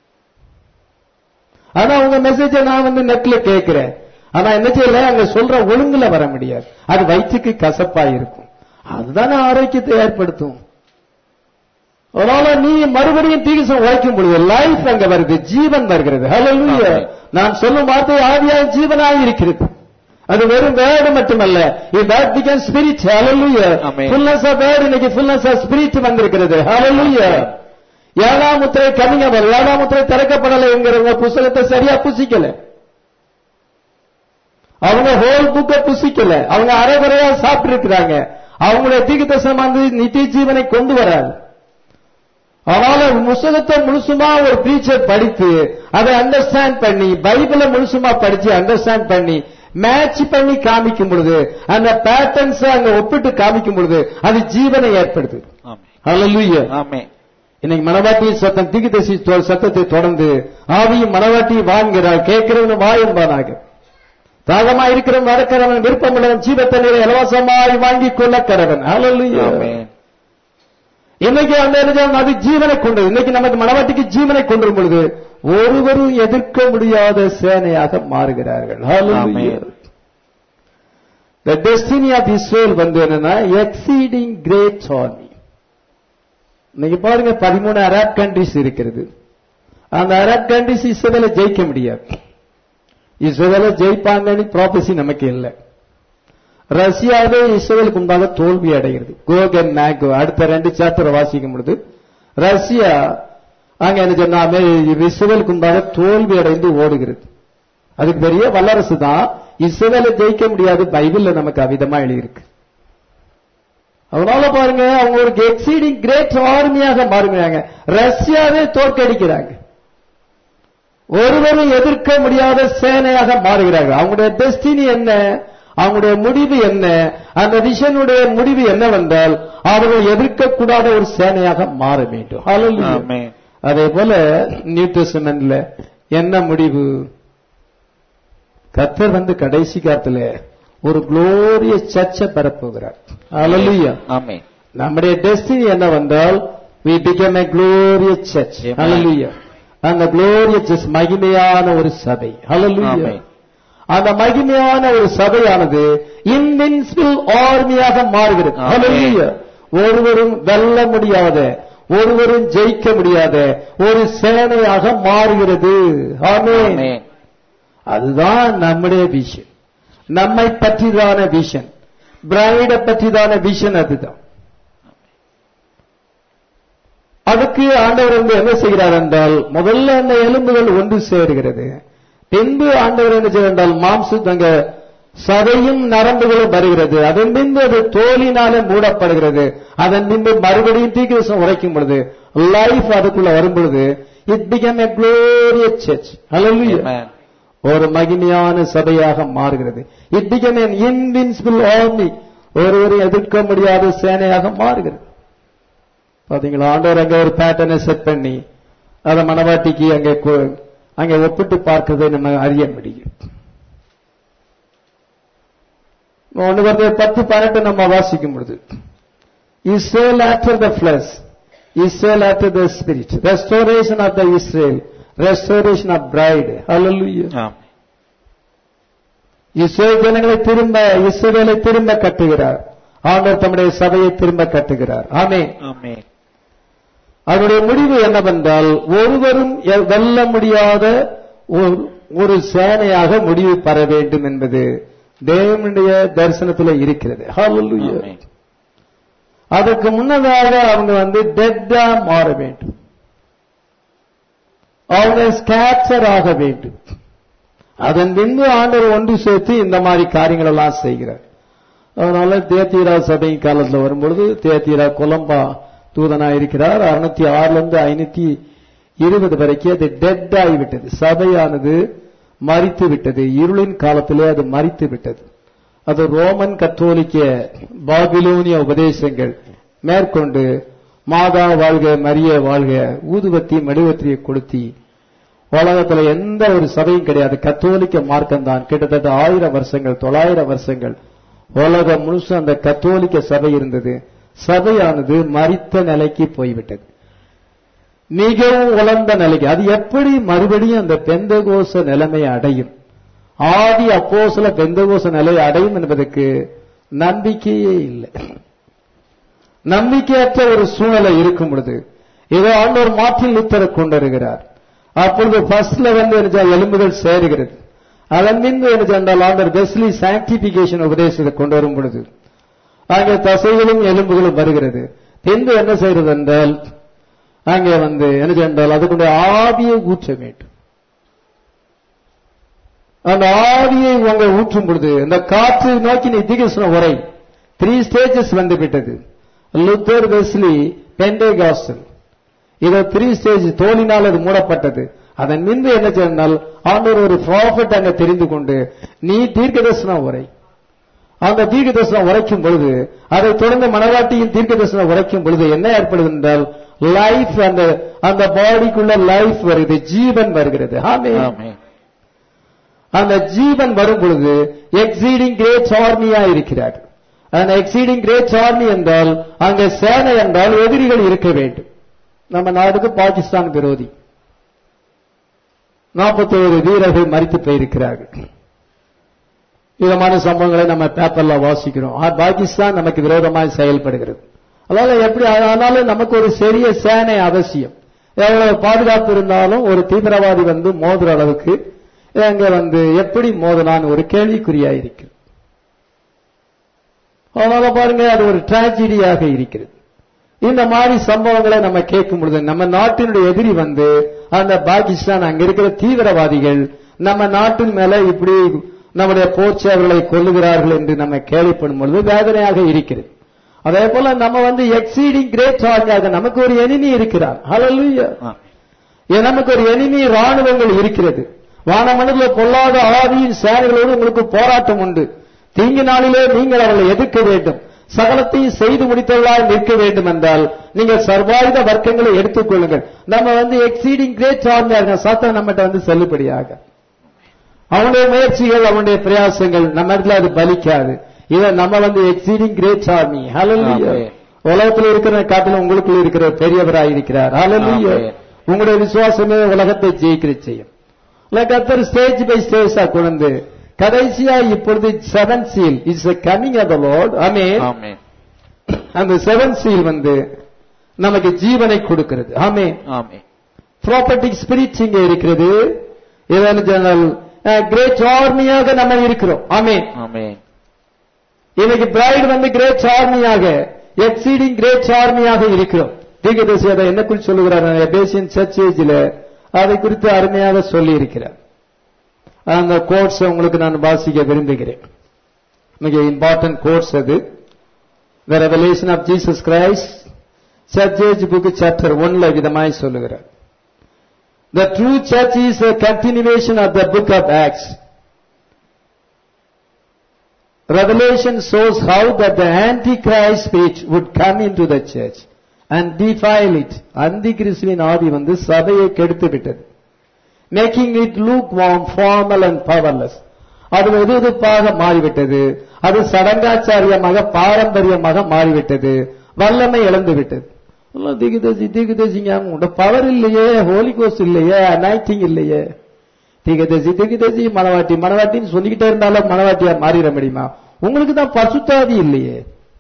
[SPEAKER 1] ஆனா உங்க மெசேஜ நான் வந்து நெட்ல கேட்கிறேன் ஆனா என்ன செய்யல அங்க சொல்ற ஒழுங்குல வர முடியாது அது வயிற்றுக்கு கசப்பா இருக்கும் அதுதானே ஆரோக்கியத்தை ஏற்படுத்தும் அதனால நீ மறுபடியும் தீகிசம் உழைக்கும் பொழுது லைஃப் அங்க வருது ஜீவன் வருகிறது ஹalleluya
[SPEAKER 2] ஆமென்.
[SPEAKER 1] நான் சொல்லும் வார்த்தை ஆவியாய் ஜீவனாய் இருக்கிறது அது வெறும் வேர்டு மட்டுமல்ல வேர்ட் பிகன் ஸ்பிரிட் ஹalleluya
[SPEAKER 2] ஆமென்.
[SPEAKER 1] ஃபுல்னஸ் ஆஃப் வேர்ட் இன்னைக்கு ஃபுல்னஸ் ஆஃப் ஸ்பிரிட் வந்திருக்கிறது ஹalleluya ஏழாம் முத்திரை கம்மிங் அவர் ஏழாம் முத்திரை திறக்கப்படலைங்கிறவங்க புஸ்தகத்தை சரியா புசிக்கல அவங்க ஹோல் புக்க புசிக்கல அவங்க அரைகுறையா சாப்பிட்டு இருக்கிறாங்க அவங்களுடைய தீர்க்கதரிசனம் வந்து நித்திய ஜீவனை கொண்டு வராது அதனால புஸ்தகத்தை முழுசுமா ஒரு டீச்சர் படித்து அதை அண்டர்ஸ்டாண்ட் பண்ணி பைபிளை முழுசுமா படிச்சு அண்டர்ஸ்டாண்ட் பண்ணி மேட்ச் பண்ணி காமிக்கும் பொழுது அந்த பேட்டர்ன்ஸ் அங்க ஒப்பிட்டு காமிக்கும் பொழுது அது ஜீவனை ஏற்படுது
[SPEAKER 2] ஆமென்
[SPEAKER 1] ஹalleluya
[SPEAKER 2] ஆமென்
[SPEAKER 1] இன்னைக்கு மனவாட்டியின் சத்தம் தீக்குதசி சத்தத்தை தொடர்ந்து ஆவியும் மனவாட்டியும் வாங்கிறார் கேட்கிறவன் வா என்பானாக தாகமா இருக்கிறவன் நடக்கிறவன் விருப்பமுள்ளவன் ஜீவத்தை நீரை இலவசமாய் வாங்கிக் கொள்ள கடவன் ஹalleluya
[SPEAKER 2] ஆமென்
[SPEAKER 1] இன்னைக்கு அந்த நிஜம் அது ஜீவனை கொண்டது இன்னைக்கு நமக்கு மனவாட்டிக்கு ஜீவனை கொண்டு வரும் பொழுது ஒருவரும் எதிர்க்க முடியாத சேனையாக மாறுகிறார்கள் Hallelujah.
[SPEAKER 2] Amen.
[SPEAKER 1] The destiny of Israel வந்து என்னன்னா exceeding great army இன்னைக்கு பாருங்க பதிமூணு அரப் கண்ட்ரிஸ் இருக்கிறது அந்த அரப் கண்ட்ரிஸ் இஸ்ரேலை ஜெயிக்க முடியாது இஸ்ரேலை ஜெயிப்பாங்கன்னு ப்ராபசி நமக்கு இல்லை ரஷ்யாவே இஸ்ரேலுக்கு முன்பாக தோல்வி அடைகிறது கோக் அண்ட் மேகோ அடுத்த ரெண்டு சாப்டரை வாசிக்கும் பொழுது ரஷ்யா அங்க என்ன சொன்னா அமெரி- இஸ்ரேலுக்கு முன்பாக தோல்வி அடைந்து ஓடுகிறது அதுக்கு பெரிய வல்லரசு தான் இஸ்ரேலை ஜெயிக்க முடியாது பைபிள்ல நமக்கு அவிதமா எழுதியிருக்கு அதனால பாருங்க அவங்க ஒரு எக்ஸீடிங் கிரேட் ஆர்மியாக மாறுகிறாங்க ரஷ்யாவே தோற்கடிக்கிறாங்க ஒருவரும் எதிர்க்க முடியாத சேனையாக மாறுகிறார்கள் அவங்களுடைய டெஸ்டினி என்ன அவங்களுடைய முடிவு என்ன அந்த விஷனுடைய முடிவு என்னவென்றால் அவர்கள் எதிர்க்கக்கூடாத ஒரு சேனையாக மாற வேண்டும் Hallelujah.
[SPEAKER 2] ஆமென்
[SPEAKER 1] அதே போல நியூ டெஸ்டமெண்ட்ல என்ன முடிவு கத்தர் வந்து கடைசி காலத்துல ஒரு குளோரியஸ் சர்ச்சை பெறப்போகிறார் Hallelujah.
[SPEAKER 2] ஆமென்
[SPEAKER 1] நம்முடைய டெஸ்டினி என்னவென்றால் we become a glorious church
[SPEAKER 2] Amen.
[SPEAKER 1] Hallelujah. அந்த glorious church மகிமையான ஒரு சபை Hallelujah.
[SPEAKER 2] ஆமென்.
[SPEAKER 1] அந்த மகிமையான ஒரு சபையானது இன்வின்சிபிள் ஆர்மியாக மாறுகிறது
[SPEAKER 2] ஆமென்.
[SPEAKER 1] Hallelujah. ஒருவரும் வெல்ல முடியாத ஒருவரும் ஜெயிக்க முடியாத ஒரு சேனையாக மாறுகிறது ஆமென்
[SPEAKER 2] ஆமென்
[SPEAKER 1] அதுதான் நம்முடைய விஷன் நம்மை பற்றிதான விஷன் பிரைட பற்றிதான விஷன் அதுதான் அதுக்கு ஆண்டவர் வந்து என்ன செய்கிறார் என்றால் முதல்ல அந்த எலும்புகள் ஒன்று சேருகிறது பின்பு ஆண்டவர் என்ன செய்கிறார் என்றால் மாம்சு தங்க சதையும் நரம்புகளும் வருகிறது அதன் பின்பு அது தோலினாலே மூடப்படுகிறது அதன் பின்பு மறுபடியும் தீக்கிரசம் உரைக்கும் பொழுது லைஃப் அதுக்குள்ள வரும் பொழுது it become a glorious church hallelujah
[SPEAKER 2] Amen.
[SPEAKER 1] ஒரு மகிமையான சபையாக மாறுகிறது it become an invincible army ஒருவரை எதிர்க்க முடியாத சேனையாக மாறுகிறது பாத்தீங்களா ஆண்டவர் அங்க ஒரு பேட்டர்னை செட் பண்ணி அதை மனவாட்டிக்கு அங்கே கு- அங்கே ஒப்பிட்டு பார்க்கிறதை நம்ம அறிய முடியும் ஒன்று வந்து பத்து பன்னெண்டு நம்ம வாசிக்கும் பொழுது Israel after the flesh Israel after the spirit restoration of the Israel restoration of bride hallelujah
[SPEAKER 2] ஆமென்
[SPEAKER 1] இஸ்ரேல் ஜனங்களை திரும்ப இஸ்ரேலை திரும்ப கட்டுகிறார் ஆண்டவர் தம்முடைய சபையை திரும்ப கட்டுகிறார் ஆமே
[SPEAKER 2] ஆமென்
[SPEAKER 1] அதனுடைய முடிவு என்னவென்றால் ஒருவரும் எ- வெல்ல முடியாத ஒரு- ஒரு சேனையாக முடிவு பெற வேண்டும் என்பது தேவனுடைய தரிசனத்தில் இருக்கிறது Hallelujah.
[SPEAKER 2] ஆமென்
[SPEAKER 1] அதற்கு முன்னதாக அவங்க வந்து டெட்டா மாற வேண்டும் அவங்க ஸ்கேப்சர் ஆக வேண்டும் அதன் பின்பு ஆண்டவர் ஒன்று சேர்த்து இந்த மாதிரி காரியங்கள் எல்லாம் செய்கிறார் அதனால தேத்தீரா சபை காலத்தில் வரும்பொழுது தேத்தீரா கொலம்பா தூதனா இருக்கிறார் அறுநூத்தி ஆறுல இருந்து ஐநூத்தி இருபது வரைக்கும் அது டெட் ஆகிவிட்டது சபையானது மறித்து விட்டது இருளின் காலத்திலே அது மறித்து விட்டது அது ரோமன் கத்தோலிக்க பாபிலோனிய உபதேசங்கள் மேற்கொண்டு மாதா வாழ்க மரிய வாழ்க ஊதுவத்தி மெழுகுவத்தியை கொளுத்தி உலகத்துல எந்த ஒரு சபையும் கிடையாது கத்தோலிக்க மார்க்கம் தான் கிட்டத்தட்ட ஆயிரம் வருஷங்கள் தொள்ளாயிரம் வருஷங்கள் உலகம் முழுசு அந்த கத்தோலிக்க சபை இருந்தது சபையானது மரித்த நிலைக்கு போய்விட்டது மிகவும் உலர்ந்த நிலைக்கு அது எப்படி மறுபடியும் அந்த பெந்தகோச நிலைமையை அடையும் ஆதி அப்போஸ்தல பெந்தகோச நிலையை அடையும் என்பதற்கு நம்பிக்கையே இல்லை நம்பிக்கையற்ற ஒரு சூழ்நிலை இருக்கும் பொழுது ஏதோ ஆண்டவர் மாற்றில் லுத்தரை கொண்டிருக்கிறார் அப்பொழுது ஃபர்ஸ்ட்ல வந்து என்ன எலும்புகள் சேருகிறது அதன் பின்பு என்ன சென்றால் ஆண்டவர் பெஸ்லி சாங்டிபிகேஷன் உபதேசத்தை கொண்டு வரும் பொழுது அங்கே தசைகளும் எலும்புகளும் வருகிறது பின்பு என்ன செய்கிறது என்றால் அங்கே வந்து என்ன சென்றால் அதுக்குடைய ஆவியை ஊற்ற வேண்டும் அந்த ஆவியை உங்க ஊற்றும் பொழுது இந்த காற்று நோக்கி நீ திகசன உரை த்ரீ ஸ்டேஜஸ் வந்து விட்டது லுத்தர் வெஸ்லி பெண்டேகாஸ்டல் இது த்ரீ ஸ்டேஜ் தோலினால் அது மூடப்பட்டது அதன் மின்பு என்ன சொன்னால் ஆண்டவர் ஒரு ப்ராஃபிட் அங்க தெரிந்து கொண்டு நீ தீர்க்கதர்சனம் உரை அந்த தீர்க்கதர்சனம் உரைக்கும் பொழுது அதை தொடர்ந்து மனவாட்டியின் தீர்க்கதர்சனம் உரைக்கும் பொழுது என்ன ஏற்படுது என்றால் லைஃப் அந்த அந்த பாடிக்குள்ள லைஃப் வருகிறது ஜீவன் வருகிறது ஆமென்.
[SPEAKER 2] ஆமென்
[SPEAKER 1] அந்த ஜீவன் வரும் பொழுது எக்ஸீடிங் கிரேட் ஆர்மியா இருக்கிறார் அந்த எக்ஸீடிங் கிரேட் ஆர்மி என்றால் அங்க சேனை என்றால் எதிரிகள் இருக்க வேண்டும் நம்ம நாடுக்கு பாகிஸ்தான் விரோதி நாற்பத்தோரு வீரர்கள் மறித்து போயிருக்கிறார்கள் விதமான சம்பவங்களை நம்ம பேப்பர்ல வாசிக்கிறோம் ஆ, பாகிஸ்தான் நமக்கு விரோதமாக செயல்படுகிறது அதனால எப்படி ஆனாலும் நமக்கு ஒரு சிறிய சேனை அவசியம் எவ்வளவு பாதுகாப்பு இருந்தாலும் ஒரு தீவிரவாதி வந்து மோதுற அளவுக்கு அங்க வந்து எப்படி மோதலான்னு ஒரு கேள்விக்குறியா இருக்கிறது அதனால பாருங்க அது ஒரு டிராஜடியாக இருக்கிறது இந்த மாதிரி சம்பவங்களை நம்ம கேட்கும் பொழுது நம்ம நாட்டினுடைய எதிரி வந்து அந்த பாகிஸ்தான் அங்க இருக்கிற தீவிரவாதிகள் நம்ம நாட்டின் மேல இப்படி நம்முடைய போர்ச்சவர்களை கொல்லுகிறார்கள் என்று நம்ம கேள்விப்படும் பொழுது வேதனையாக இருக்கிறது அதே போல நம்ம வந்து எக்ஸீடிங் கிரேட் ஆக நமக்கு ஒரு எனிமி இருக்கிறார் ஹalleluya
[SPEAKER 2] ஆமென்
[SPEAKER 1] ஏன் நமக்கு ஒரு எனிமி ராணுவங்கள் இருக்கிறது வானமண்டல பொல்லாத ஆவியின் சேனைகளோடு உங்களுக்கு போராட்டம் உண்டு தீங்கு நாளிலே நீங்கள் அவர்களை எதிர்க்க வேண்டும் சகலத்தையும் செய்து முடித்தவர்களாக நிற்க வேண்டும் என்றால் நீங்கள் சர்வாயுத வர்க்கங்களை எடுத்துக் கொள்ளுங்கள் நம்ம வந்து எக்ஸீடிங் கிரேட் ஆர்மியாக சாத்தா நம்மகிட்ட வந்து செல்லுபடியாக அவனுடைய முயற்சிகள் அவனுடைய பிரயாசங்கள் நம்ம இடத்துல அது பலிக்காது இதை நம்ம வந்து எக்ஸீடிங் கிரேட் ஆர்மி ஹalleluya
[SPEAKER 2] ஆமென்.
[SPEAKER 1] உலகத்தில் இருக்கிற காட்டிலும் உங்களுக்குள்ள இருக்கிற பெரியவராய் இருக்கிறார் ஹalleluya
[SPEAKER 2] ஆமென்.
[SPEAKER 1] உங்களுடைய விசுவாசமே உலகத்தை ஜெயிக்கிற செய்யும் கத்தர் ஸ்டேஜ் பை ஸ்டேஜா கொண்டு கடைசியா இப்பொழுது seven seal is coming of the Lord ஆமென்
[SPEAKER 2] ஆமென்
[SPEAKER 1] அந்த செவன் சீல் வந்து நமக்கு ஜீவனை கொடுக்கிறது ஆமென்
[SPEAKER 2] ஆமென்
[SPEAKER 1] ப்ராப்பர்ட்டிக் ஸ்பிரிட் இங்க இருக்கிறது இதன் ஜெனரல் கிரேட் ஆர்மியாக நம்ம இருக்கிறோம் ஆமென்
[SPEAKER 2] ஆமென்
[SPEAKER 1] இன்னைக்கு பிரைட் வந்து கிரேட் ஆர்மியாக எக்ஸீடிங் கிரேட் ஆர்மியாக இருக்கிறோம் தீர்க்கதரிசி அதை என்ன குறித்து சொல்லுகிறார் எபேசியன் சர்ச் ஏஜில் அதை குறித்து அருமையாக சொல்லி இருக்கிறார் அந்த கோட்ஸ் உங்களுக்கு நான் வாசிக்க விரும்புகிறேன் மிக இம்பார்ட்டன்ட் கோட்ஸ் அது the revelation of Jesus Christ church age book chapter ஒன்ல விதமாய் சொல்லுகிறார் The true church is a continuation of the book of Acts. Revelation shows how that the Antichrist spirit would come into the church and defile it. அந்திகிறிஸ்துவின் ஆவி வந்து சபையை கெடுத்து விட்டது making it lukewarm formal and powerless அது வெதுவெதுப்பாக மாறிவிட்டது அது சடங்காச்சாரியமாக பாரம்பரியமாக மாறிவிட்டது வல்லமை இழந்து விட்டது திகுதசி திகுதசிங்க உங்களோட பவர் இல்லையே ஹோலி கோஸ் இல்லையே அனாய்டிங் இல்லையே திகதசி திகதசி மனவாட்டி மனவாட்டின்னு சொல்லிக்கிட்டே இருந்தாலும் மனவாட்டியா மாறிட முடியுமா உங்களுக்கு தான் பசுத்தாதி இல்லையே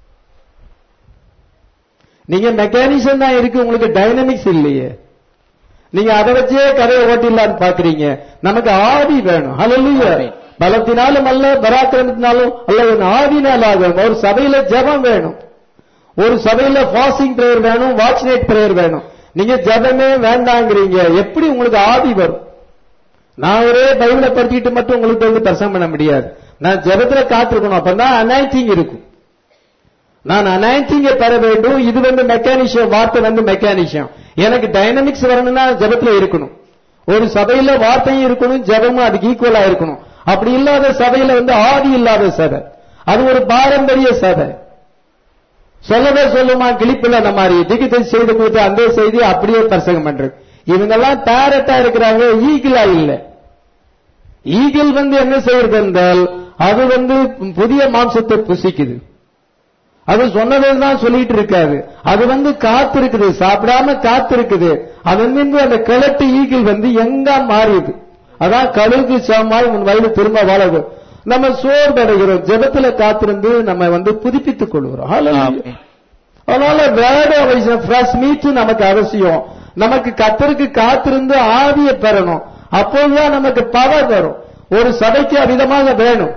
[SPEAKER 1] நீங்க மெக்கானிசம் தான் இருக்கு உங்களுக்கு டைனமிக்ஸ் இல்லையே நீங்க அதை வச்சே கதையை ஓட்டிடலான்னு பாக்குறீங்க நமக்கு ஆவி வேணும் ஹalleluya
[SPEAKER 2] ஆமென்.
[SPEAKER 1] பலத்தினாலும் அல்ல பராக்கிரமத்தினாலும் அல்ல ஒரு ஆவினால் ஆகும் ஒரு சபையில ஜெபம் வேணும் ஒரு சபையில ஃபாஸ்டிங் பிரேயர் வேணும் வாட்ச் நைட் பிரேயர் வேணும் நீங்க ஜெபமே வேண்டாங்கிறீங்க எப்படி உங்களுக்கு ஆவி வரும் நான் ஒரே பைபிளை படிச்சுக்கிட்டு மட்டும் உங்களுக்கு வந்து பிரசங்கம் பண்ண முடியாது நான் ஜெபத்துல காத்திருக்கணும் அப்பதான் அனாய்டிங் இருக்கும் நான் அனாய்டிங்க பெற வேண்டும் இது வந்து மெக்கானிஷியம் வார்த்தை வந்து மெக்கானிஷியம் எனக்கு டைனமிக்ஸ் வரணும்னா ஜெபத்துல இருக்கணும் ஒரு சபையில வார்த்தையும் இருக்கணும் ஜெபமும் அதுக்கு ஈக்குவலா இருக்கணும் அப்படி இல்லாத சபையில வந்து ஆதி இல்லாத சபை அது ஒரு பாரம்பரிய சபை சொல்லவே சொல்லுமா கிளிப்புல அந்த மாதிரி திகித்தை செய்து கொடுத்து அந்த செய்தி அப்படியே பிரசங்கம் பண்றது இவங்கெல்லாம் பேரட்டா இருக்கிறாங்க ஈகிளா இல்ல ஈகிள் வந்து என்ன செய்யறது என்றால் அது வந்து புதிய மாம்சத்தை புசிக்குது அது சொன்னதை தான் சொல்லிட்டு இருக்காது அது வந்து காத்து இருக்குது சாப்பிடாம காத்து இருக்குது அது வந்து அந்த கிழட்டு ஈகிள் வந்து எங்க மாறியது அதான் கழுகு சமமாய் உன் வயது திரும்ப வாழது நம்ம சோர்வடைகிறோம் ஜெபத்துல காத்திருந்து நம்ம வந்து புதுப்பித்துக் கொள்கிறோம் Hallelujah.
[SPEAKER 2] ஆமென்.
[SPEAKER 1] அதனால வேர்ட் ஆஃப் ஃப்ரெஷ் மீட் நமக்கு அவசியம் நமக்கு கத்தருக்கு காத்திருந்து ஆவியை பெறணும் அப்போதுதான் நமக்கு பவர் வரும் ஒரு சபைக்கு அவிதமாக வேணும்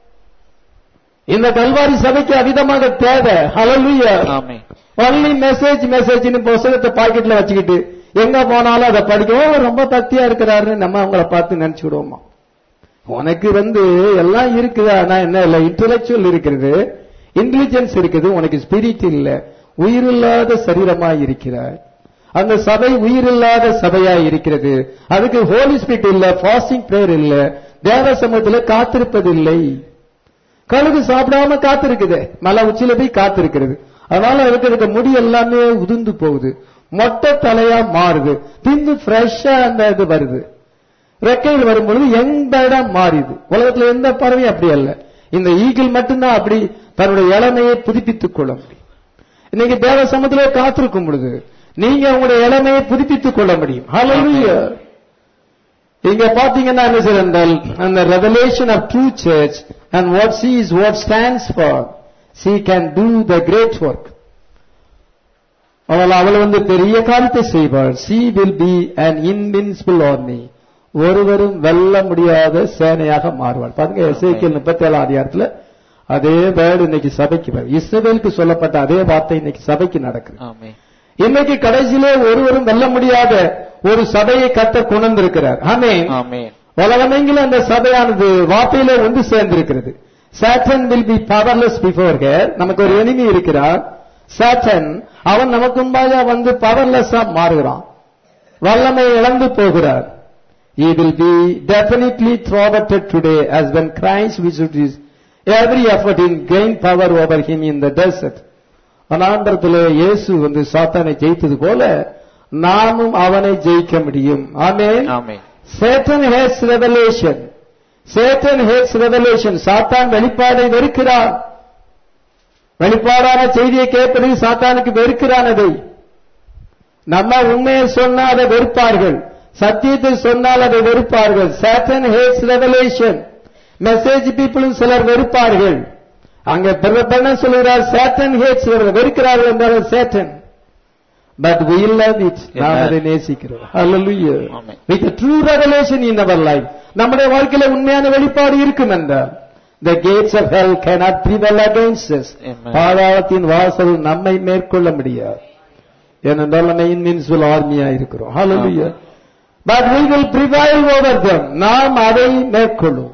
[SPEAKER 1] இந்த கல்வாரி சபைக்கு அவிதமாக தேவை ஹalleluya
[SPEAKER 2] ஆமென்.
[SPEAKER 1] ஒன்லி மெசேஜ் மெசேஜ்னு புஸ்தகத்தை பாக்கெட்ல வச்சுக்கிட்டு எங்க போனாலும் அதை படிக்கவும் ரொம்ப பக்தியா இருக்கிறாருன்னு நம்ம அவங்கள பார்த்து நினைச்சுடுவோமா உனக்கு வந்து எல்லாம் இருக்குது ஆனா என்ன இல்ல இன்டலெக்சுவல் இருக்கிறது இன்டெலிஜென்ஸ் இருக்குது உனக்கு ஸ்பிரிட் இல்ல உயிரில்லாத சரீரமா இருக்கிறாய் அந்த சபை உயிரில்லாத சபையா இருக்கிறது அதுக்கு ஹோலி ஸ்பிரிட் இல்ல ஃபாஸ்டிங் பிரேயர் இல்ல தேவ சமூகத்துல காத்திருப்பதில்லை கழுகு சாப்பிடாம காத்திருக்குது மலை உச்சியில போய் காத்திருக்கிறது அதனால அதுக்கு இருக்க முடி எல்லாமே உதிர்ந்து போகுது மொட்டை தலையா மாறுது பின்பு ஃப்ரெஷ்ஷா அந்த இது வருது ரெக்கையில் வரும்பொழுது யங் பேர்டா மாறிது உலகத்துல எந்த பறவையும் அப்படி அல்ல இந்த ஈகிள் மட்டும்தான் அப்படி தன்னுடைய இளமையை புதுப்பித்துக் கொள்ள முடியும் இன்னைக்கு தேவ சமத்திலே காத்திருக்கும் பொழுது நீங்க உங்களுடைய இளமையை புதுப்பித்துக் கொள்ள முடியும் Hallelujah. இங்க பாத்தீங்கன்னா என்ன சார் என்றால் அந்த revelation of true church and what she is what stands for she can do the great work அவள் அவள் வந்து பெரிய காரியத்தை செய்வாள் she will be an invincible army ஒருவரும் வெல்ல முடியாத சேனையாக மாறுவாள் பாருங்க எஸ்ஐக்கியல் முப்பத்தி ஏழாம் அதிகாரத்துல அதே வேர்டு இன்னைக்கு சபைக்கு வருது. இஸ்ரவேலுக்கு சொல்லப்பட்ட அதே வார்த்தை இன்னைக்கு சபைக்கு நடக்குது
[SPEAKER 2] ஆமென்.
[SPEAKER 1] இன்னைக்கு கடைசியிலே ஒருவரும் வெல்ல முடியாத ஒரு சபையை கத்த கொண்டிருக்கிறார் ஆமென்
[SPEAKER 2] ஆமென்.
[SPEAKER 1] உலகமெங்கிலும் அந்த சபையானது வார்த்தையிலே ஒன்று சேர்ந்திருக்கிறது Satan will be powerless before her நமக்கு ஒரு எனிமி இருக்கிறார் சாட்டன் அவன் நமக்கு முன்பாக வந்து பவர்லெஸ்ஸா மாறுகிறான் வல்லமை இழந்து போகிறார் he will be definitely thwarted today as when Christ visited his every effort in gain power over him in the desert வனாந்தரத்திலே இயேசு வந்து சாத்தானை ஜெயித்தது போல நாமும் அவனை ஜெயிக்க முடியும் ஆமென்
[SPEAKER 2] ஆமென்.
[SPEAKER 1] Satan has revelation Satan has revelation சாத்தான் வெளிப்பாடை வெறுக்கிறான் வெளிப்பாடான செய்தியை கேட்பது சாத்தானுக்கு வெறுக்கிறான் அதை நம்ம உண்மையை சொன்னா அதை வெறுப்பார்கள் சத்தியத்தை சொன்னால் அதை வெறுப்பார்கள் சேட்டன் ஹேட்ஸ் ரெவலேஷன் மெசேஜ் பீப்புளும் சிலர் வெறுப்பார்கள் அங்க பெண்ண சொல்கிறார் சேட்டன் ஹேட்ஸ் வெறுக்கிறார்கள் என்றால் Satan but we love it நாம்
[SPEAKER 2] Amen.
[SPEAKER 1] அதை நேசிக்கிறோம் hallelujah
[SPEAKER 2] Amen.
[SPEAKER 1] with a true revelation in our life நம்முடைய வாழ்க்கையில உண்மையான வெளிப்பாடு இருக்கும் என்றால் the gates of hell cannot prevail against us
[SPEAKER 2] Amen.
[SPEAKER 1] பாதாளத்தின் வாசல் நம்மை மேற்கொள்ள முடியாது ஏனென்றால் நம்ம இன்வின்சிபிள் ஆர்மியா இருக்கிறோம் hallelujah but we will prevail over them நாம் அதை மேற்கொள்ளும்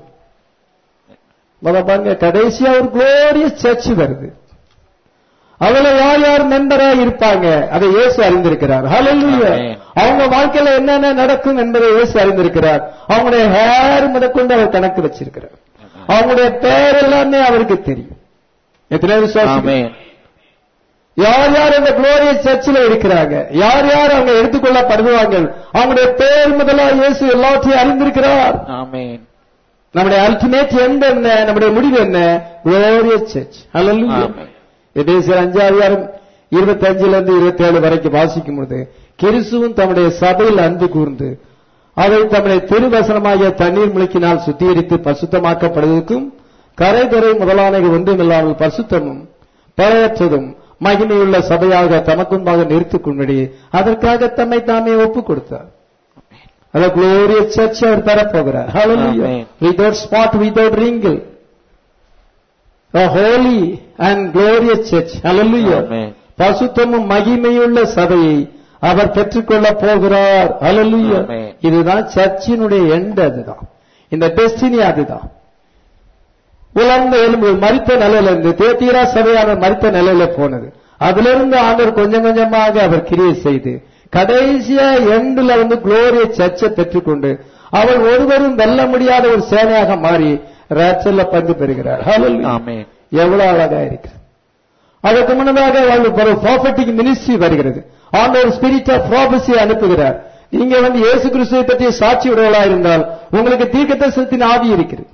[SPEAKER 1] முத பாருங்க கடைசியா ஒரு glorious சர்ச் வருது அதுல யார் யார் மெம்பரா இருப்பாங்க அதை இயேசு அறிந்திருக்கிறார் ஹalleluya
[SPEAKER 2] Amen.
[SPEAKER 1] அவங்க வாழ்க்கையில என்னென்ன நடக்கும் என்பதை இயேசு அறிந்திருக்கிறார் அவங்களுடைய ஹேர் முதற்கொண்டு அவர் கணக்கு வச்சிருக்கிறார் அவங்களுடைய பேர் எல்லாமே அவருக்கு தெரியும் எத்தனை விசுவாசிகள்?
[SPEAKER 2] ஆமென்.
[SPEAKER 1] யார் யார் அந்த குளோரியஸ் சர்ச்சில் இருக்கிறாங்க யார் யார் அவங்க எடுத்துக்கொள்ளப்படுவாங்க அவங்களுடைய பேர் முதலா இயேசு எல்லாத்தையும் அறிந்திருக்கிறார்
[SPEAKER 2] ஆமென்.
[SPEAKER 1] நம்முடைய அல்டிமேட் எண்ட் என்ன நம்முடைய முடிவு என்ன குளோரியஸ் சர்ச் ஹalleluya
[SPEAKER 2] ஆமென்.
[SPEAKER 1] எபேசியர் அஞ்சாவியாரம் இருபத்தி அஞ்சுல இருந்து இருபத்தி ஏழு வரைக்கும் வாசிக்கும் பொழுது கிறிஸ்துவும் தம்முடைய சபையில் அன்பு கூர்ந்து அதை தம்முடைய திருவசனமாகிய தண்ணீர் முழுக்கினால் சுத்திகரித்து பசுத்தமாக்கப்படுவதற்கும் கரை கரை முதலானவை ஒன்றுமில்லாமல் பசுத்தமும் பழையற்றதும் மகிமையுள்ள சபையாக தமக்குன்பாக நிறுத்திக் கொள்படி அதற்காக தம்மை தாமே ஒப்புக் கொடுத்தார் அந்த glorious church our பெறப்போகிறார் Hallelujah.
[SPEAKER 2] Amen.
[SPEAKER 1] without spot without wrinkle a holy and glorious church Hallelujah.
[SPEAKER 2] Amen.
[SPEAKER 1] பசுத்தமும் மகிமையுள்ள சபையை அவர் பெற்றுக்கொள்ள போகிறார் Hallelujah.
[SPEAKER 2] Amen.
[SPEAKER 1] இதுதான் சர்ச்சினுடைய எண்ட் அதுதான் இந்த டெஸ்டினி அதுதான் உலர்ந்த எலும்பு மரித்த நிலையில இருந்து தேத்தீரா சபையான மரித்த நிலையில போனது அதிலிருந்து ஆண்டவர் கொஞ்சம் கொஞ்சமாக அவர் கிரியை செய்து கடைசியா எண்டுல வந்து குளோரிய சர்ச்சை பெற்றுக்கொண்டு அவர் ஒருவரும் வெல்ல முடியாத ஒரு சேனையாக மாறி ரேச்சல்ல பங்கு பெறுகிறார் Hallelujah.
[SPEAKER 2] ஆமென்
[SPEAKER 1] எவ்வளவு அழகா இருக்கு அதற்கு முன்னதாக ஒரு ப்ராஃபட்டிக் மினிஸ்ட்ரி வருகிறது ஆண்டவர் ஸ்பிரிட் ஆஃப் ப்ராபசி அனுப்புகிறார் நீங்க வந்து இயேசு கிறிஸ்துவை பற்றிய சாட்சி உடையவளா இருந்தால் உங்களுக்கு தீர்க்கதரிசனத்தின் ஆவி இருக்கிறது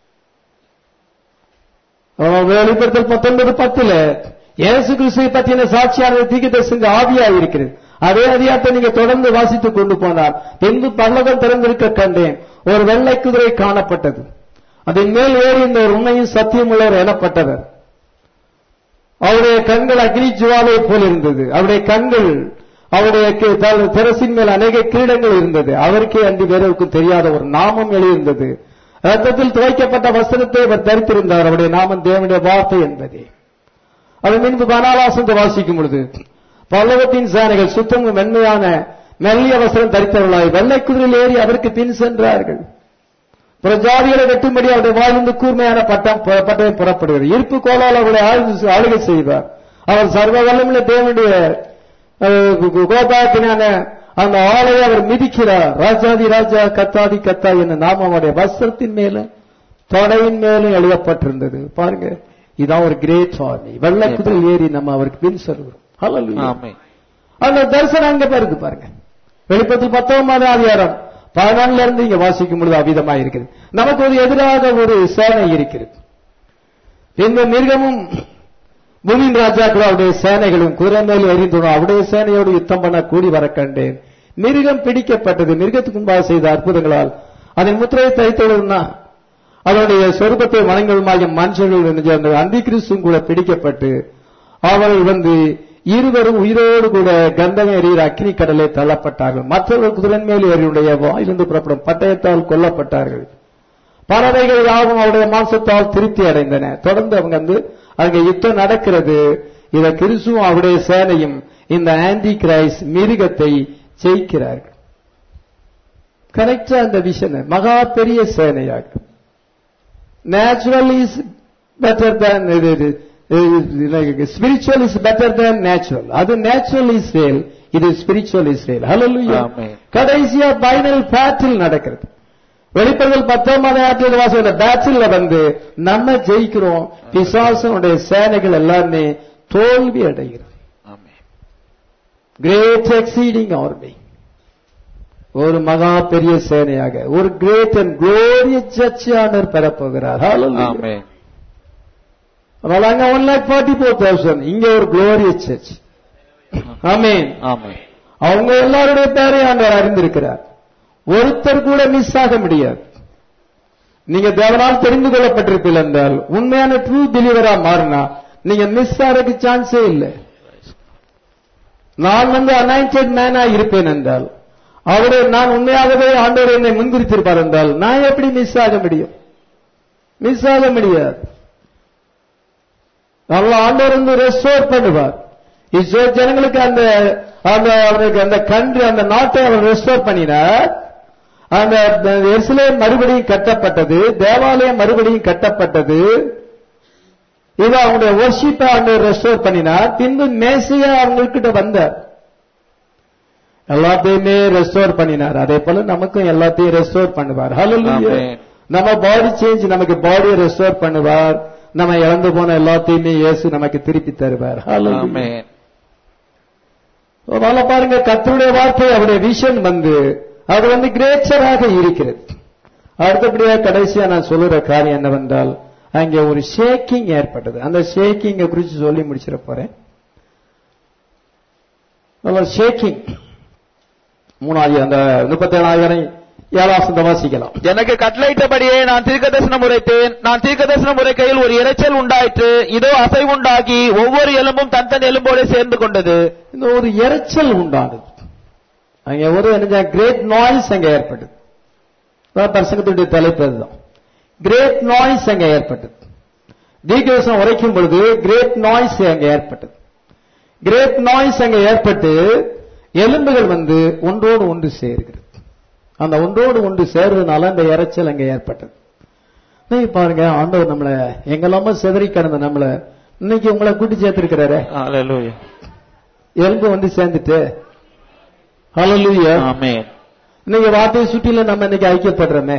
[SPEAKER 1] அவன் வெளிப்படுத்தல் பத்தொன்பது பத்துல இயேசு கிறிஸ்துவை பற்றின சாட்சியானது தீர்க்கதரிசன ஆவியா இருக்கிறது அதே அதிகாரத்தை நீங்க தொடர்ந்து வாசித்துக் கொண்டு போனார் பின்பு பல்லகம் திறந்திருக்க கண்டேன் ஒரு வெள்ளை குதிரை காணப்பட்டது அதன் மேல் ஏறி இந்த ஒரு உண்மையும் சத்தியம் உள்ளவர் எனப்பட்டவர் அவருடைய கண்கள் அக்னி ஜுவாலை போல் இருந்தது அவருடைய கண்கள் அவருடைய கி- தல்- திரசின் மேல் அநேக கிரீடங்கள் இருந்தது அவருக்கே அன்றி வேறொருக்கும் தெரியாத ஒரு நாமம் எழுதியிருந்தது ரத்தத்தில் துவைக்கப்பட்ட வஸ்திரத்தை அவர் தரித்திருந்தார் அவருடைய நாமம் தேவனுடைய வார்த்தை என்பதே அது முன்பு பனாலாசத்தை வாசிக்கும் பொழுது பல்லவத்தின் சேனைகள் சுத்தமும் மென்மையான மெல்லிய வஸ்திரம் தரித்தவர்களாய் வெள்ளை குதிரையில் ஏறி அவருக்கு பின் சென்றார்கள் பிரஜாதிகளை வெட்டும்படி அவருடைய வாயிலிருந்து கூர்மையான பட்டம் ப- பட்டயம் புறப்படுகிறது இருப்பு கோலால் அவருடைய ஆளுகை- ஆளுகை செய்வார் அவர் சர்வ வல்லமுள்ள தேவனுடைய அஹ், கோ- கோபாத்தினான அந்த ஆலையை அவர் மிதிக்கிறார் ராஜாதி ராஜா கத்தாதி கத்தா என்ன நாம அவருடைய வஸ்திரத்தின் மேல தொடையின் மேலும் எழுதப்பட்டிருந்தது பாருங்க இதான் ஒரு கிரேட் ஆர்மி வெள்ளை குதிரை ஏறி நம்ம அவருக்கு பின் சொல்கிறோம் Hallelujah.
[SPEAKER 2] ஆமென்
[SPEAKER 1] அந்த தரிசனம் அங்க பாருங்க பாருங்க வெளிப்பத்தில் பத்தொன்பது அதிகாரம் பதினாலுல இருந்து இங்க வாசிக்கும் பொழுது அவிதமா இருக்குது நமக்கு ஒரு எதிராக ஒரு சேனை இருக்கிறது இந்த மிருகமும் பூமியின் ராஜாக்கள் அவருடைய சேனைகளும் குதிரை மேல் எறிந்துடும் அவருடைய சேனையோடு யுத்தம் பண்ண கூடி வர கண்டேன் மிருகம் பிடிக்கப்பட்டது மிருகத்துக்கு முன்பாக செய்த அற்புதங்களால் அதன் முத்திரையை தைத்தவர்கள்னா அவருடைய சொருபத்தை வணங்குவதுமாகிய மனுஷர்கள் அந்த அந்தி கிறிஸ்துவும் கூட பிடிக்கப்பட்டு அவர்கள் வந்து இருவரும் உயிரோடு கூட கந்தகம் எறிகிற அக்னி கடலை தள்ளப்பட்டார்கள் மற்றவர்கள் குதிரன் மேல் ஏறியுடைய வாயிலிருந்து புறப்படும் பட்டயத்தால் கொல்லப்பட்டார்கள் பறவைகள் யாவும் அவருடைய மாம்சத்தால் திருப்தி அடைந்தன தொடர்ந்து அவங்க வந்து அங்க யுத்தம் நடக்கிறது இத கிறிஸ்துவும் அவருடைய சேனையும் இந்த ஆன்டி கிரைஸ் மிருகத்தை ஜெயிக்கிறார்கள் கரெக்டா அந்த விஷன் மகா பெரிய சேனையாக natural is better than spiritual is better than natural அது நேச்சுரல் இஸ்ரேல் இது ஸ்பிரிச்சுவல் இஸ்ரேல் ஹalleluya
[SPEAKER 2] Amen.
[SPEAKER 1] கடைசியா பைனல் பேட்டில் நடக்கிறது வெளிப்படுதல் பத்தொன்பது ஆற்றில் வாசம் இந்த பேட்டில் வந்து நம்ம ஜெயிக்கிறோம் பிசாசனுடைய சேனைகள் எல்லாமே தோல்வி அடைகிறது
[SPEAKER 2] ஆமென்
[SPEAKER 1] கிரேட் எக்ஸீடிங் ஆர்மி ஒரு மகா பெரிய சேனையாக ஒரு கிரேட் அண்ட் குளோரியஸ் ஜட்ஜானர் பெறப்போகிறார் Hallelujah.
[SPEAKER 2] ஆமென்
[SPEAKER 1] அதனால அங்க one lakh forty four thousand இங்க ஒரு குளோரியஸ் சர்ச் ஆமீன்
[SPEAKER 2] ஆமென்
[SPEAKER 1] அவங்க எல்லாருடைய பேரையும் ஆண்டவர் அறிந்திருக்கிறார் ஒருத்தர் கூட மிஸ் ஆக முடியாது நீங்க தேவனால் தெரிந்து கொள்ளப்பட்டிருப்பீர்கள் என்றால் உண்மையான ட்ரூ பிலீவரா மாறினா நீங்க மிஸ் ஆகிறதுக்கு சான்ஸே இல்லை நான் வந்து அனாயிண்டட் மேனா இருப்பேன் என்றால் அவரே நான் உண்மையாகவே ஆண்டவர் என்னை முன்குறித்திருப்பார் என்றால் நான் எப்படி மிஸ் ஆக முடியும் மிஸ் ஆக முடியாது நல்ல ஆண்டவர் வந்து ரெஸ்டோர் பண்ணுவார் இஸ்ரோ ஜனங்களுக்கு அந்த அந்த அவருக்கு அந்த கன்று அந்த நாட்டை அவர் ரெஸ்டோர் பண்ணினார் அந்த எருசலேம் மறுபடியும் கட்டப்பட்டது தேவாலயம் மறுபடியும் கட்டப்பட்டது இது அவங்களுடைய ஒர்ஷிப்பை ஆண்டவர் ரெஸ்டோர் பண்ணினார் பின்பு மேசையா அவங்ககிட்ட வந்தார் எல்லாத்தையுமே ரெஸ்டோர் பண்ணினார் அதே போல நமக்கும் எல்லாத்தையும் ரெஸ்டோர் பண்ணுவார் ஹalleluya
[SPEAKER 2] Amen.
[SPEAKER 1] நம்ம பாடி சேஞ்ச் நமக்கு பாடியை ரெஸ்டோர் பண்ணுவார் நம்ம இழந்து போன எல்லாத்தையுமே இயேசு நமக்கு திருப்பி தருவார் ஹalleluya
[SPEAKER 2] ஆமென்
[SPEAKER 1] அதனால பாருங்க கர்த்தருடைய வார்த்தை அவருடைய விஷன் வந்து அது வந்து கிரேச்சராக இருக்கிறது அடுத்தபடியா கடைசியா நான் சொல்லுற காரியம் என்னவென்றால் அங்கே ஒரு ஷேக்கிங் ஏற்பட்டது அந்த ஷேக்கிங்கை குறித்து சொல்லி முடிச்சிட போறேன் ஷேக்கிங் மூணாயிரம் அந்த முப்பத்தேழாயிரம் ஏழாம் வசனத்தை வாசிக்கலாம்
[SPEAKER 2] எனக்கு கட்டளையிட்டபடியே நான் தீர்க்கதரிசனம் உரைத்தேன் நான் தீர்க்கதரிசனம் உரைக்கையில் ஒரு இரைச்சல் உண்டாயிற்று இதோ அசைவுண்டாகி ஒவ்வொரு எலும்பும் தன் தன் எலும்போடு சேர்ந்து கொண்டது
[SPEAKER 1] இந்த ஒரு இரைச்சல் உண்டானது அங்க ஒரு என்ன கிரேட் நாய்ஸ் அங்க ஏற்பட்டது அதான் பிரசங்கத்துடைய தலைப்பு அதுதான் கிரேட் நாய்ஸ் அங்க ஏற்பட்டது தீர்க்கதரிசனம் உரைக்கும் பொழுது கிரேட் நாய்ஸ் அங்க ஏற்பட்டது கிரேட் நாய்ஸ் அங்க ஏற்பட்டு எலும்புகள் வந்து ஒன்றோடு ஒன்று சேர்கிறது அந்த ஒன்றோடு ஒன்று சேர்றதுனால அந்த இரைச்சல் அங்க ஏற்பட்டது நீங்க பாருங்க ஆண்டவர் நம்மள எங்கெல்லாமோ செதறி கிடந்த நம்மள இன்னைக்கு உங்களை கூட்டி சேர்த்திருக்கிறாரே
[SPEAKER 2] Hallelujah.
[SPEAKER 1] எலும்பு வந்து சேர்ந்துட்டு ஹalleluya
[SPEAKER 2] Amen.
[SPEAKER 1] இன்னைக்கு வார்த்தையை சுற்றில நம்ம இன்னைக்கு ஐக்கியப்படுறோமே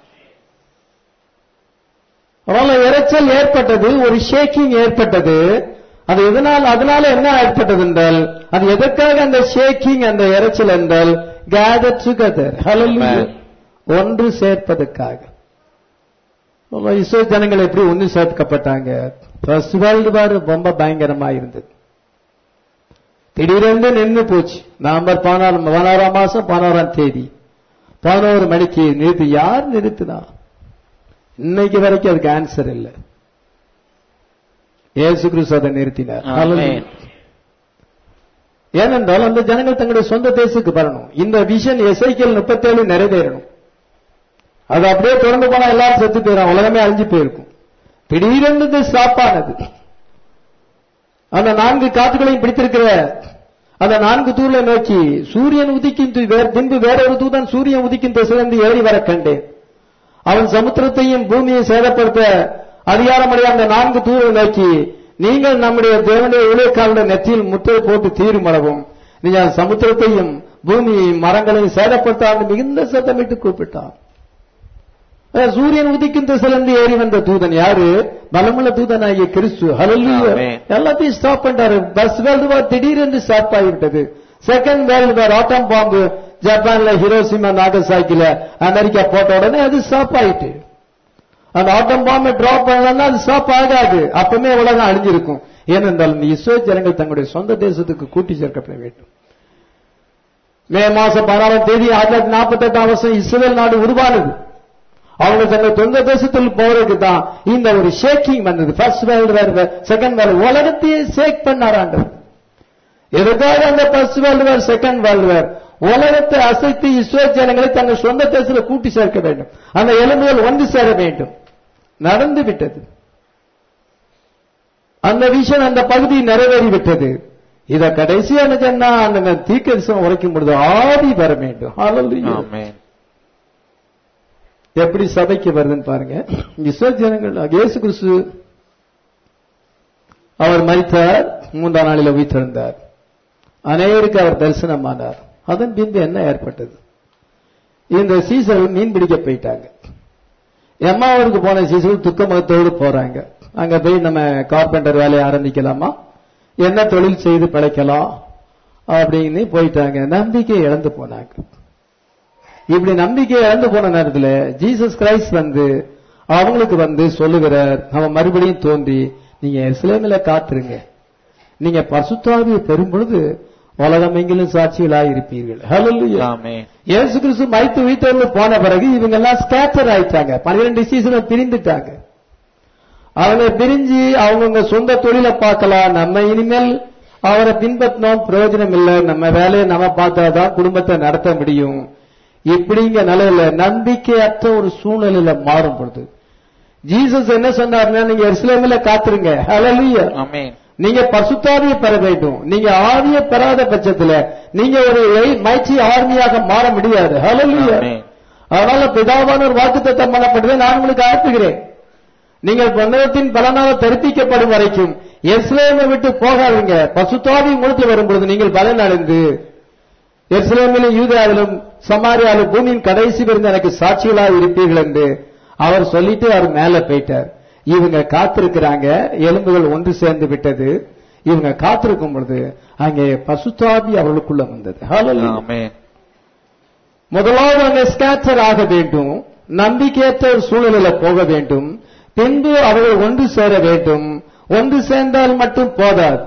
[SPEAKER 1] அதனால இரைச்சல் ஏற்பட்டது ஒரு ஷேக்கிங் ஏற்பட்டது அது எதனால் அதனால என்ன ஏற்பட்டது என்றால் அது எதற்காக அந்த ஷேக்கிங் அந்த இரைச்சல் என்றால் கேதர் டுகெதர் ஹalleluya
[SPEAKER 2] Amen.
[SPEAKER 1] ஒன்று சேர்ப்பதற்காக இஸ்ரோ ஜனங்கள் எப்படி ஒன்று சேர்க்கப்பட்டாங்க ஃபர்ஸ்ட் வேர்ல்டு வார் ரொம்ப பயங்கரமா இருந்தது திடீரென்று நின்று போச்சு நவம்பர் பதினாறு பதினாறாம் மாசம் பதினோராம் தேதி பதினோரு மணிக்கு நிறுத்தி யார் நிறுத்தினா இன்னைக்கு வரைக்கும் அதுக்கு ஆன்சர் இல்லை இயேசு கிறிஸ்து அதை நிறுத்தினார்
[SPEAKER 2] Amen.
[SPEAKER 1] Hallelujah. ஏனென்றால் அந்த ஜனங்கள் தங்களுடைய சொந்த தேசத்துக்கு வரணும் இந்த விஷன் எசைக்கல் முப்பத்தேழு நிறைவேறணும் அது அப்படியே தொடர்ந்து போனா எல்லாரும் செத்து போயிடும் உலகமே அழிஞ்சு போயிருக்கும் திடீரென்று ஸ்டாப் ஆனது அந்த நான்கு காத்துகளையும் பிடித்திருக்கிற அந்த நான்கு தூர்ல நோக்கி சூரியன் உதிக்கும் து- வேற- பின்பு வேறொரு தூதன் சூரியன் உதிக்கும் திசையிலிருந்து ஏறி வர கண்டேன் அவன் சமுத்திரத்தையும் பூமியை சேதப்படுத்த அதிகாரமுடைய அந்த நான்கு தூரை நோக்கி நீங்கள் நம்முடைய தேவனுடைய ஊழியக்காரனுடைய நெற்றியில் முத்திரை போட்டு தீர்மளவும் நீங்கள் சமுத்திரத்தையும் பூமியையும் மரங்களையும் சேதப்படுத்தாமல் மிகுந்த சத்தமிட்டு கூப்பிட்டான் அஹ் சூரியன் உதிக்கும் திசையிலிருந்து ஏறி வந்த தூதன் யாரு பலமுள்ள தூதனாகிய கிறிஸ்து ஹalleluya
[SPEAKER 2] Amen.
[SPEAKER 1] எல்லாத்தையும் ஸ்டாப் பண்ணிட்டாரு பஸ் வேர்ல்டு வார் திடீரென்று ஸ்டாப் ஆகிவிட்டது செகண்ட் வேர்ல்டு வார் ஆட்டம் பாம்பு ஜப்பான்ல ஹிரோசிமா நாகசாக்கில அமெரிக்கா போட்ட உடனே அது ஸ்டாப் ஆயிட்டு அந்த ஆட்டம் பாம்பை டிராப் பண்ணலன்னா அது ஸ்டாப் ஆகாது அப்பவுமே உலகம் அழிஞ்சிருக்கும் ஏனென்றால் இந்த இஸ்ரோ ஜனங்கள் தங்களுடைய சொந்த தேசத்துக்கு கூட்டி சேர்க்கப்பட வேண்டும் மே மாசம் பதினாறாம் தேதி ஆயிரத்தி தொள்ளாயிரத்தி நாற்பத்தி எட்டாம் வருஷம் இஸ்ரேல் நாடு உருவானது அவங்க தங்கள் சொந்த தேசத்தில் போறதுக்கு தான் இந்த ஒரு ஷேக்கிங் வந்தது first world war second world உலகத்தையே ஷேக் பண்ணார் ஆண்டவர் எதுக்காக அந்த first world war second world war உலகத்தை அசைத்து இஸ்ரோ ஜனங்களை தங்கள் சொந்த தேசத்தில் கூட்டி சேர்க்க வேண்டும் அந்த எலும்புகள் ஒன்று சேர வேண்டும் நடந்து விட்டது அந்த விஷயம் அந்த பகுதி நிறைவேறி விட்டது இத கடைசியான சொன்னா அந்த தீர்க்கதரிசனம் உரைக்கும் பொழுது ஆதி வர வேண்டும் Hallelujah.
[SPEAKER 2] Amen.
[SPEAKER 1] எப்படி சபைக்கு வருதுன்னு பாருங்க இஸ்ரோ ஜனங்கள் இயேசு கிறிஸ்து அவர் மரித்தார் மூன்றாம் நாளில் உயிர்த்தெழுந்தார் அநேகருக்கு அவர் தரிசனமானார் அதன் பின்பு என்ன ஏற்பட்டது இந்த சீசர்கள் மீன் பிடிக்க போயிட்டாங்க எம்மாவூருக்கு போன சீசர்கள் துக்க முகத்தோடு போறாங்க அங்க போய் நம்ம கார்பெண்டர் வேலையை ஆரம்பிக்கலாமா என்ன தொழில் செய்து பிழைக்கலாம் அப்படின்னு போயிட்டாங்க நம்பிக்கை இழந்து போனாங்க இப்படி நம்பிக்கை இழந்து போன நேரத்துல ஜீசஸ் கிரைஸ்ட் வந்து அவங்களுக்கு வந்து சொல்லுகிறார் அவன் மறுபடியும் தோன்றி நீங்க எருசலேமில காத்துருங்க நீங்க பசுத்தாவியை பெறும் பொழுது உலகம் எங்கிலும் சாட்சிகளாய் இருப்பீர்கள் Hallelujah.
[SPEAKER 2] Amen.
[SPEAKER 1] இயேசு கிறிஸ்து மைத்து உயிர்த்தெழுந்து போன பிறகு இவங்க எல்லாம் ஸ்கேட்டர் ஆயிட்டாங்க பன்னிரெண்டு சீசனை பிரிந்துட்டாங்க அவங்க பிரிஞ்சு அவங்கவுங்க சொந்த தொழிலை பார்க்கலாம் நம்ம இனிமேல் அவரை பின்பற்றினோம் பிரயோஜனம் இல்லை நம்ம வேலையை நம்ம பார்த்தாதான் குடும்பத்தை நடத்த முடியும் இப்படிங்க நிலையில நம்பிக்கையற்ற ஒரு சூழ்நிலையில மாறும் பொழுது ஜீசஸ் என்ன சொன்னார்னா நீங்க எருசலேமில காத்துருங்க ஹalleluya
[SPEAKER 2] Amen.
[SPEAKER 1] நீங்க பசுத்தாவியை பெற வேண்டும் நீங்க ஆவியை பெறாத பட்சத்துல நீங்க ஒரு மைச்சி ஆர்மியாக மாற முடியாது ஹalleluya
[SPEAKER 2] Amen.
[SPEAKER 1] அதனால பிதாவான ஒரு வாக்குத்தத்தம் பண்ணப்படுவதை நான் உங்களுக்கு அனுப்புகிறேன் நீங்கள் பந்தயத்தின் பலனாக தெரிப்பிக்கப்படும் வரைக்கும் எஸ்லேமை விட்டு போகாதீங்க பசுத்தாவி உங்களுக்கு வரும்பொழுது நீங்கள் பலன் அடைந்து எருசலேமிலும் யூதாவிலும் சமாரியாலும் பூமியின் கடைசி பிறந்த எனக்கு சாட்சிகளாக இருப்பீர்கள் என்று அவர் சொல்லிட்டு அவர் மேல போயிட்டார் இவங்க காத்திருக்கிறாங்க எலும்புகள் ஒன்று சேர்ந்து விட்டது இவங்க காத்திருக்கும் பொழுது அங்கே பசுத்தாவி அவர்களுக்குள்ள வந்தது Hallelujah.
[SPEAKER 2] Amen.
[SPEAKER 1] முதலாவது அங்கே ஸ்கேச்சர் ஆக வேண்டும் நம்பிக்கையற்ற ஒரு சூழ்நிலையில போக வேண்டும் பின்பு அவர்கள் ஒன்று சேர வேண்டும் ஒன்று சேர்ந்தால் மட்டும் போதாது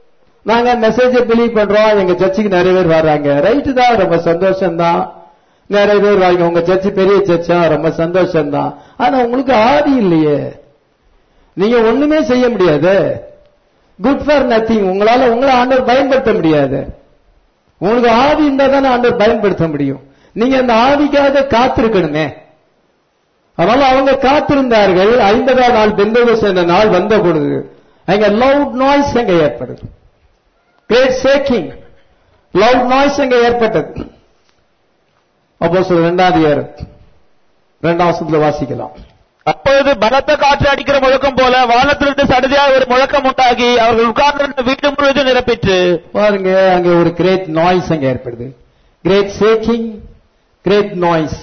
[SPEAKER 1] நாங்க மெசேஜை பிலீவ் பண்றோம் எங்க சர்ச்சுக்கு நிறைய பேர் வர்றாங்க ரைட்டு தான் ரொம்ப சந்தோஷம் தான் நிறைய பேர் வாங்க உங்க சர்ச்சு பெரிய சர்ச்சா ரொம்ப சந்தோஷம் தான் ஆனா உங்களுக்கு ஆதி இல்லையே நீங்க ஒண்ணுமே செய்ய முடியாது குட் ஃபார் நத்திங் உங்களால உங்களை ஆண்டவர் பயன்படுத்த முடியாது உங்களுக்கு ஆவி இருந்தா தானே ஆண்டவர் பயன்படுத்த முடியும் நீங்க அந்த ஆவிக்காக காத்திருக்கணுமே அதனால அவங்க காத்திருந்தார்கள் ஐம்பதாம் நாள் பெந்தகோஸ் என்ற நாள் வந்த பொழுது அங்க லவுட் நாய்ஸ் அங்க ஏற்படுது கிரேட் சேக்கிங் லவுட் நாய்ஸ் அங்க ஏற்பட்டது அப்போ சொல்ல ரெண்டாவது ஏறு ரெண்டாம் வசத்துல வாசிக்கலாம்
[SPEAKER 2] அப்பொழுது பலத்த காற்று அடிக்கிற முழக்கம் போல வானத்திலிருந்து சடுதியாக ஒரு முழக்கம் உண்டாகி அவர்கள் உட்கார்ந்திருந்த வீட்டு முழுவதும் நிரப்பிற்று
[SPEAKER 1] பாருங்க அங்க ஒரு கிரேட் நாய்ஸ் அங்க ஏற்படுது கிரேட் சேக்கிங் கிரேட் நாய்ஸ்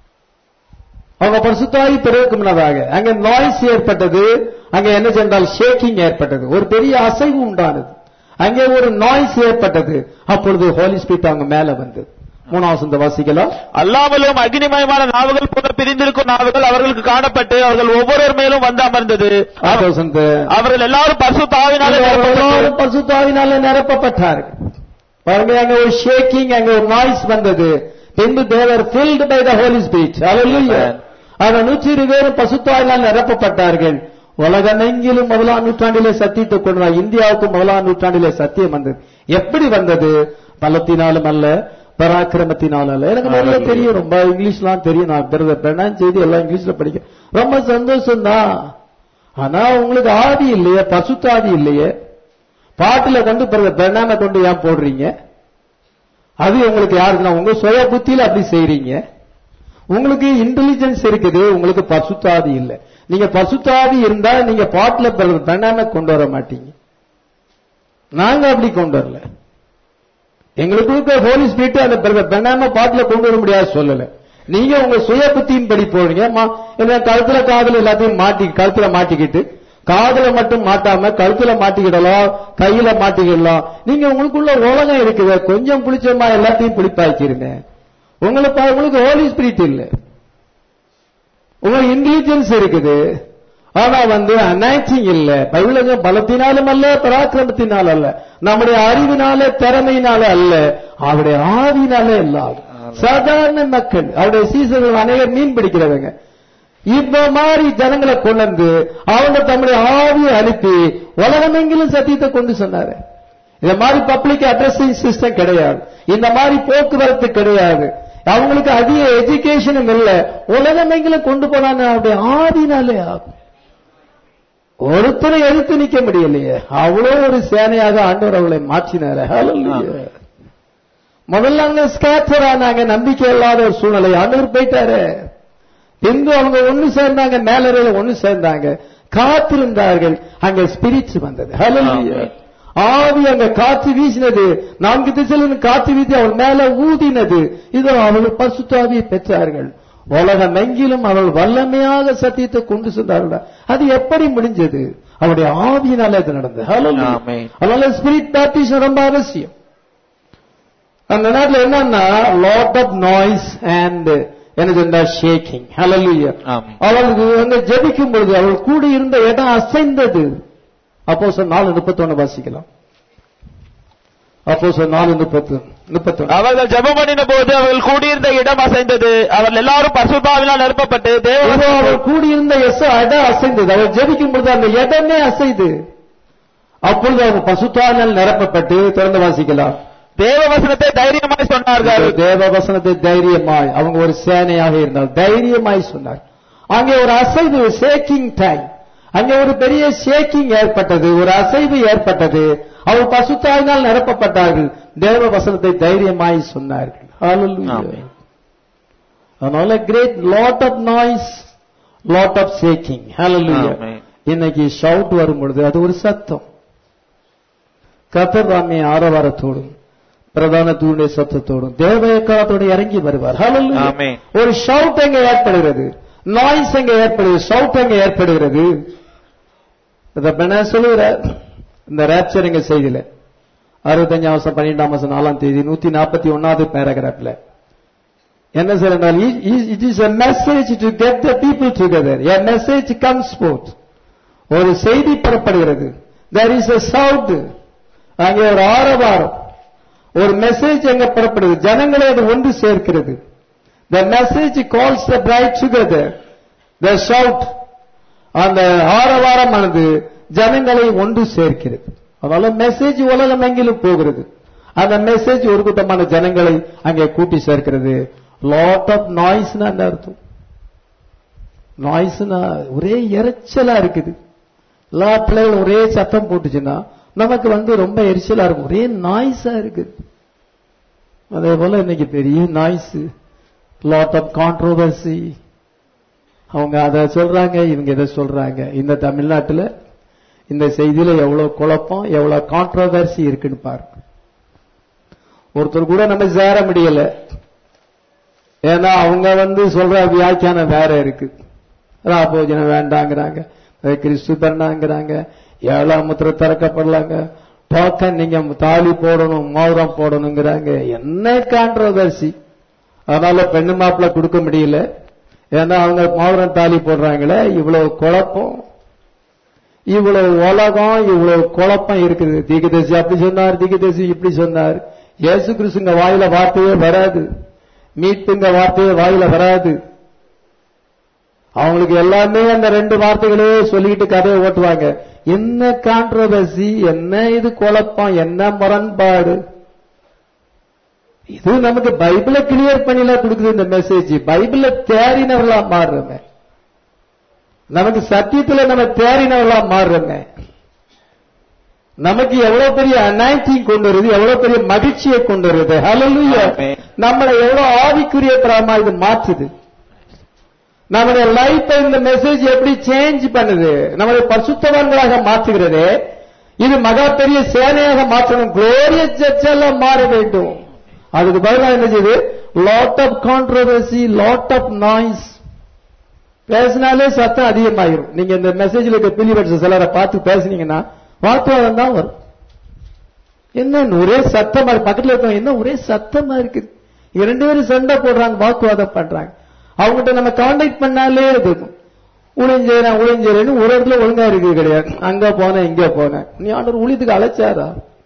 [SPEAKER 1] அவங்க பரிசுத்தாயி பிறகு முன்னதாக அங்க நாய்ஸ் ஏற்பட்டது அங்க என்ன சென்றால் ஷேக்கிங் ஏற்பட்டது ஒரு பெரிய அசைவு உண்டானது அங்கே ஒரு நாய்ஸ் ஏற்பட்டது அப்பொழுது ஹோலி ஸ்பீட் அவங்க மேல வந்தது மூணாவது இந்த வாசிக்கலாம்
[SPEAKER 2] அல்லாமலும் அக்னிமயமான நாவுகள் போல பிரிந்திருக்கும் நாவுகள் அவர்களுக்கு காணப்பட்டு அவர்கள் ஒவ்வொருவர் மேலும் வந்து அமர்ந்தது அவ-
[SPEAKER 1] இந்த
[SPEAKER 2] அவர்கள் எல்லாரும் பரிசுத்த ஆவினாலே நிரப்பப்பட்டு
[SPEAKER 1] எல்லாரும் பரிசுத்தாவினால நிரப்பப்பட்டார்கள் பாருங்க அங்க ஒரு ஷேக்கிங் அங்க ஒரு நாய்ஸ் வந்தது பின்பு they were filled by the holy speech அல்லேலூயா அவன் நூற்றி இரு பேரும் பசுத்தாவினால் நிரப்பப்பட்டார்கள் உலகமெங்கிலும் முதலாம் நூற்றாண்டிலே சத்தியத்தை கொண்டு வா. இந்தியாவுக்கு முதலாம் நூற்றாண்டிலே சத்தியம் வந்தது எப்படி வந்தது பலத்தினாலும் அல்ல பராக்கிரமத்தினாலும் அல்ல எனக்கு நல்லா தெரியும் ரொம்ப இங்கிலீஷ்லாம் தெரியும் நான் பிரதர் பெண்ணான் செய்தி எல்லாம் இங்கிலீஷ்ல படிக்க ரொம்ப சந்தோஷம் தான் ஆனா உங்களுக்கு ஆதி இல்லையே பசுத்தாதி இல்லையே பாட்டுல கொண்டு பிறகு பெண்ணாம கொண்டு ஏன் போடுறீங்க அது உங்களுக்கு யாருக்குன்னா உங்க சுய புத்தியில அப்படி செய்றீங்க உங்களுக்கு இன்டெலிஜென்ஸ் இருக்குது உங்களுக்கு பசுத்தாதி இல்ல நீங்க பசுத்தாதி இருந்தா நீங்க பாட்டுல பிறகு பெண்ணாம கொண்டு வர மாட்டீங்க நாங்க அப்படி கொண்டு வரல எங்களுக்கு இருக்க ஹோலி ஸ்பீட் அந்த பிறகு பெண்ணாம பாட்டுல கொண்டு வர முடியாது சொல்லல நீங்க உங்க சுய புத்தியின் படி போறீங்க மா- என்ன கழுத்துல காதுல எல்லாத்தையும் மாட்டி கழுத்துல மாட்டிக்கிட்டு காதுல மட்டும் மாட்டாம கழுத்துல மாட்டிக்கிடலாம் கையில மாட்டிக்கிடலாம் நீங்க உங்களுக்குள்ள உலகம் இருக்குது கொஞ்சம் புளிச்சமா எல்லாத்தையும் புளிப்பாக்கிருங்க உங்களுக்கு உங்களுக்கு ஹோலி ஸ்பிரிட் இல்ல உங்களுக்கு இன்டெலிஜென்ஸ் இருக்குது ஆனா வந்து அனாய்ச்சிங் இல்ல பைபிளங்க பலத்தினாலும் அல்ல பராக்கிரமத்தினால அல்ல நம்முடைய அறிவினால திறமையினால அல்ல அவருடைய ஆவினாலே எல்லாம் சாதாரண மக்கள் அவருடைய சீசர்கள் அநேகர் மீன் பிடிக்கிறவங்க இந்த மாதிரி ஜனங்களை கொண்டு வந்து அவங்க தம்முடைய ஆவியை அனுப்பி உலகமெங்கிலும் சத்தியத்தை கொண்டு சொன்னாரு இந்த மாதிரி பப்ளிக் அட்ரஸிங் சிஸ்டம் கிடையாது இந்த மாதிரி போக்குவரத்து கிடையாது அவங்களுக்கு அதிக எஜுகேஷனும் இல்ல உலகமெங்கிலும் கொண்டு போனான்னு அவருடைய ஆவினாலே ஆகும் ஒருத்தரை எடுத்து நிக்க முடியலையே அவ்வளவு ஒரு சேனையாக ஆண்டவர் அவளை மாற்றினாரு Hallelujah. முதல்ல அங்க ஸ்கேட்டர் ஆனாங்க நம்பிக்கை இல்லாத ஒரு சூழ்நிலை ஆண்டவர் போயிட்டாரு பின்பு அவங்க ஒண்ணு சேர்ந்தாங்க மேலறையில ஒண்ணு சேர்ந்தாங்க காத்திருந்தார்கள் அங்க ஸ்பிரிட்ஸ் வந்தது Hallelujah. ஆவி அங்க காற்று வீசினது நான்கு திசையிலிருந்து காற்று வீசி அவள் மேல ஊதினது இதோ அவர்கள் பரிசுத்தாவியை பெற்றார்கள் உலகம் எங்கிலும் அவள் வல்லமையாக சத்தியத்தை கொண்டு சென்றார்கள் அது எப்படி முடிஞ்சது அவருடைய ஆவியினால அது நடந்தது Hallelujah.
[SPEAKER 2] ஆமென்.
[SPEAKER 1] அதனால ஸ்பிரிட் பேப்டிசம் ரொம்ப அவசியம் அந்த நேரத்தில் என்னன்னா லாட் ஆஃப் நாய்ஸ் அண்ட் என்ன சொன்னா ஷேக்கிங் ஹalleluya
[SPEAKER 2] ஆமென்.
[SPEAKER 1] அவளுக்கு வந்து ஜெபிக்கும் பொழுது அவள் கூடி இருந்த இடம் அசைந்தது அப்போ சார் நாலு முப்பத்தொன்னு வாசிக்கலாம் அப்போ சார் நாலு முப்பத்து முப்பத்தொன்னு
[SPEAKER 2] அவர்கள் ஜெபம் பண்ணின போது அவர்கள் கூடியிருந்த இடம் அசைந்தது அவர்கள் எல்லாரும் பரிசுத்தாவினால் நிரப்பப்பட்டு
[SPEAKER 1] இதோ
[SPEAKER 2] தேவ
[SPEAKER 1] அவள் கூடியிருந்த எஸ் இடம் அசைந்தது அவள் ஜெபிக்கும் பொழுது அந்த இடமே அசைது அப்பொழுது அவங்க பசுத்தாவினால் நிரப்பப்பட்டு திறந்து வாசிக்கலாம்
[SPEAKER 2] தேவ வசனத்தை தைரியமாய் சொன்னார்கள்
[SPEAKER 1] தேவ வசனத்தை தைரியமாய் அவங்க ஒரு சேனையாக இருந்தால் தைரியமாய் சொன்னார் அங்கே ஒரு அசைவு ஷேக்கிங் டைம் அங்கே ஒரு பெரிய ஷேக்கிங் ஏற்பட்டது ஒரு அசைவு ஏற்பட்டது அவர் பசுத்தாயினால் நிரப்பப்பட்டார்கள் தேவ வசனத்தை தைரியமாய் சொன்னார்கள் Hallelujah.
[SPEAKER 2] ஆமென்.
[SPEAKER 1] அதனால great lot of noise lot of shaking hallelujah
[SPEAKER 2] ஆமென்.
[SPEAKER 1] இன்னைக்கு ஷவுட் வரும் பொழுது அது ஒரு சத்தம் கத்தர்தாமே ஆரவாரத்தோடும் பிரதான தூணுடைய சத்தத்தோடும் தேவயக்காலத்தோடு இறங்கி வருவார் Hallelujah.
[SPEAKER 2] ஆமென்.
[SPEAKER 1] ஒரு ஷவுட் எங்க ஏற்படுகிறது நாய்ஸ் எங்க ஏற்படுகிறது ஷவுட் எங்க ஏற்படுகிறது இத பெண்ண சொல்லுகிறார் இந்த ரேப்சர் எங்க செய்தியில அறுபத்தஞ்சாம் வருஷம் பன்னிரெண்டாம் வருஷம் நாலாம் தேதி நூத்தி நாற்பத்தி ஒன்னாவது பேராகிராஃப்ல என்ன சார் என்றால் it is a message to get the people together a message comes forth ஒரு செய்தி பெறப்படுகிறது there இஸ் a sound அங்கே ஒரு ஆரவாரம் ஒரு மெசேஜ் எங்க பெறப்படுது ஜனங்களை அது ஒன்று சேர்க்கிறது The message calls the bride together. The shout அந்த ஆரவாரமானது ஜனங்களை ஒன்று சேர்க்கிறது அதனால மெசேஜ் உலகம் எங்கிலும் போகிறது அந்த மெசேஜ் ஒரு கூட்டமான ஜனங்களை அங்கே கூட்டி சேர்க்கிறது லாட் ஆஃப் நாய்ஸ்னா அந்த அர்த்தம் நாய்ஸ்னா ஒரே இரைச்சலா இருக்குது எல்லா பிள்ளைகளும் ஒரே சத்தம் போட்டுச்சுன்னா நமக்கு வந்து ரொம்ப எரிச்சலா இருக்கும் ஒரே நாய்ஸா இருக்குது அதே போல இன்னைக்கு பெரிய நாய்ஸ் லாட் ஆஃப் கான்ட்ரோவர்சி அவங்க அதை சொல்றாங்க இவங்க இதை சொல்றாங்க இந்த தமிழ்நாட்டுல இந்த செய்தியில எவ்வளவு குழப்பம் எவ்வளவு கான்ட்ரோவர்சி இருக்குன்னு பாருங்க ஒருத்தர் கூட நம்ம சேர முடியல ஏன்னா அவங்க வந்து சொல்ற வியாக்கியானம் வேற இருக்கு ராபோஜனம் வேண்டாங்கிறாங்க அது கிறிஸ்து பண்ணாங்கிறாங்க ஏழாம் முத்திரை திறக்கப்படலாங்க டோக்கன் நீங்க தாலி போடணும் மோதிரம் போடணுங்கிறாங்க என்ன கான்ட்ரோவர்சி அதனால பெண்ணு மாப்பிள்ள கொடுக்க முடியல ஏன்னா அவங்க மோதிரம் தாலி போடுறாங்களே இவ்வளவு குழப்பம் இவ்வளவு உலகம் இவ்வளவு குழப்பம் இருக்குது தீகதேசி அப்படி சொன்னார் தீகதேசி இப்படி சொன்னார் இயேசு கிறிஸ்துங்க வாயில வார்த்தையே வராது மீட்புங்க வார்த்தையே வாயில வராது அவங்களுக்கு எல்லாமே அந்த ரெண்டு வார்த்தைகளே சொல்லிட்டு கதையை ஓட்டுவாங்க என்ன கான்ட்ரோவர்சி என்ன இது குழப்பம் என்ன முரண்பாடு இது நமக்கு பைபிள கிளியர் பண்ணில கொடுக்குது இந்த மெசேஜ் பைபிள தேறினவர்களா மாறுறோமே நமக்கு சத்தியத்துல நம்ம தேறினவர்களா மாறுறோமே நமக்கு எவ்வளவு பெரிய அனாய்டிங் கொண்டு வருது எவ்வளவு பெரிய மகிழ்ச்சியை கொண்டு வருது ஹalleluya
[SPEAKER 2] Amen.
[SPEAKER 1] நம்மளை எவ்வளவு ஆவிக்குரிய பிரமா இது மாற்றுது நம்முடைய லைஃப் இந்த மெசேஜ் எப்படி சேஞ்ச் பண்ணுது நம்மளை பரிசுத்தவான்களாக மாற்றுகிறது இது மகா பெரிய சேனையாக மாற்றணும் குளோரியஸ் சர்ச் எல்லாம் மாற வேண்டும் அதுக்கு பதிலாக என்ன செய்யுது lot of controversy lot of noise பேசினாலே சத்தம் அதிகமாயிரும் நீங்க இந்த மெசேஜ்ல இருக்க பிலிவர்ஸ் சிலரை பார்த்து பேசுனீங்கன்னா வாக்குவாதம் தான் வரும் என்ன ஒரே சத்தமா இருக்கு பக்கத்துல இருக்கவங்க என்ன ஒரே சத்தமா இருக்குது இங்க ரெண்டு பேரும் சண்டை போடுறாங்க வாக்குவாதம் பண்றாங்க அவங்ககிட்ட நம்ம கான்டாக்ட் பண்ணாலே இருக்கும் உளிஞ்சேரேன் உளிஞ்சேரேன்னு ஒரு இடத்துல ஒழுங்கா இருக்குது கிடையாது அங்க போனேன் இங்க போனேன் நீ ஆண்டவர் ஊழியத்துக்கு அழைச்சாரா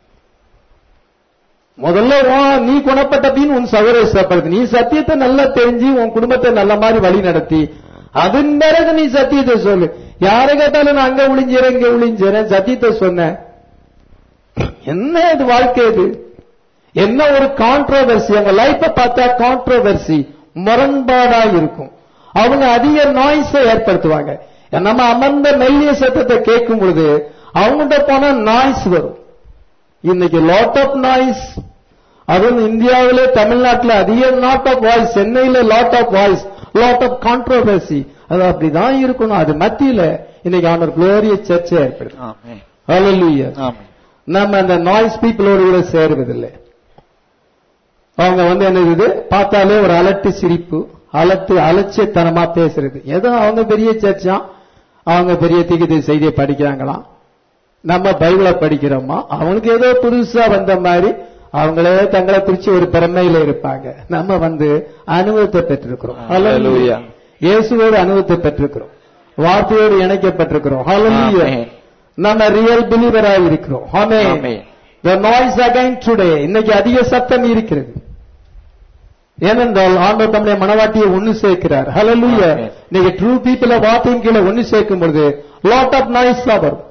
[SPEAKER 1] முதல்ல உன் நீ குணப்பட்ட பின் உன் சகோதரப்படுத்து நீ சத்தியத்தை நல்லா தெரிஞ்சு உன் குடும்பத்தை நல்ல மாதிரி வழி நடத்தி அதன் பிறகு நீ சத்தியத்தை சொல்லு யாரை கேட்டாலும் நான் அங்க ஒளிஞ்சேறேன் இங்க ஒளிஞ்சேறேன் சத்தியத்தை சொன்னேன் என்ன இது வாழ்க்கை இது என்ன ஒரு கான்ட்ரோவர்சி அவங்க லைஃப பார்த்தா கான்ட்ரோவர்சி முரண்பாடா இருக்கும் அவங்க அதிக நாய்ஸை ஏற்படுத்துவாங்க நம்ம அமர்ந்த மெல்லிய சத்தத்தை கேட்கும் பொழுது அவங்ககிட்ட போனா நாய்ஸ் வரும் இன்னைக்கு லாட் ஆஃப் நாய்ஸ் அதுவும் இந்தியாவிலே தமிழ்நாட்டில் அதிக லாட் ஆஃப் வாய்ஸ் சென்னையில lot of voice lot of controversy அது அப்படிதான் இருக்கணும் அது மத்தியில இன்னைக்கு ஆனர் குளோரிய சர்ச்சை ஏற்படுது
[SPEAKER 2] ஆமென்
[SPEAKER 1] Hallelujah.
[SPEAKER 2] ஆமென்
[SPEAKER 1] நம்ம அந்த நாய்ஸ் பீப்புளோடு கூட சேருவதில்லை அவங்க வந்து என்ன இது பார்த்தாலே ஒரு அலட்டு சிரிப்பு அலட்டு அலட்சியத்தனமா பேசுறது ஏதோ அவங்க பெரிய சர்ச்சா அவங்க பெரிய திகிதி செய்தியை படிக்கிறாங்களாம் நம்ம பைபிளை படிக்கிறோமா அவங்களுக்கு ஏதோ புதுசா வந்த மாதிரி அவங்களே தங்களை குறிச்சு ஒரு பெருமையில இருப்பாங்க நம்ம வந்து அனுபவத்தை பெற்றிருக்கிறோம்
[SPEAKER 2] Hallelujah.
[SPEAKER 1] இயேசுவோடு அனுபவத்தை பெற்றிருக்கிறோம் வார்த்தையோடு இணைக்கப்பட்டிருக்கிறோம் Hallelujah.
[SPEAKER 2] Amen.
[SPEAKER 1] நம்ம ரியல் பிலீவராக இருக்கிறோம் ஆமென்
[SPEAKER 2] Amen.
[SPEAKER 1] The noise again today இன்னைக்கு அதிக சத்தம் இருக்கிறது ஏனென்றால் ஆண்டவர் தம்முடைய மனவாட்டியை ஒன்னு சேர்க்கிறார் ஹalleluya
[SPEAKER 2] Amen.
[SPEAKER 1] இன்னைக்கு ட்ரூ பீப்புள வார்த்தையின் கீழே ஒன்னு சேர்க்கும் பொழுது லாட் ஆஃப் நாய்ஸ் தான் வரும்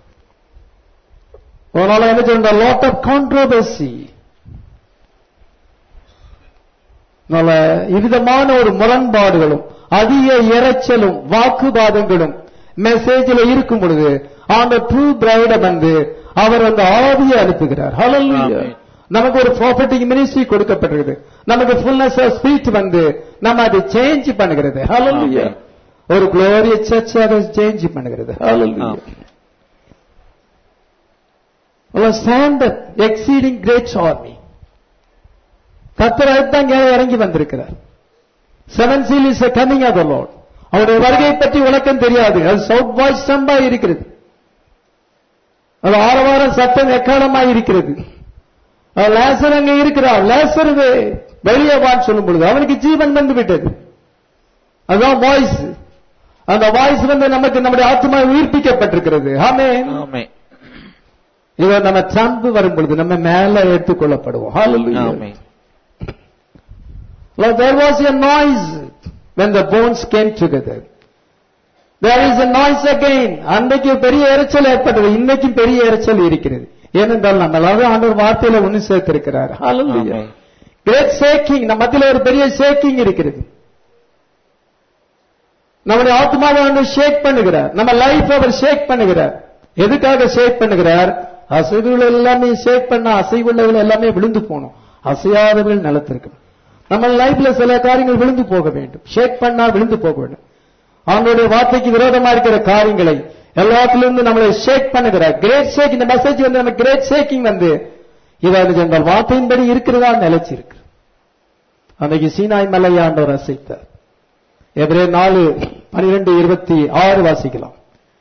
[SPEAKER 1] அதனால என்ன சொல்ற லாட் ஆஃப் கான்ட்ரோவர்சி அதனால இவ்விதமான ஒரு முரண்பாடுகளும் அதிக இரைச்சலும் வாக்குவாதங்களும் மெசேஜில் இருக்கும் பொழுது அந்த ட்ரூ பிரைட வந்து அவர் அந்த ஆவியை அனுப்புகிறார் Hallelujah.
[SPEAKER 2] Amen.
[SPEAKER 1] நமக்கு ஒரு ப்ராஃபட்டிக் மினிஸ்ட்ரி கொடுக்கப்பட்டிருக்குது நமக்கு ஃபுல்னஸ் ஆஃப் ஸ்பீச் வந்து நம்ம அதை சேஞ்ச் பண்ணுகிறது Hallelujah.
[SPEAKER 2] Amen.
[SPEAKER 1] ஒரு குளோரிய சர்ச் அதை சேஞ்ச் பண்ணுகிறது Hallelujah. Stand exceeding great army கத்தர் தான் இறங்கி வந்திருக்கிறார் seven seal is coming of Lord அவருடைய வருகையை பற்றி உனக்கும் தெரியாது அது சவுட் வாய்ஸ் சம்பா இருக்கிறது அது ஆரவாரம் சத்தம் எக்காலமாய் இருக்கிறது அது லேசர் அங்க இருக்கிறார் லேசர் வெளியே வான்னு சொல்லும் பொழுது அவனுக்கு ஜீவன் வந்து விட்டது அதுதான் வாய்ஸ் அந்த வாய்ஸ் வந்து நமக்கு நம்முடைய ஆத்மா உயிர்ப்பிக்கப்பட்டிருக்கிறது ஆமே
[SPEAKER 2] ஆமென்
[SPEAKER 1] இதை நம்ம ட்ரம்ப் வரும் பொழுது நம்ம மேல எடுத்துக் கொள்ளப்படுவோம் Hallelujah.
[SPEAKER 2] Amen
[SPEAKER 1] Lord, there was a noise when the bones came together. There is a noise again. அன்றைக்கு பெரிய இரைச்சல் ஏற்பட்டது இன்னைக்கும் பெரிய இரைச்சல் இருக்கிறது ஏனென்றால் நம்ம எல்லாரும் ஆண்டவர் வார்த்தையில ஒண்ணு சேர்த்திருக்கிறார் Hallelujah.
[SPEAKER 2] Amen.
[SPEAKER 1] கிரேட் ஷேக்கிங் நம்ம மத்தியில ஒரு பெரிய ஷேக்கிங் இருக்கிறது நம்முடைய ஆத்மாவை வந்து ஷேக் பண்ணுகிறார் நம்ம லைஃப் அவர் ஷேக் பண்ணுகிறார் எதுக்காக ஷேக் பண்ணுகிறார் அசைவுகள் எல்லாமே ஷேக் பண்ண அசைவுள்ளவர்கள் எல்லாமே விழுந்து போகணும் அசையாதவர்கள் நிலத்திருக்கும் நம்ம லைஃப்ல சில காரியங்கள் விழுந்து போக வேண்டும் ஷேக் பண்ணா விழுந்து போக வேண்டும் அவங்களுடைய வார்த்தைக்கு விரோதமா இருக்கிற காரியங்களை எல்லாத்திலிருந்து நம்மளை ஷேக் பண்ணுகிறார் கிரேட் ஷேக் இந்த மெசேஜ் வந்து நம்ம கிரேட் ஷேக்கிங் வந்து இதாவது என்றால் வார்த்தையின்படி இருக்கிறதா நிலைச்சிருக்கு அன்னைக்கு சீனாய் மலை ஆண்டவர் அசைத்தார் எதிரே நாலு பனிரெண்டு இருபத்தி ஆறு வாசிக்கலாம்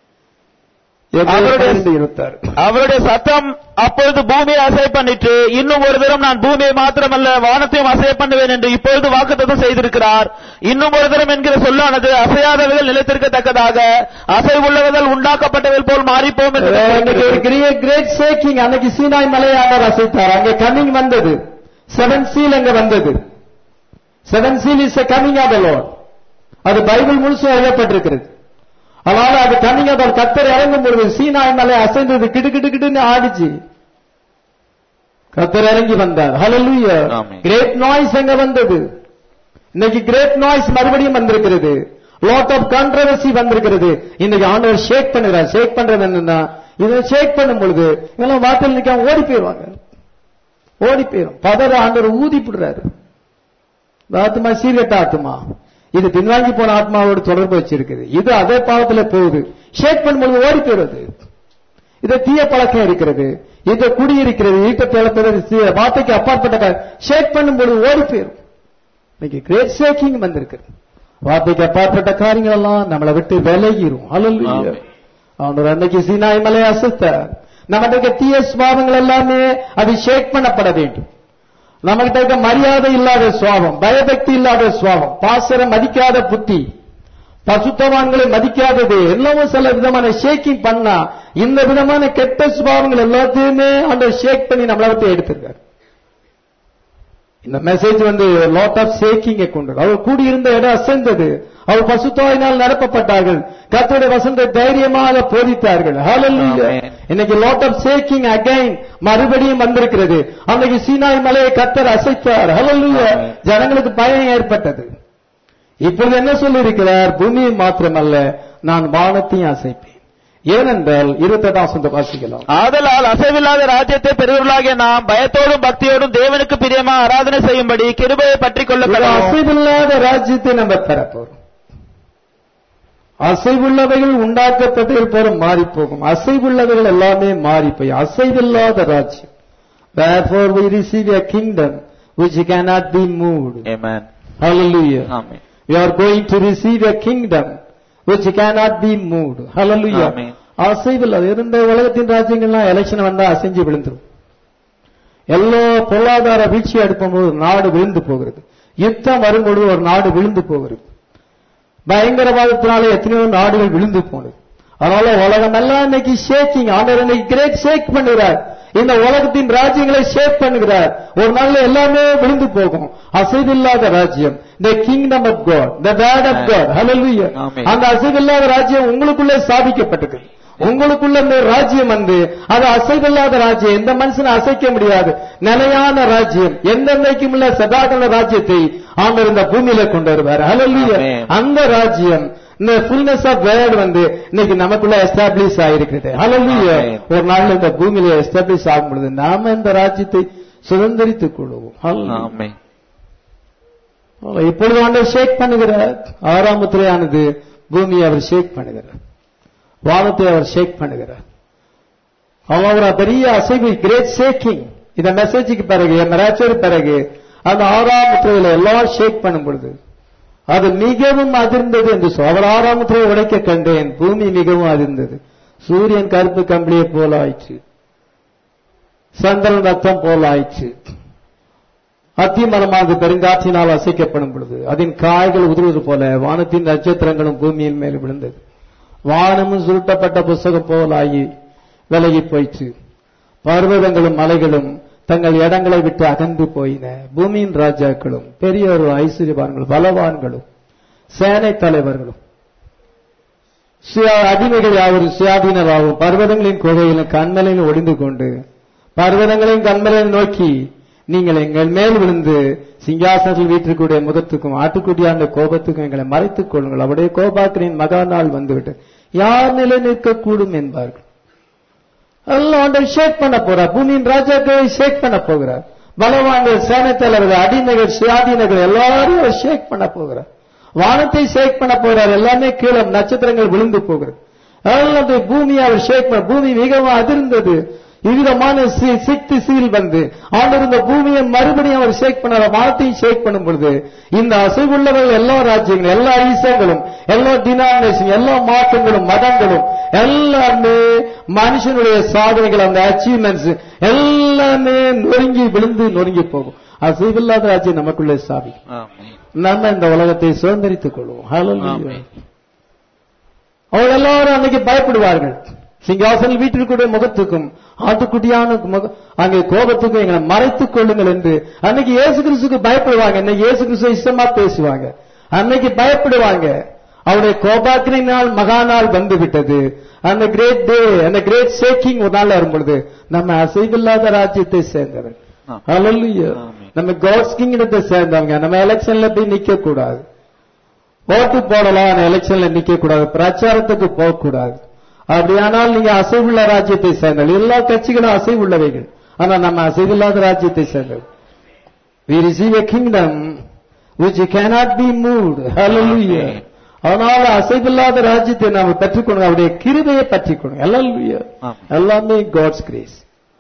[SPEAKER 2] அவருடைய-
[SPEAKER 1] பன்னிரண்டு இருபத்தாறு
[SPEAKER 2] அவருடைய சத்தம் அப்பொழுது பூமியை அசை பண்ணிட்டு இன்னும் ஒரு தரம் நான் பூமியை மாத்திரமல்ல வானத்தையும் அசைய பண்ணுவேன் என்று இப்பொழுது வாக்குத்தத்தம் செய்திருக்கிறார் இன்னும் ஒரு தரம் என்கிற சொல்லானது அசையாதவர்கள் நிலைத்திருக்கத்தக்கதாக அசை உள்ளவர்கள் உண்டாக்கப்பட்டவர்கள் போல் மாறிப்போம் என்று
[SPEAKER 1] இன்னைக்கு ஒரு கிரேட் கிரேட் ஷேக்கிங் அன்னைக்கு சீனாய் மலையை ஆண்டவர் அசைத்தார் அங்கே கம்மிங் வந்தது செவன் சீல் அங்க வந்தது seven seal is coming of Lord அது பைபிள் முழுசும் எழுதப்பட்டிருக்கிறது அதனால அது கம்மிங் ஆஃப் கத்தர் இறங்கும் பொழுது சீனாய் மலை அசைந்தது கிடு கிடு கிடுன்னு ஆடிச்சு கத்தர் இறங்கி வந்தார் ஹalleluya
[SPEAKER 2] ஆமென்.
[SPEAKER 1] கிரேட் நாய்ஸ் அங்க வந்தது இன்னைக்கு கிரேட் நாய்ஸ் மறுபடியும் வந்திருக்கிறது லாட் ஆஃப் கான்ட்ரவர்சி வந்திருக்கிறது இன்னைக்கு ஆண்டவர் ஷேக் பண்ணுகிறார் ஷேக் பண்றது என்னன்னா இதை ஷேக் பண்ணும் பொழுது இதெல்லாம் வார்த்தையில் நிக்காம ஓடி போயிடுவாங்க ஓடி போயிடும் பதற ஆண்டவர் ஊதி போடுறாரு இந்த ஆத்மா சீர்கட்ட ஆத்மா இது பின்வாங்கி போன ஆத்மாவோடு தொடர்பு வச்சிருக்குது இது அதே பாவத்துல போகுது ஷேக் பண்ணும்போது ஓடி போயிடுது இது தீய பழக்கம் இருக்கிறது இது குடி இருக்கிறது ஈட்ட பிளப்பது வார்த்தைக்கு அப்பாற்பட்ட ஷேக் பண்ணும்போது ஓடி போயிடும் இன்னைக்கு கிரேட் ஷேக்கிங் வந்திருக்கு வார்த்தைக்கு அப்பாற்பட்ட காரியங்கள் எல்லாம் நம்மளை விட்டு விலகிரும் அல்ல
[SPEAKER 2] ஆமென்.
[SPEAKER 1] அவனோட அன்னைக்கு சீனாய் மலை அசைத்தார் நம்மகிட்ட இருக்க தீய சுவாபங்கள் எல்லாமே அது ஷேக் பண்ணப்பட வேண்டும் நம்மகிட்ட இருக்க மரியாதை இல்லாத சுவாபம் பயபக்தி இல்லாத சுவாபம் பாசரை மதிக்காத புத்தி பசுத்தவான்களை மதிக்காதது எல்லாமே சில விதமான ஷேக்கிங் பண்ணா இந்த விதமான கெட்ட சுபாவங்கள் எல்லாத்தையுமே அந்த ஷேக் பண்ணி நம்மளை விட்டு எடுத்திருக்காரு இந்த மெசேஜ் வந்து லாட் ஆஃப் ஷேக்கிங்கை கொண்டு அவர் கூடியிருந்த இடம் அசைந்தது அவர் பசுத்தாயினால் நிரப்பப்பட்டார்கள் கர்த்தருடைய வசந்த தைரியமாக போதித்தார்கள் Hallelujah.
[SPEAKER 2] Amen.
[SPEAKER 1] இன்னைக்கு லாட் ஆஃப் ஷேக்கிங் அகைன் மறுபடியும் வந்திருக்கிறது அன்னைக்கு சீனாய் மலையை கர்த்தர் அசைத்தார் Hallelujah.
[SPEAKER 2] Amen.
[SPEAKER 1] ஜனங்களுக்கு பயம் ஏற்பட்டது இப்பொழுது என்ன சொல்லியிருக்கிறார் பூமியை மாத்திரமல்ல நான் வானத்தையும் அசைப்பேன் ஏனென்றால் இருபத்தெட்டாம் வசனத்தை வாசிக்கலாம்
[SPEAKER 2] ஆதலால் அசைவில்லாத ராஜ்யத்தை பெறுவர்களாகிய நாம் பயத்தோடும் பக்தியோடும் தேவனுக்கு பிரியமா ஆராதனை செய்யும்படி கிருபையை பற்றிக் கொள்ள
[SPEAKER 1] ஒரு அசைவில்லாத ராஜ்யத்தை நம்ம பெறப்போறோம் அசைவுள்ளவைகள் உண்டாக்கப்பட்டது போல மாறி போகும் அசைவுள்ளவைகள் எல்லாமே மாறி போய் அசைவில்லாத ராஜ்யம் therefore we receive a kingdom which cannot be moved
[SPEAKER 2] Amen.
[SPEAKER 1] hallelujah
[SPEAKER 2] amen.
[SPEAKER 1] we are going to receive a kingdom which cannot be moved hallelujah
[SPEAKER 2] Amen.
[SPEAKER 1] அசைவில் இருந்த உலகத்தின் ராஜ்யங்கள்லாம் எலெக்ஷன் வந்தா அசைஞ்சு விழுந்துரும் எல்லா பொருளாதார வீழ்ச்சி அடுக்கும்போது நாடு விழுந்து போகிறது யுத்தம் வரும்பொழுது ஒரு நாடு விழுந்து போகிறது பயங்கரவாதத்தினால எத்தனையோ நாடுகள் விழுந்து போனது அதனால உலகம் எல்லாம் இன்னைக்கு ஷேக்கிங் ஆண்டவர் இன்னைக்கு கிரேட் ஷேக் பண்ணுகிறார் இந்த உலகத்தின் ராஜ்யங்களை ஷேக் பண்ணுகிறார் ஒரு நாள்ல எல்லாமே விழுந்து போகும் அசைவில்லாத ராஜ்யம் the kingdom of God the word of God hallelujah
[SPEAKER 2] Amen.
[SPEAKER 1] அந்த அசைவில்லாத ராஜ்யம் உங்களுக்குள்ளே ஸ்தாபிக்கப்பட்டது உங்களுக்குள்ள இந்த ராஜ்யம் வந்து அது அசைவில்லாத ராஜ்யம் எந்த மனுஷனை அசைக்க முடியாது நிலையான ராஜ்யம் எந்தெந்தைக்கும் உள்ள சதாகல ராஜ்யத்தை ஆண்டவர் இந்த பூமியில கொண்டு வருவார் ஹalleluya
[SPEAKER 2] Amen.
[SPEAKER 1] அந்த ராஜ்யம் இந்த ஃபுல்னஸ் ஆஃப் வேர்ட் வந்து இன்னைக்கு நமக்குள்ள எஸ்டாப்ளிஷ் ஆயிருக்கிறது ஹalleluya
[SPEAKER 2] Amen.
[SPEAKER 1] ஒரு நாள் இந்த பூமியில எஸ்டாப்ளிஷ் ஆகும் பொழுது நாம இந்த ராஜ்யத்தை சுதந்திரித்துக் கொள்வோம் Hallelujah.
[SPEAKER 2] ஆமென்.
[SPEAKER 1] இப்பொழுது ஆண்டவர் ஷேக் பண்ணுகிறார் ஆறாம் முத்திரையானது பூமியை அவர் ஷேக் பண்ணுகிறார் வானத்தை அவர் ஷேக் பண்ணுகிறார் அவன் ஒரு பெரிய அசைவு கிரேட் ஷேக்கிங் இந்த மெசேஜுக்கு பிறகு மெராச்சர் பிறகு அந்த ஆறாம் முத்திரையில எல்லாம் ஷேக் பண்ணும் பொழுது அது மிகவும் அதிர்ந்தது என்று சொல் அவர் ஆறாம் முத்திரையை உடைக்க கண்டேன் பூமி மிகவும் அதிர்ந்தது சூரியன் கருப்பு கம்பளியை போல ஆயிற்று சந்திரன் ரத்தம் போல ஆயிற்று அத்திமரமானது பெருங்காற்றினால் அசைக்கப்படும் பொழுது அதன் காய்கள் உதிர்வது போல வானத்தின் நட்சத்திரங்களும் பூமியின் மேல் விழுந்தது வானமும் சுருட்டப்பட்ட புஸ்தகம் போலாகி விலகி போயிற்று பர்வதங்களும் மலைகளும் தங்கள் இடங்களை விட்டு அகன்று போயின பூமியின் ராஜாக்களும் பெரியோரும் ஐஸ்வர்யவான்களும் பலவான்களும் சேனை தலைவர்களும் சுயா- அடிமைகள் யாவரும் சுயாதீனராகவும் பர்வதங்களின் குகையிலும் கண்மலையில் ஒளிந்து கொண்டு பர்வதங்களையும் கண்மலையும் நோக்கி நீங்கள் எங்கள் மேல் விழுந்து சிங்காசனத்தில் வீட்டிற்குடைய முகத்துக்கும் ஆட்டுக்குட்டியான கோபத்துக்கும் எங்களை மறைத்துக் கொள்ளுங்கள் அவருடைய கோபாக்கிரின் மகா நாள் வந்துவிட்டு யார் நிலை நிற்கக்கூடும் என்பார்கள் எல்லாம் ஆண்டவர் ஷேக் பண்ண போறார் பூமியின் ராஜாக்களை ஷேக் பண்ண போகிறார் பலவான்கள் சேனை தலைவர்கள் அடிமைகள் சுயாதீனர்கள் எல்லாரையும் அவர் ஷேக் பண்ண போகிறார் வானத்தை ஷேக் பண்ண போறார் எல்லாமே கீழே நட்சத்திரங்கள் விழுந்து போகிறது எல்லாம் அந்த பூமியை அவர் ஷேக் பண்ண பூமி மிகவும் அதிர்ந்தது விதமான சிக்து சீல் வந்து ஆண்டவர் இந்த பூமியை மறுபடியும் அவர் ஷேக் பண்ணார் வானத்தையும் ஷேக் பண்ணும் பொழுது இந்த அசைவுள்ளவர்கள் எல்லா ராஜ்யங்களும் எல்லா ஈசங்களும் எல்லா டினாமினேஷன் எல்லா மாற்றங்களும் மதங்களும் எல்லாமே மனுஷனுடைய சாதனைகள் அந்த அச்சீவ்மெண்ட்ஸ் எல்லாமே நொறுங்கி விழுந்து நொறுங்கி போகும் அசைவில்லாத ராஜ்யம் நமக்குள்ளே சாவி
[SPEAKER 2] ஆமென்
[SPEAKER 1] நம்ம இந்த உலகத்தை சுதந்திரித்துக் கொள்வோம் Hallelujah.
[SPEAKER 2] ஆமென்.
[SPEAKER 1] அவங்க எல்லாரும் அன்னைக்கு பயப்படுவார்கள் சிங்காசன வீட்டிற்குடைய முகத்துக்கும் ஆட்டுக்குட்டியான முக- அங்கே கோபத்துக்கும் எங்களை மறைத்துக் கொள்ளுங்கள் என்று அன்னைக்கு இயேசு கிறிஸ்துக்கு பயப்படுவாங்க இன்னைக்கு இயேசு கிறிஸ்து இஷ்டமா பேசுவாங்க அன்னைக்கு பயப்படுவாங்க அவருடைய கோபாக்கினை நாள் மகா நாள் வந்து விட்டது அந்த கிரேட் டே அந்த கிரேட் ஷேக்கிங் ஒரு நாள் வரும் பொழுது நம்ம அசைவில்லாத ராஜ்யத்தை சேர்ந்தவர்
[SPEAKER 2] ஆ.
[SPEAKER 1] Hallelujah.
[SPEAKER 2] ஆமென்.
[SPEAKER 1] நம்ம காட்ஸ் கிங்டத்தை சேர்ந்தவங்க நம்ம எலெக்ஷன்ல போய் நிக்க கூடாது ஓட்டு போடலாம் ஆனா எலெக்ஷன்ல நிக்க கூடாது பிரச்சாரத்துக்கு போக கூடாது அப்படியானால் நீங்க அசைவுள்ள ராஜ்யத்தை சேர்ந்தவர்கள் எல்லா கட்சிகளும் அசைவுள்ளவைகள் ஆனா நம்ம அசைவில்லாத ராஜ்யத்தை சேர்ந்தவர்கள் we receive a kingdom which cannot be moved hallelujah
[SPEAKER 2] Amen.
[SPEAKER 1] அதனால அசைவில்லாத ராஜ்யத்தை நாம் பெற்றுக்கொள்ளுங்க அவருடைய கிருபையை பற்றிக்கொள்ளுங்க hallelujah
[SPEAKER 2] Amen.
[SPEAKER 1] எல்லாமே காட்ஸ் கிரேஸ்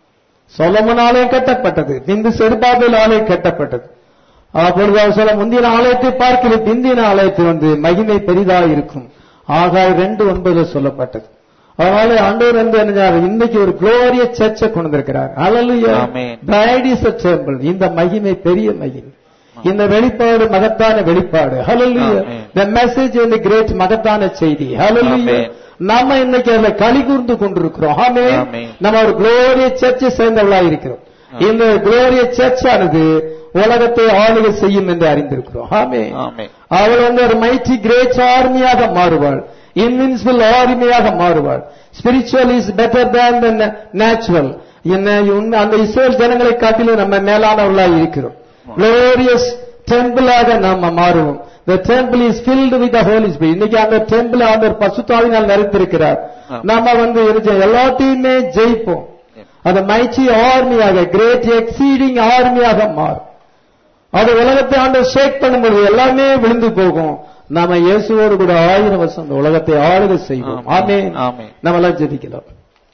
[SPEAKER 1] சொலமன் ஆலயம் கட்டப்பட்டது பிந்து செருபாபேல் ஆலயம் கட்டப்பட்டது அப்பொழுது அவர் சொல்ல முந்தின ஆலயத்தை பார்க்கிற பிந்தின ஆலயத்தில் வந்து மகிமை பெரிதாக இருக்கும் ஆகாய் ரெண்டு ஒன்பதுல சொல்லப்பட்டது அதனால ஆண்டவர் வந்து என்ன செய்றாரு? இன்னைக்கு ஒரு குளோரிய சர்ச்சை கொண்டு வந்திருக்கிறார் Hallelujah.
[SPEAKER 2] Amen.
[SPEAKER 1] Bride is a temple. இந்த மகிமை பெரிய மகிமை இந்த வெளிப்பாடு மகத்தான வெளிப்பாடு Hallelujah.
[SPEAKER 2] Amen.
[SPEAKER 1] the message in the great மகத்தான செய்தி Hallelujah.
[SPEAKER 2] Amen.
[SPEAKER 1] நாம இன்னைக்கு அதுல களி கூர்ந்து கொண்டிருக்கிறோம் Amen.
[SPEAKER 2] Amen.
[SPEAKER 1] நம்ம ஒரு குளோரிய சர்ச்சை சேர்ந்தவர்களா இருக்கிறோம் இந்த குளோரிய சர்ச் ஆனது உலகத்தை ஆளுகை செய்யும் என்று அறிந்திருக்கிறோம் ஆமென்
[SPEAKER 2] ஆமென்.
[SPEAKER 1] அவள் வந்து ஒரு மைட்டி கிரேட் ஆர்மியாக மாறுவாள் இன்வின்சிபிள் ஆர்மியாக மாறுவாள் spiritual is better than the natural என்ன உண்மை அந்த இஸ்ரேல் ஜனங்களை காட்டிலும் நம்ம மேலானவர்களாக இருக்கிறோம் glorious டெம்பிளாக நாம மாறுவோம் the temple is filled with the holy spirit இன்னைக்கு அந்த டெம்பிள் ஆண்டவர் பசுத்தாவினால் நிறைத்திருக்கிறார்
[SPEAKER 2] ஆ.
[SPEAKER 1] நாம வந்து இருக்க எல்லாத்தையுமே ஜெயிப்போம் அது மைச்சி ஆர்மியாக கிரேட் எக்ஸீடிங் ஆர்மியாக மாறும் அது உலகத்தை ஆண்டு ஷேக் பண்ணும்போது எல்லாமே விழுந்து போகும் நாம இயேசுவோடு கூட ஆயிரம் வருஷம் அந்த உலகத்தை ஆளுகை செய்வோம்
[SPEAKER 2] ஆமென்.
[SPEAKER 1] ஆமென்
[SPEAKER 2] ஆமென்.
[SPEAKER 1] நம்ம எல்லாம் ஜெபிக்கலாம்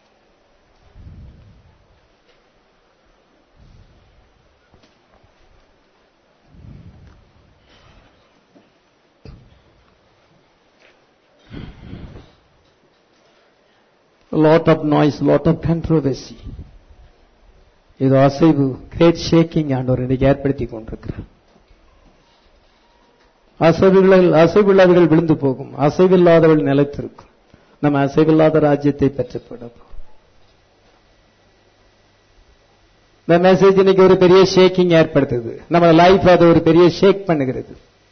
[SPEAKER 1] lot of noise, lot of controversy. இது அசைவு கிரேட் ஷேக்கிங் ஆண்டவர் இன்னைக்கு ஏற்படுத்தி கொண்டிருக்கிறார் அசைவுகள் அசைவில்லாதவர்கள் விழுந்து போகும் அசைவில்லாதவர்கள் நிலைத்திருக்கும் நம்ம அசைவில்லாத ராஜ்யத்தை பெற்றுப்படும் இந்த மெசேஜ் இன்னைக்கு ஒரு பெரிய ஷேக்கிங் ஏற்படுத்துது நம்ம லைஃப் அது ஒரு பெரிய ஷேக் பண்ணுகிறது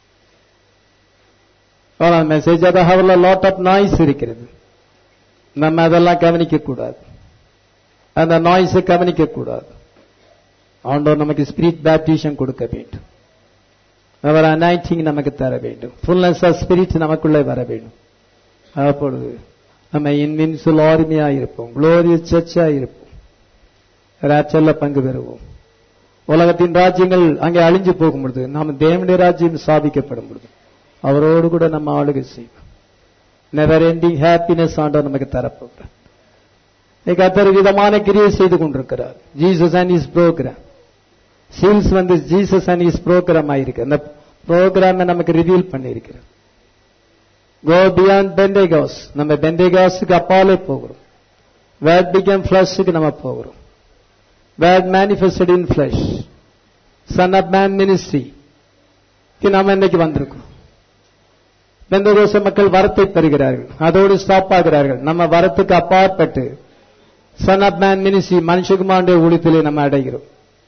[SPEAKER 1] மெசேஜ் அது அவர்ல லாட் ஆஃப் நாய்ஸ் இருக்கிறது நம்ம அதெல்லாம் கவனிக்க கூடாது அந்த நாய்ஸை கவனிக்க கூடாது ஆண்டவர் நமக்கு ஸ்பிரிட் பேப்டிஷன் கொடுக்க வேண்டும் அவர் அனாயிட்டிங் நமக்கு தர வேண்டும் ஃபுல்னஸ் ஆஃப் ஸ்பிரிட் நமக்குள்ளே வர வேண்டும் அப்பொழுது நம்ம இன்வின்சுவல் ஆர்மியா இருப்போம் குளோரியஸ் சர்ச்சா இருப்போம் ராச்சல்ல பங்கு பெறுவோம் உலகத்தின் ராஜ்யங்கள் அங்கே அழிஞ்சு போகும் பொழுது நாம் தேவனுடைய ராஜ்யம் ஸ்தாபிக்கப்படும் பொழுது அவரோடு கூட நம்ம ஆளுகை செய்வோம் நெவர் எண்டிங் ஹாப்பினஸ் ஆண்டவர் நமக்கு தரப்போகிறார் கத்தர் விதமான கிரியை செய்து கொண்டிருக்கிறார் Jesus and his program seals வந்து ஜீசஸ் அண்ட் இஸ் ப்ரோக்ராம் ஆயிருக்கு அந்த ப்ரோக்ராம் நமக்கு ரிவீல் பண்ணியிருக்கிறார் கோ பியாண்ட் பெண்டேகாஸ் நம்ம பெண்டேகாஸுக்கு அப்பாலே போகிறோம் வேட் பிகம் ஃபிளஷுக்கு நம்ம போகிறோம் word manifested in flesh son of man ministry நாம இன்னைக்கு வந்திருக்கோம் பெந்தகோச மக்கள் வரத்தை பெறுகிறார்கள் அதோடு ஸ்டாப் ஆகிறார்கள் நம்ம வரத்துக்கு அப்பாற்பட்டு சன் ஆப் மேன் மினிஸ்ட்ரி மனுஷகுமாருடைய ஊழியத்திலே நம்ம அடைகிறோம்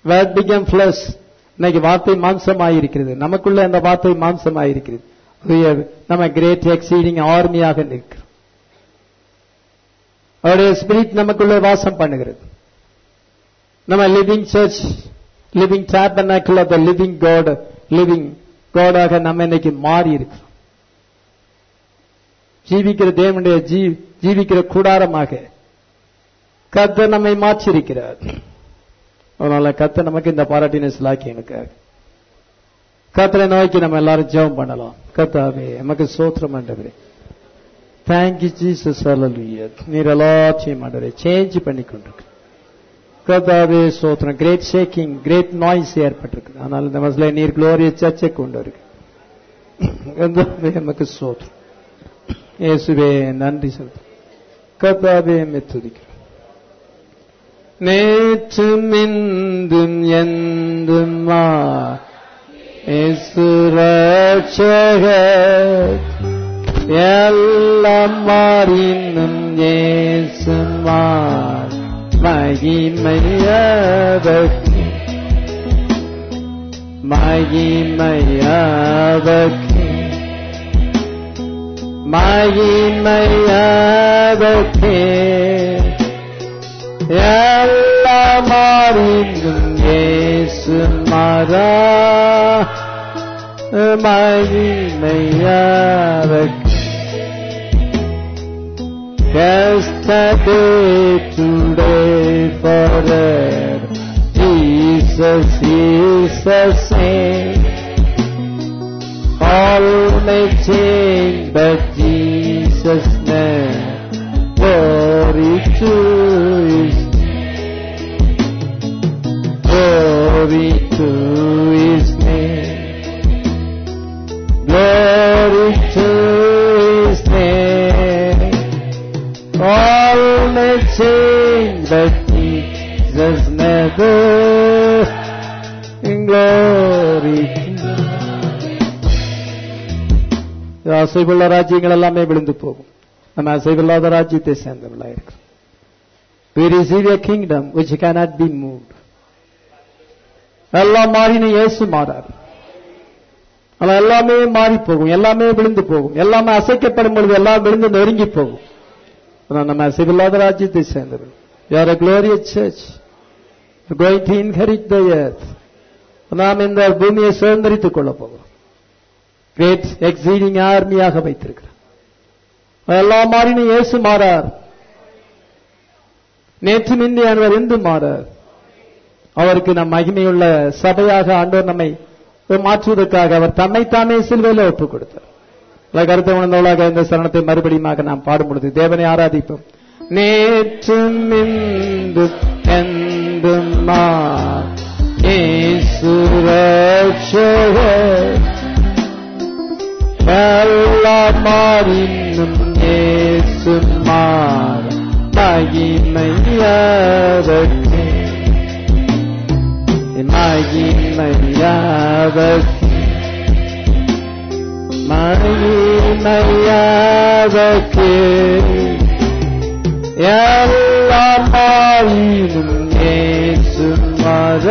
[SPEAKER 1] வேர்ட் பிகம் ஃபிளஸ் இன்னைக்கு வார்த்தை மாம்சமாயிருக்கிறது நமக்குள்ள அந்த வார்த்தை மாம்சமாயிருக்கிறது We have- நம்ம கிரேட் எக்ஸீடிங் ஆர்மியாக நிற்கிறோம் அவருடைய ஸ்பிரிட் நமக்குள்ள வாசம் பண்ணுகிறது நம்ம living church living tabernacle of the living God living காடாக நம்ம இன்னைக்கு மாறி இருக்கிறோம் ஜீவிக்கிற தேவனுடைய ஜீ ஜீவிக்கிற கூடாரமாக கர்த்தர் நம்மை மாற்றியிருக்கிறார் அதனால கர்த்தர் நமக்கு இந்த பாராட்டின சிலாக்கி எனக்கு கர்த்தரை நோக்கி நம்ம எல்லாரும் ஜெபம் பண்ணலாம் கர்த்தாவே நமக்கு சோத்திரம் ஆண்டவரே தேங்க்யூ ஜீசஸ் ஹalleluya நீர் எல்லாத்தையும் ஆண்டவரே சேஞ்ச் பண்ணி கொண்டிருக்கு கர்த்தாவே சோத்திரம் கிரேட் ஷேக்கிங் கிரேட் நாய்ஸ் ஏற்பட்டிருக்கு ஆனால் இந்த மசல நீர் குளோரிய சர்ச்சை கொண்டு வருக கர்த்தாவே நமக்கு சோத்திரம் இயேசுவே நன்றி சொல்றேன் கர்த்தாவே எம்மை துதிக்கிறோம் நேற்றும் இன்றும் என்றும் மா இயேசு ரட்சகர் எல்லாம் மாறினும் இயேசு மார் மகிமையவர்க்கு மகிமையவர்க்கு மகிமையவர்க்கே எல்லாம் மாறினும் இயேசு மாறா மகிமையவர்க்கு Yesterday, today, forever. Jesus is the same. All may change, but Jesus name. Glory to His Glory to His name. Glory to His name. All may change, but Jesus never. In glory. அசைவுள்ள ராஜ்யங்கள் எல்லாமே விழுந்து போகும் நம்ம அசைவில்லாத ராஜ்யத்தை சேர்ந்தவர்களா இருக்கிறோம் We receive a kingdom which cannot be moved. எல்லாம் மாறின இயேசு மாறார் ஆனா எல்லாமே மாறி போகும் எல்லாமே விழுந்து போகும் எல்லாமே அசைக்கப்படும் பொழுது எல்லாம் விழுந்து நொறுங்கி போகும் ஆனால் நம்ம அசைவில்லாத ராஜ்யத்தை சேர்ந்தவர்கள் யார் a glorious church We're going to inherit the earth நாம் இந்த பூமியை சுதந்திரித்துக் கொள்ள போகிறோம் கிரேட் எக்ஸீடிங் ஆர்மியாக வைத்திருக்கிறார் எல்லாம் மாறின இயேசு மாறார் நேற்று மின்னியானவர் என்று மாறார் அவருக்கு நம் மகிமையுள்ள சபையாக ஆண்டவர் நம்மை மாற்றுவதற்காக அவர் தன்னைத்தானே சிலுவையில் ஒப்புக் கொடுத்தார் பல கருத்தை உணர்ந்தவளாக இந்த சரணத்தை மறுபடியும் நாம் பாடும் பொழுது தேவனை ஆராதிப்போம் நேற்றும் இன்றும் என்றும் நான் இயேசு ரட்சகர். எல்லாம் மாறினும் இயேசு மாற மகிமையாவதே மகிமையாவதே மகிமையாவதே எல்லாம் மாறினும் இயேசு மாற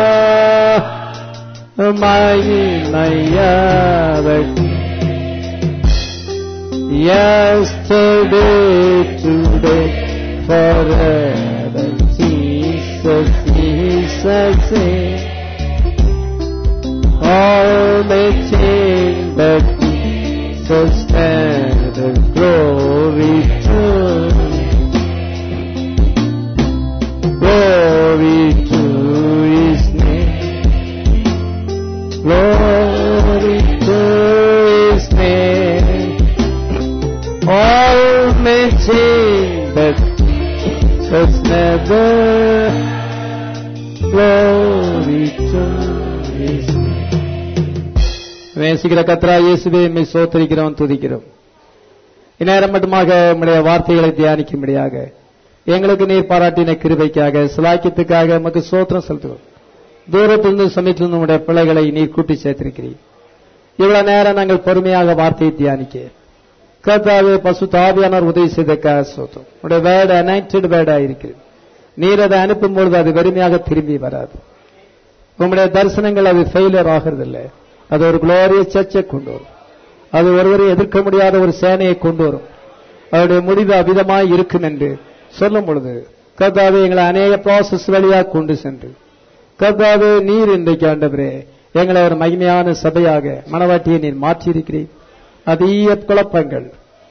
[SPEAKER 1] மகிமையாவதே Yesterday, today, forever, Jesus is the same. All may change, but Jesus never glory to Glory to His name. Glory to His name. All may change, but just never glory to His நேசிக்கிற கத்ரா இயேசுவே எம்மை சோத்தரிக்கிறோம் துதிக்கிறோம் இந்நேரம் மட்டுமாக உம்முடைய வார்த்தைகளை தியானிக்கும்படியாக எங்களுக்கு நீர் பாராட்டின கிருபைக்காக சிலாக்கியத்துக்காக நமக்கு சோத்திரம் செலுத்துவோம் தூரத்திலிருந்து சமயத்திலிருந்து உடைய பிள்ளைகளை நீர் கூட்டி சேர்த்திருக்கிறீர் இவ்வளவு நேரம் நாங்கள் பொறுமையாக வார்த்தையை தியானிக்க கர்த்தாவே பசு தாவியானவர் உதவி செய்தக்காக சோத்தம் உடைய வேர்டு அனைட்டட் வேர்டா இருக்கிறது நீர் அதை அனுப்பும் பொழுது அது வெறுமையாக திரும்பி வராது உங்களுடைய தரிசனங்கள் அது ஃபெயிலியர் ஆகிறதில்லை அது ஒரு குளோரியஸ் சர்ச்சை கொண்டு வரும் அது ஒருவரை எதிர்க்க முடியாத ஒரு சேனையை கொண்டு வரும் அவருடைய முடிவு அவிதமாய் இருக்கும் என்று சொல்லும் பொழுது கர்த்தாவே எங்களை அநேக ப்ராசஸ் வழியாக கொண்டு சென்று கர்த்தாவே நீர் இன்றைக்கு ஆண்டவரே எங்களை ஒரு மகிமையான சபையாக மனவாட்டியை நீர் மாற்றியிருக்கிறீர் அதிக குழப்பங்கள்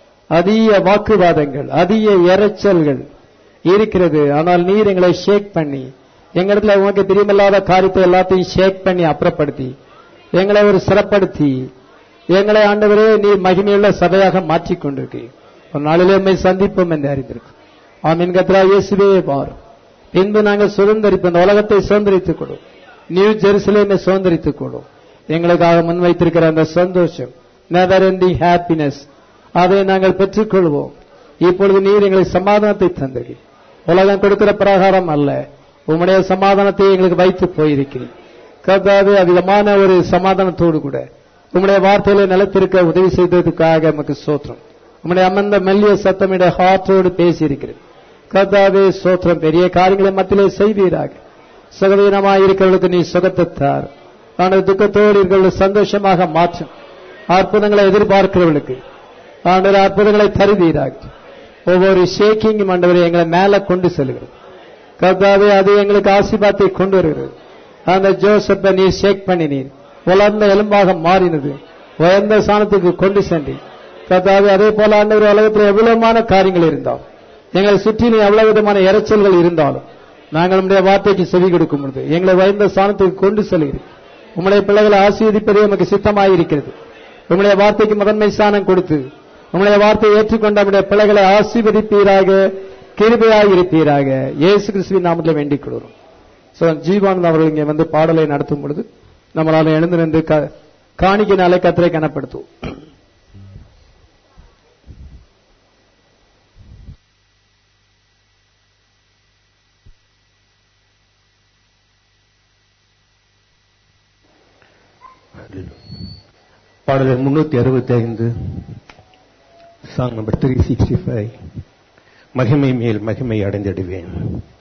[SPEAKER 1] அதிக வாக்குவாதங்கள் அதிக இரைச்சல்கள் இருக்கிறது ஆனால் நீர் எங்களை ஷேக் பண்ணி எங்களிடத்துல உனக்கு பிரியமில்லாத காரியத்தை எல்லாத்தையும் ஷேக் பண்ணி அப்புறப்படுத்தி எங்களை ஒரு சிறப்படுத்தி எங்களை ஆண்டவரே நீர் மகிமையுள்ள சபையாக மாற்றிக் கொண்டிருக்கு ஒரு நாளிலே உண்மை சந்திப்போம் என்று அறிந்திருக்கும் ஆமீன் கத்ரா இயேசுவே பாரும் பின்பு நாங்கள் சுதந்திரிப்பு இந்த உலகத்தை சுதந்திரித்துக் கொள்ளும் நியூ ஜெருசலேமை சுதந்திரித்துக் கொள்ளும் எங்களுக்காக முன்வைத்திருக்கிற அந்த சந்தோஷம் நெவர் எண்டிங் ஹாப்பினஸ் அதை நாங்கள் பெற்றுக்கொள்வோம் இப்பொழுது நீர் எங்களுக்கு சமாதானத்தை தந்தீர்கள் உலகம் கொடுக்கிற பிரகாரம் அல்ல உம்முடைய சமாதானத்தை எங்களுக்கு வைத்து போயிருக்கிறீர் கர்த்தாவே அவிதமான ஒரு சமாதானத்தோடு கூட உம்முடைய வார்த்தையில நிலத்திருக்க உதவி செய்ததுக்காக நமக்கு சோத்திரம் உம்முடைய அமர்ந்த மெல்லிய சத்தமிட ஹார்ட்டோடு பேசியிருக்கிறேன் கர்த்தாவே சோத்திரம் பெரிய காரியங்களை மத்தியிலே செய்வீராக சுகவீனமாக இருக்கிறவர்களுக்கு நீ சுகத்தை தார் ஆனால் துக்கத்தோடு இருக்கிறவர்கள் சந்தோஷமாக மாற்றும் அற்புதங்களை எதிர்பார்க்கிறவர்களுக்கு ஆண்டவர் அற்புதங்களை தருவீராக ஒவ்வொரு ஷேக்கிங்கும் ஆண்டவரை எங்களை மேல கொண்டு செல்கிறது கர்த்தாவே அது எங்களுக்கு ஆசிபாத்தை கொண்டு வருகிறது அந்த ஜோசப்பை நீ ஷேக் பண்ணினீர் உலர்ந்த எலும்பாக மாறினது உயர்ந்த சாணத்துக்கு கொண்டு சென்றி கர்த்தாவே அதே போல ஆண்டவர் உலகத்தில் எவ்வளவுமான காரியங்கள் இருந்தாலும் எங்களை சுற்றிலும் எவ்வளவு விதமான இறைச்சல்கள் இருந்தாலும் நாங்கள் நம்முடைய வார்த்தைக்கு செவி கொடுக்கும் பொழுது எங்களை உயர்ந்த சாணத்துக்கு கொண்டு செல்கிறேன் உம்முடைய பிள்ளைகளை ஆசீர்வதிப்பதே நமக்கு சித்தமாயிருக்கிறது உம்முடைய வார்த்தைக்கு முதன்மை ஸ்தானம் கொடுத்து உம்முடைய வார்த்தையை ஏற்றுக்கொண்ட நம்முடைய பிள்ளைகளை ஆசீர்வதிப்பீராக கிருபையாக இருப்பீராக இயேசு கிறிஸ்துவின் நாமத்தில் வேண்டிக் கொள்கிறோம் சோ ஜீவானந்த் அவர்கள் இங்கே வந்து பாடலை நடத்தும் பொழுது நம்மளால எழுந்து நின்று க- காணிக்கையினாலே கத்தரை கனப்படுத்துவோம்
[SPEAKER 3] பாடல் முன்னூத்தி அறுபத்தி ஐந்து song number three sixty five மகிமை மேல் மகிமை அடைந்திடுவேன்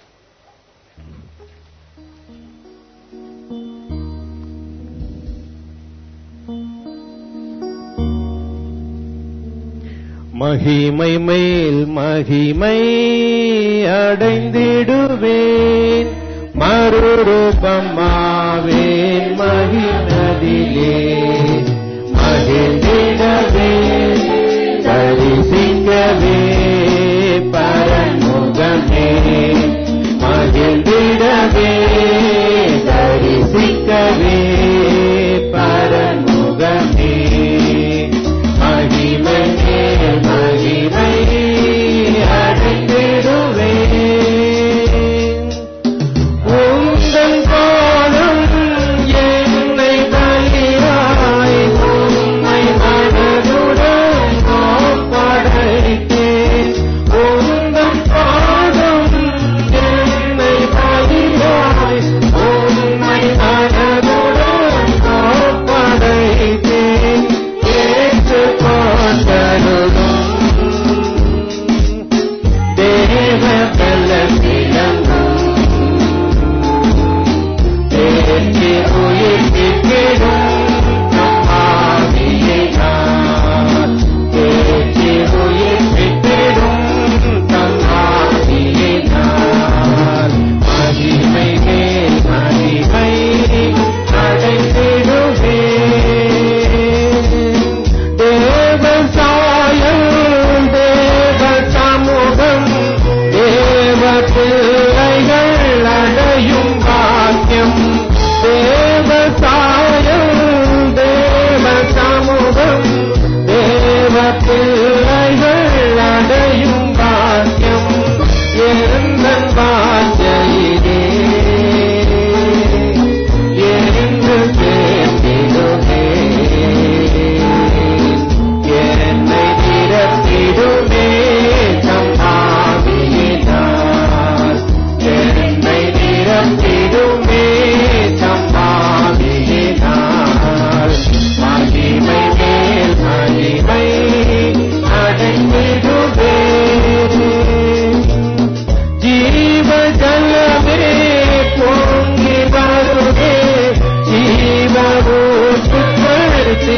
[SPEAKER 3] மகிமை மேல் மகிமை அடைந்திடுவேன் மறுரூபமாவேன் மகிழ்நதிலே மகிழ்ந்திடவே தரிசிக்கவே பரமுகமே மகிழ்ந்திடவே தரிசிக்கவே பரமுகமே மகிமை மேல் மகிமை அடைந்திடுவேன் உந்தன் பாதம் என்னை பலியாய்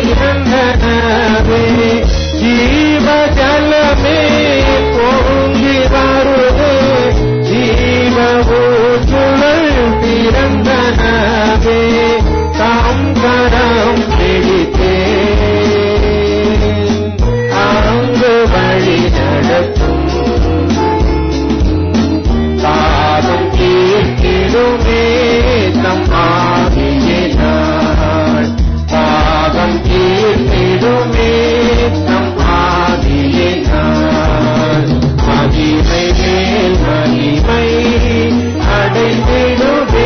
[SPEAKER 3] பிறந்தனவே ஜீவ ஜலமே பொங்கி வருது ஜீவ ஊற்றுகள் பிறந்தனவே தாம் கரம் பிடித்தே அங்கு வழி நடத்தும் தாகம் தீர்த்திடுமே நம் ஆவியினாள் தாகம் தீர்த்திடுமே நம் ஆவியினாள் மகிமை மேல் மகிமை அடைந்திடுவே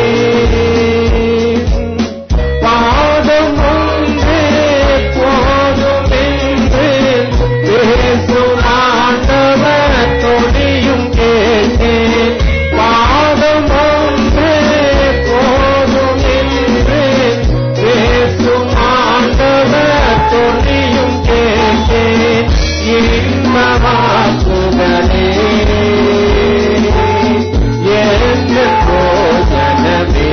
[SPEAKER 3] பாதம் ஒன்றே போதும் என்று பேசும் ஆண்டவர் தொடியும் கேட்டேன் பாதம் ஒன்றே போதும் என்று பேசும் ஆண்டவர் தொடியும் கேட்டேன் இன்பமாக்குதலே என்ன போதனமே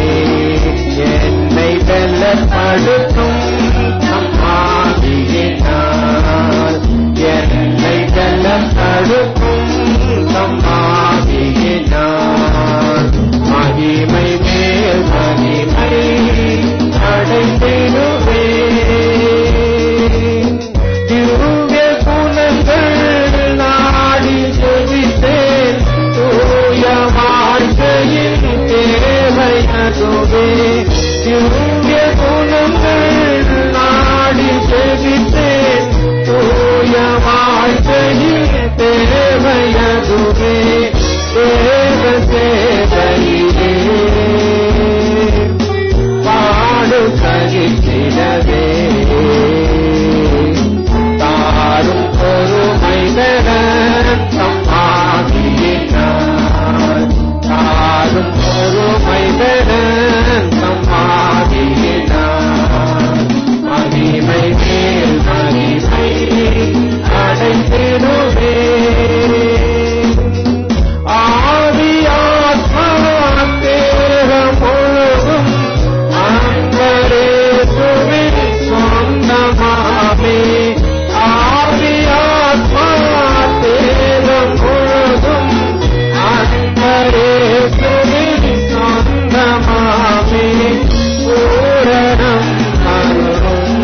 [SPEAKER 3] என்னை வெல்லப்படுத்தும் சம்மாவியினால் என்னை வெல்லப்படுத்தும் சம்மாவியினால் மகிமை மேல் மகிமை அடைந்திடுவே திவ்ய குணங்கள் நாடி ஜெபித்தேன் தூய வாழ்க்கையின் தேவை அதுவே திவ்ய குணங்கள் நாடி ஜெபித்தேன் தூய வாழ்க்கையின் தேவை அதுவே தேவ சேவையிலே பாடு கழித்திடவே தாரும் பொறுமை பெற சம்மாவியினார் தாரும் பொறுமை பெற சம்மாவியினார் மகிமை மேல் மகிமை அடைந்திடுவே ஆவியாத்மா தேகம் முழுதும் அன்பரேசுவின் சொந்தமாமே ஆவியாத்மா தேகம் முழுதும் அன்பரேசுவின் சொந்தமாமே பூரணம் அருளும்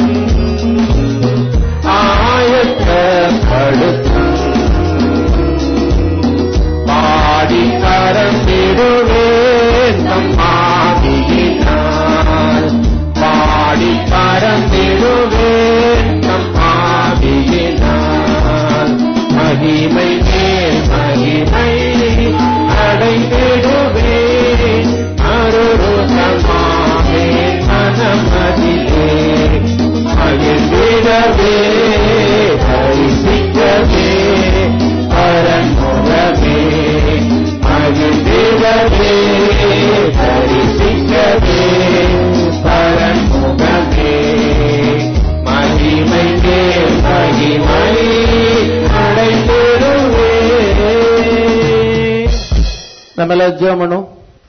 [SPEAKER 3] ஆயத்தப்படுத்தும் பாடி பரந்திடுவேன் நம் ஆவியினால் பாடி பரந்திடுவேன் நம் ஆவியினால் மகிமை மேல் மகிமை அடைந்திடுவேன் அருருதமாவே மனமதிலே மகிழ்ந்திடவே தரிசிக்கவே பரன்முகமே மகிழ்ந்திடவே தரிசிக்கவே பரன்முகமே மகிமை மேல் மகிமை அடைந்திடுவே
[SPEAKER 1] நம்மள ஜெபம்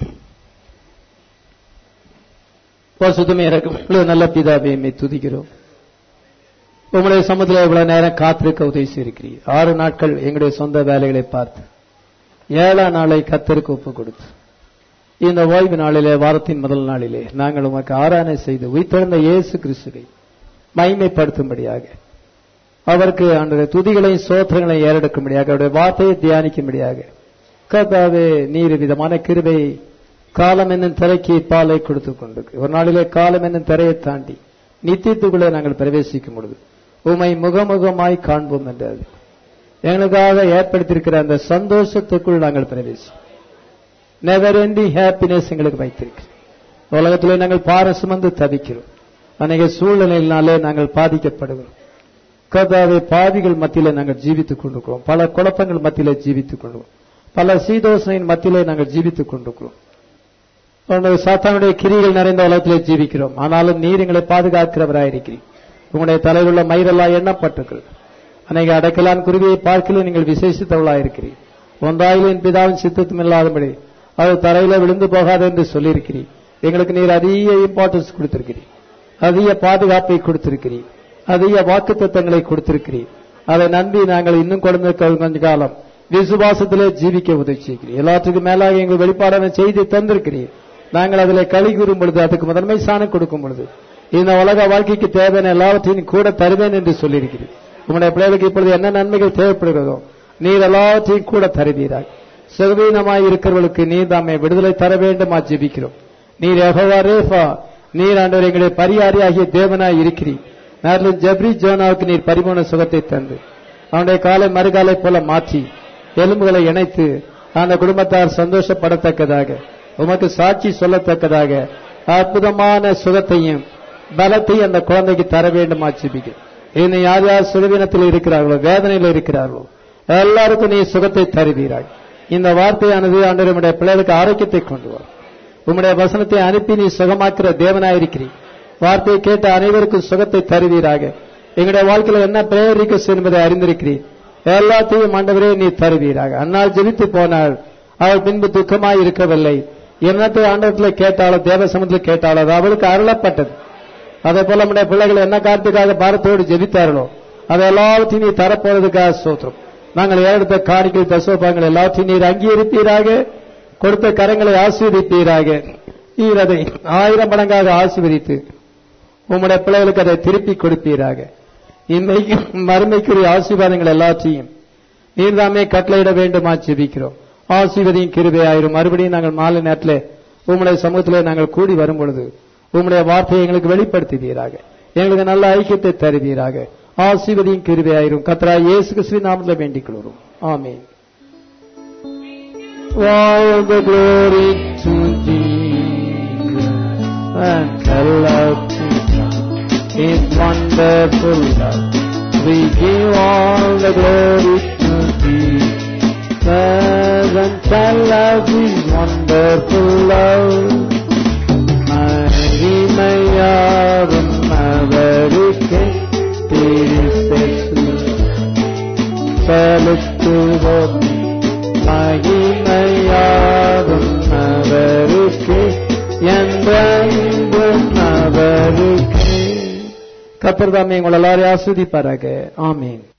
[SPEAKER 1] பசுத்தமே இறக்கும் இவ்வளவு நல்ல பிதாவை மெய் துதிக்கிறோம் உங்களுடைய சமூகத்தில் இவ்வளவு நேரம் காத்திருக்க உதவி செய்திருக்கிறீர் ஆறு நாட்கள் எங்களுடைய சொந்த வேலைகளை பார்த்து ஏழாம் நாளை கத்தருக்கு ஒப்பு கொடுத்து இந்த ஓய்வு நாளிலே வாரத்தின் முதல் நாளிலே நாங்கள் உமக்கு ஆராதனை செய்து உயிர்த்தெழுந்த இயேசு கிறிஸ்துவை மைமைப்படுத்தும்படியாக அவருக்கு அந்த துதிகளையும் சோத்திரங்களையும் ஏறெடுக்கும்படியாக அவருடைய வார்த்தையை தியானிக்கும்படியாக கர்த்தாவே நீர் விதமான கிருபை காலம் என்னும் திரைக்கு பாலை கொடுத்து கொண்டு ஒரு நாளிலே காலம் என்னும் திரையை தாண்டி நித்தியத்துக்குள்ளே நாங்கள் பிரவேசிக்கும் பொழுது உமை முகமுகமாய் காண்போம் என்றது எங்களுக்காக ஏற்படுத்தியிருக்கிற அந்த சந்தோஷத்துக்குள் நாங்கள் பிரவேசி நெவர் எண்டிங் ஹாப்பினஸ் எங்களுக்கு வைத்திருக்கு உலகத்திலே நாங்கள் பார சுமந்து தவிக்கிறோம் அநேக சூழ்நிலையினாலே நாங்கள் பாதிக்கப்படுகிறோம் கர்த்தாவே பாதிகள் மத்தியிலே நாங்கள் ஜீவித்துக் கொண்டிருக்கிறோம் பல குழப்பங்கள் மத்தியிலே ஜீவித்துக் கொண்டிருக்கிறோம் பல சீதோசனையின் மத்தியிலே நாங்கள் ஜீவித்துக் கொண்டிருக்கிறோம் உங்களுடைய சாத்தானுடைய கிரிகள் நிறைந்த உலகத்திலே ஜீவிக்கிறோம் ஆனாலும் நீர் எங்களை பாதுகாக்கிறவராயிருக்கிறீர் உங்களுடைய தலையில் உள்ள மயிரெல்லாம் எண்ணப்பட்டிருக்கிறது அன்னைக்கு அடைக்கலான் குருவியை பார்க்கல நீங்கள் விசேஷித்தவளாயிருக்கிறீர் ஒன்றாயிலின் பிதாவின் சித்தத்தும் இல்லாதபடி அது தரையில விழுந்து போகாது என்று சொல்லியிருக்கிறீர் எங்களுக்கு நீர் அதிக இம்பார்ட்டன்ஸ் கொடுத்திருக்கிறீர் அதிக பாதுகாப்பை கொடுத்திருக்கிறீர் அதிக வாக்கு தத்தங்களை கொடுத்திருக்கிறீர் அதை நம்பி நாங்கள் இன்னும் குழந்தை கொஞ்ச காலம் விசுவாசத்திலே ஜீவிக்க உதவி செய்கிறீர் எல்லாத்துக்கும் மேலாக எங்கள் வெளிப்பாடான செய்தி தந்திருக்கிறீர் நாங்கள் அதில் களி கூறும் பொழுது அதுக்கு முதன்மை சாணம் கொடுக்கும் பொழுது இந்த உலக வாழ்க்கைக்கு தேவையான எல்லாவற்றையும் கூட தருவேன் என்று சொல்லியிருக்கிறீர் உங்களுடைய பிள்ளைகளுக்கு இப்பொழுது என்ன நன்மைகள் தேவைப்படுகிறதோ நீர் எல்லாவற்றையும் கூட தருவீராக சுகவீனமாய் இருக்கிறவர்களுக்கு நீர் தாமே விடுதலை தர வேண்டுமா ஜெபிக்கிறோம் நீர் யெகோவா ரேஃபா நீர் ஆண்டவர் எங்களுடைய பரியாரி ஆகிய தேவனாய் இருக்கிறீர் நேரில் ஜப்ரி ஜோனாவுக்கு நீர் பரிபூர்ண சுகத்தை தந்து அவனுடைய காலை மறுகாலை போல மாற்றி எலும்புகளை இணைத்து அந்த குடும்பத்தார் சந்தோஷப்படத்தக்கதாக உமக்கு சாட்சி சொல்லத்தக்கதாக அற்புதமான சுகத்தையும் பலத்தையும் அந்த குழந்தைக்கு தர வேண்டுமா ஜெபிக்கிறேன் இன்னும் யார் யார் சுகவீனத்தில் இருக்கிறார்களோ வேதனையில் இருக்கிறார்களோ எல்லாருக்கும் நீ சுகத்தை தருவீராய் இந்த வார்த்தையானது ஆண்டவருடைய பிள்ளைகளுக்கு ஆரோக்கியத்தை கொண்டு வரும் உம்முடைய வசனத்தை அனுப்பி நீ சுகமாக்குற தேவனாயிருக்கிறீர் வார்த்தையை கேட்ட அனைவருக்கும் சுகத்தை தருவீராக எங்களுடைய வாழ்க்கையில என்ன பிரேரிக்கஸ் என்பதை அறிந்திருக்கிறீர் எல்லாத்தையும் ஆண்டவரே நீ தருவீராக அன்னால் ஜெபித்து போனாள் அவள் பின்பு துக்கமாய் இருக்கவில்லை என்னத்தை ஆண்டவத்தில் கேட்டாலோ தேவ சமூகத்தில் கேட்டாலோ அது அவளுக்கு அருளப்பட்டது அதே போல நம்முடைய பிள்ளைகள் என்ன காரணத்துக்காக பாரத்தோடு ஜெபித்தார்களோ அதை எல்லாவற்றையும் நீ தரப்போறதுக்காக சோத்திரம் நாங்கள் ஏறெடுத்த காணிக்கை தசோபாங்கள் எல்லாவற்றையும் நீர் அங்கீகரிப்பீராக கொடுத்த கரங்களை ஆசீர்வதிப்பீராக நீர் அதை ஆயிரம் மடங்காக ஆசீர்வதித்து உம்முடைய பிள்ளைகளுக்கு அதை திருப்பி கொடுப்பீராக இன்மைக்கு மறுமைக்குரிய ஆசீர்வாதங்கள் எல்லாத்தையும் நீர்தாமே கட்டளையிட வேண்டுமா ஜெபிக்கிறோம் ஆசீர்வதியும் கிருபையாயிரும் மறுபடியும் நாங்கள் மாலை நேரத்தில் உம்முடைய சமூகத்திலே நாங்கள் கூடி வரும் பொழுது உம்முடைய வார்த்தையை எங்களுக்கு வெளிப்படுத்துவீராக எங்களுக்கு நல்ல ஐக்கியத்தை தருவீராக ஆசீர்வதியும் கிருபையாயிரும் கத்ரா இயேசு கிறிஸ்துவின் நாமத்தில் வேண்டிக் கொள்கிறோம் ஆமென் All the glory to Jesus and the love to God. His wonderful love. We give all the glory to Jesus and tell of His wonderful love. மகிமையாரும் அவருக்கே திருசெசு செலுத்துவோம் மகிமையாரும் அவருக்கே என்றென்றும் அவருக்கே கத்தர் தாமே உங்கள் எல்லாரையும் ஆஸ்வதிப்பாராக ஆமீன்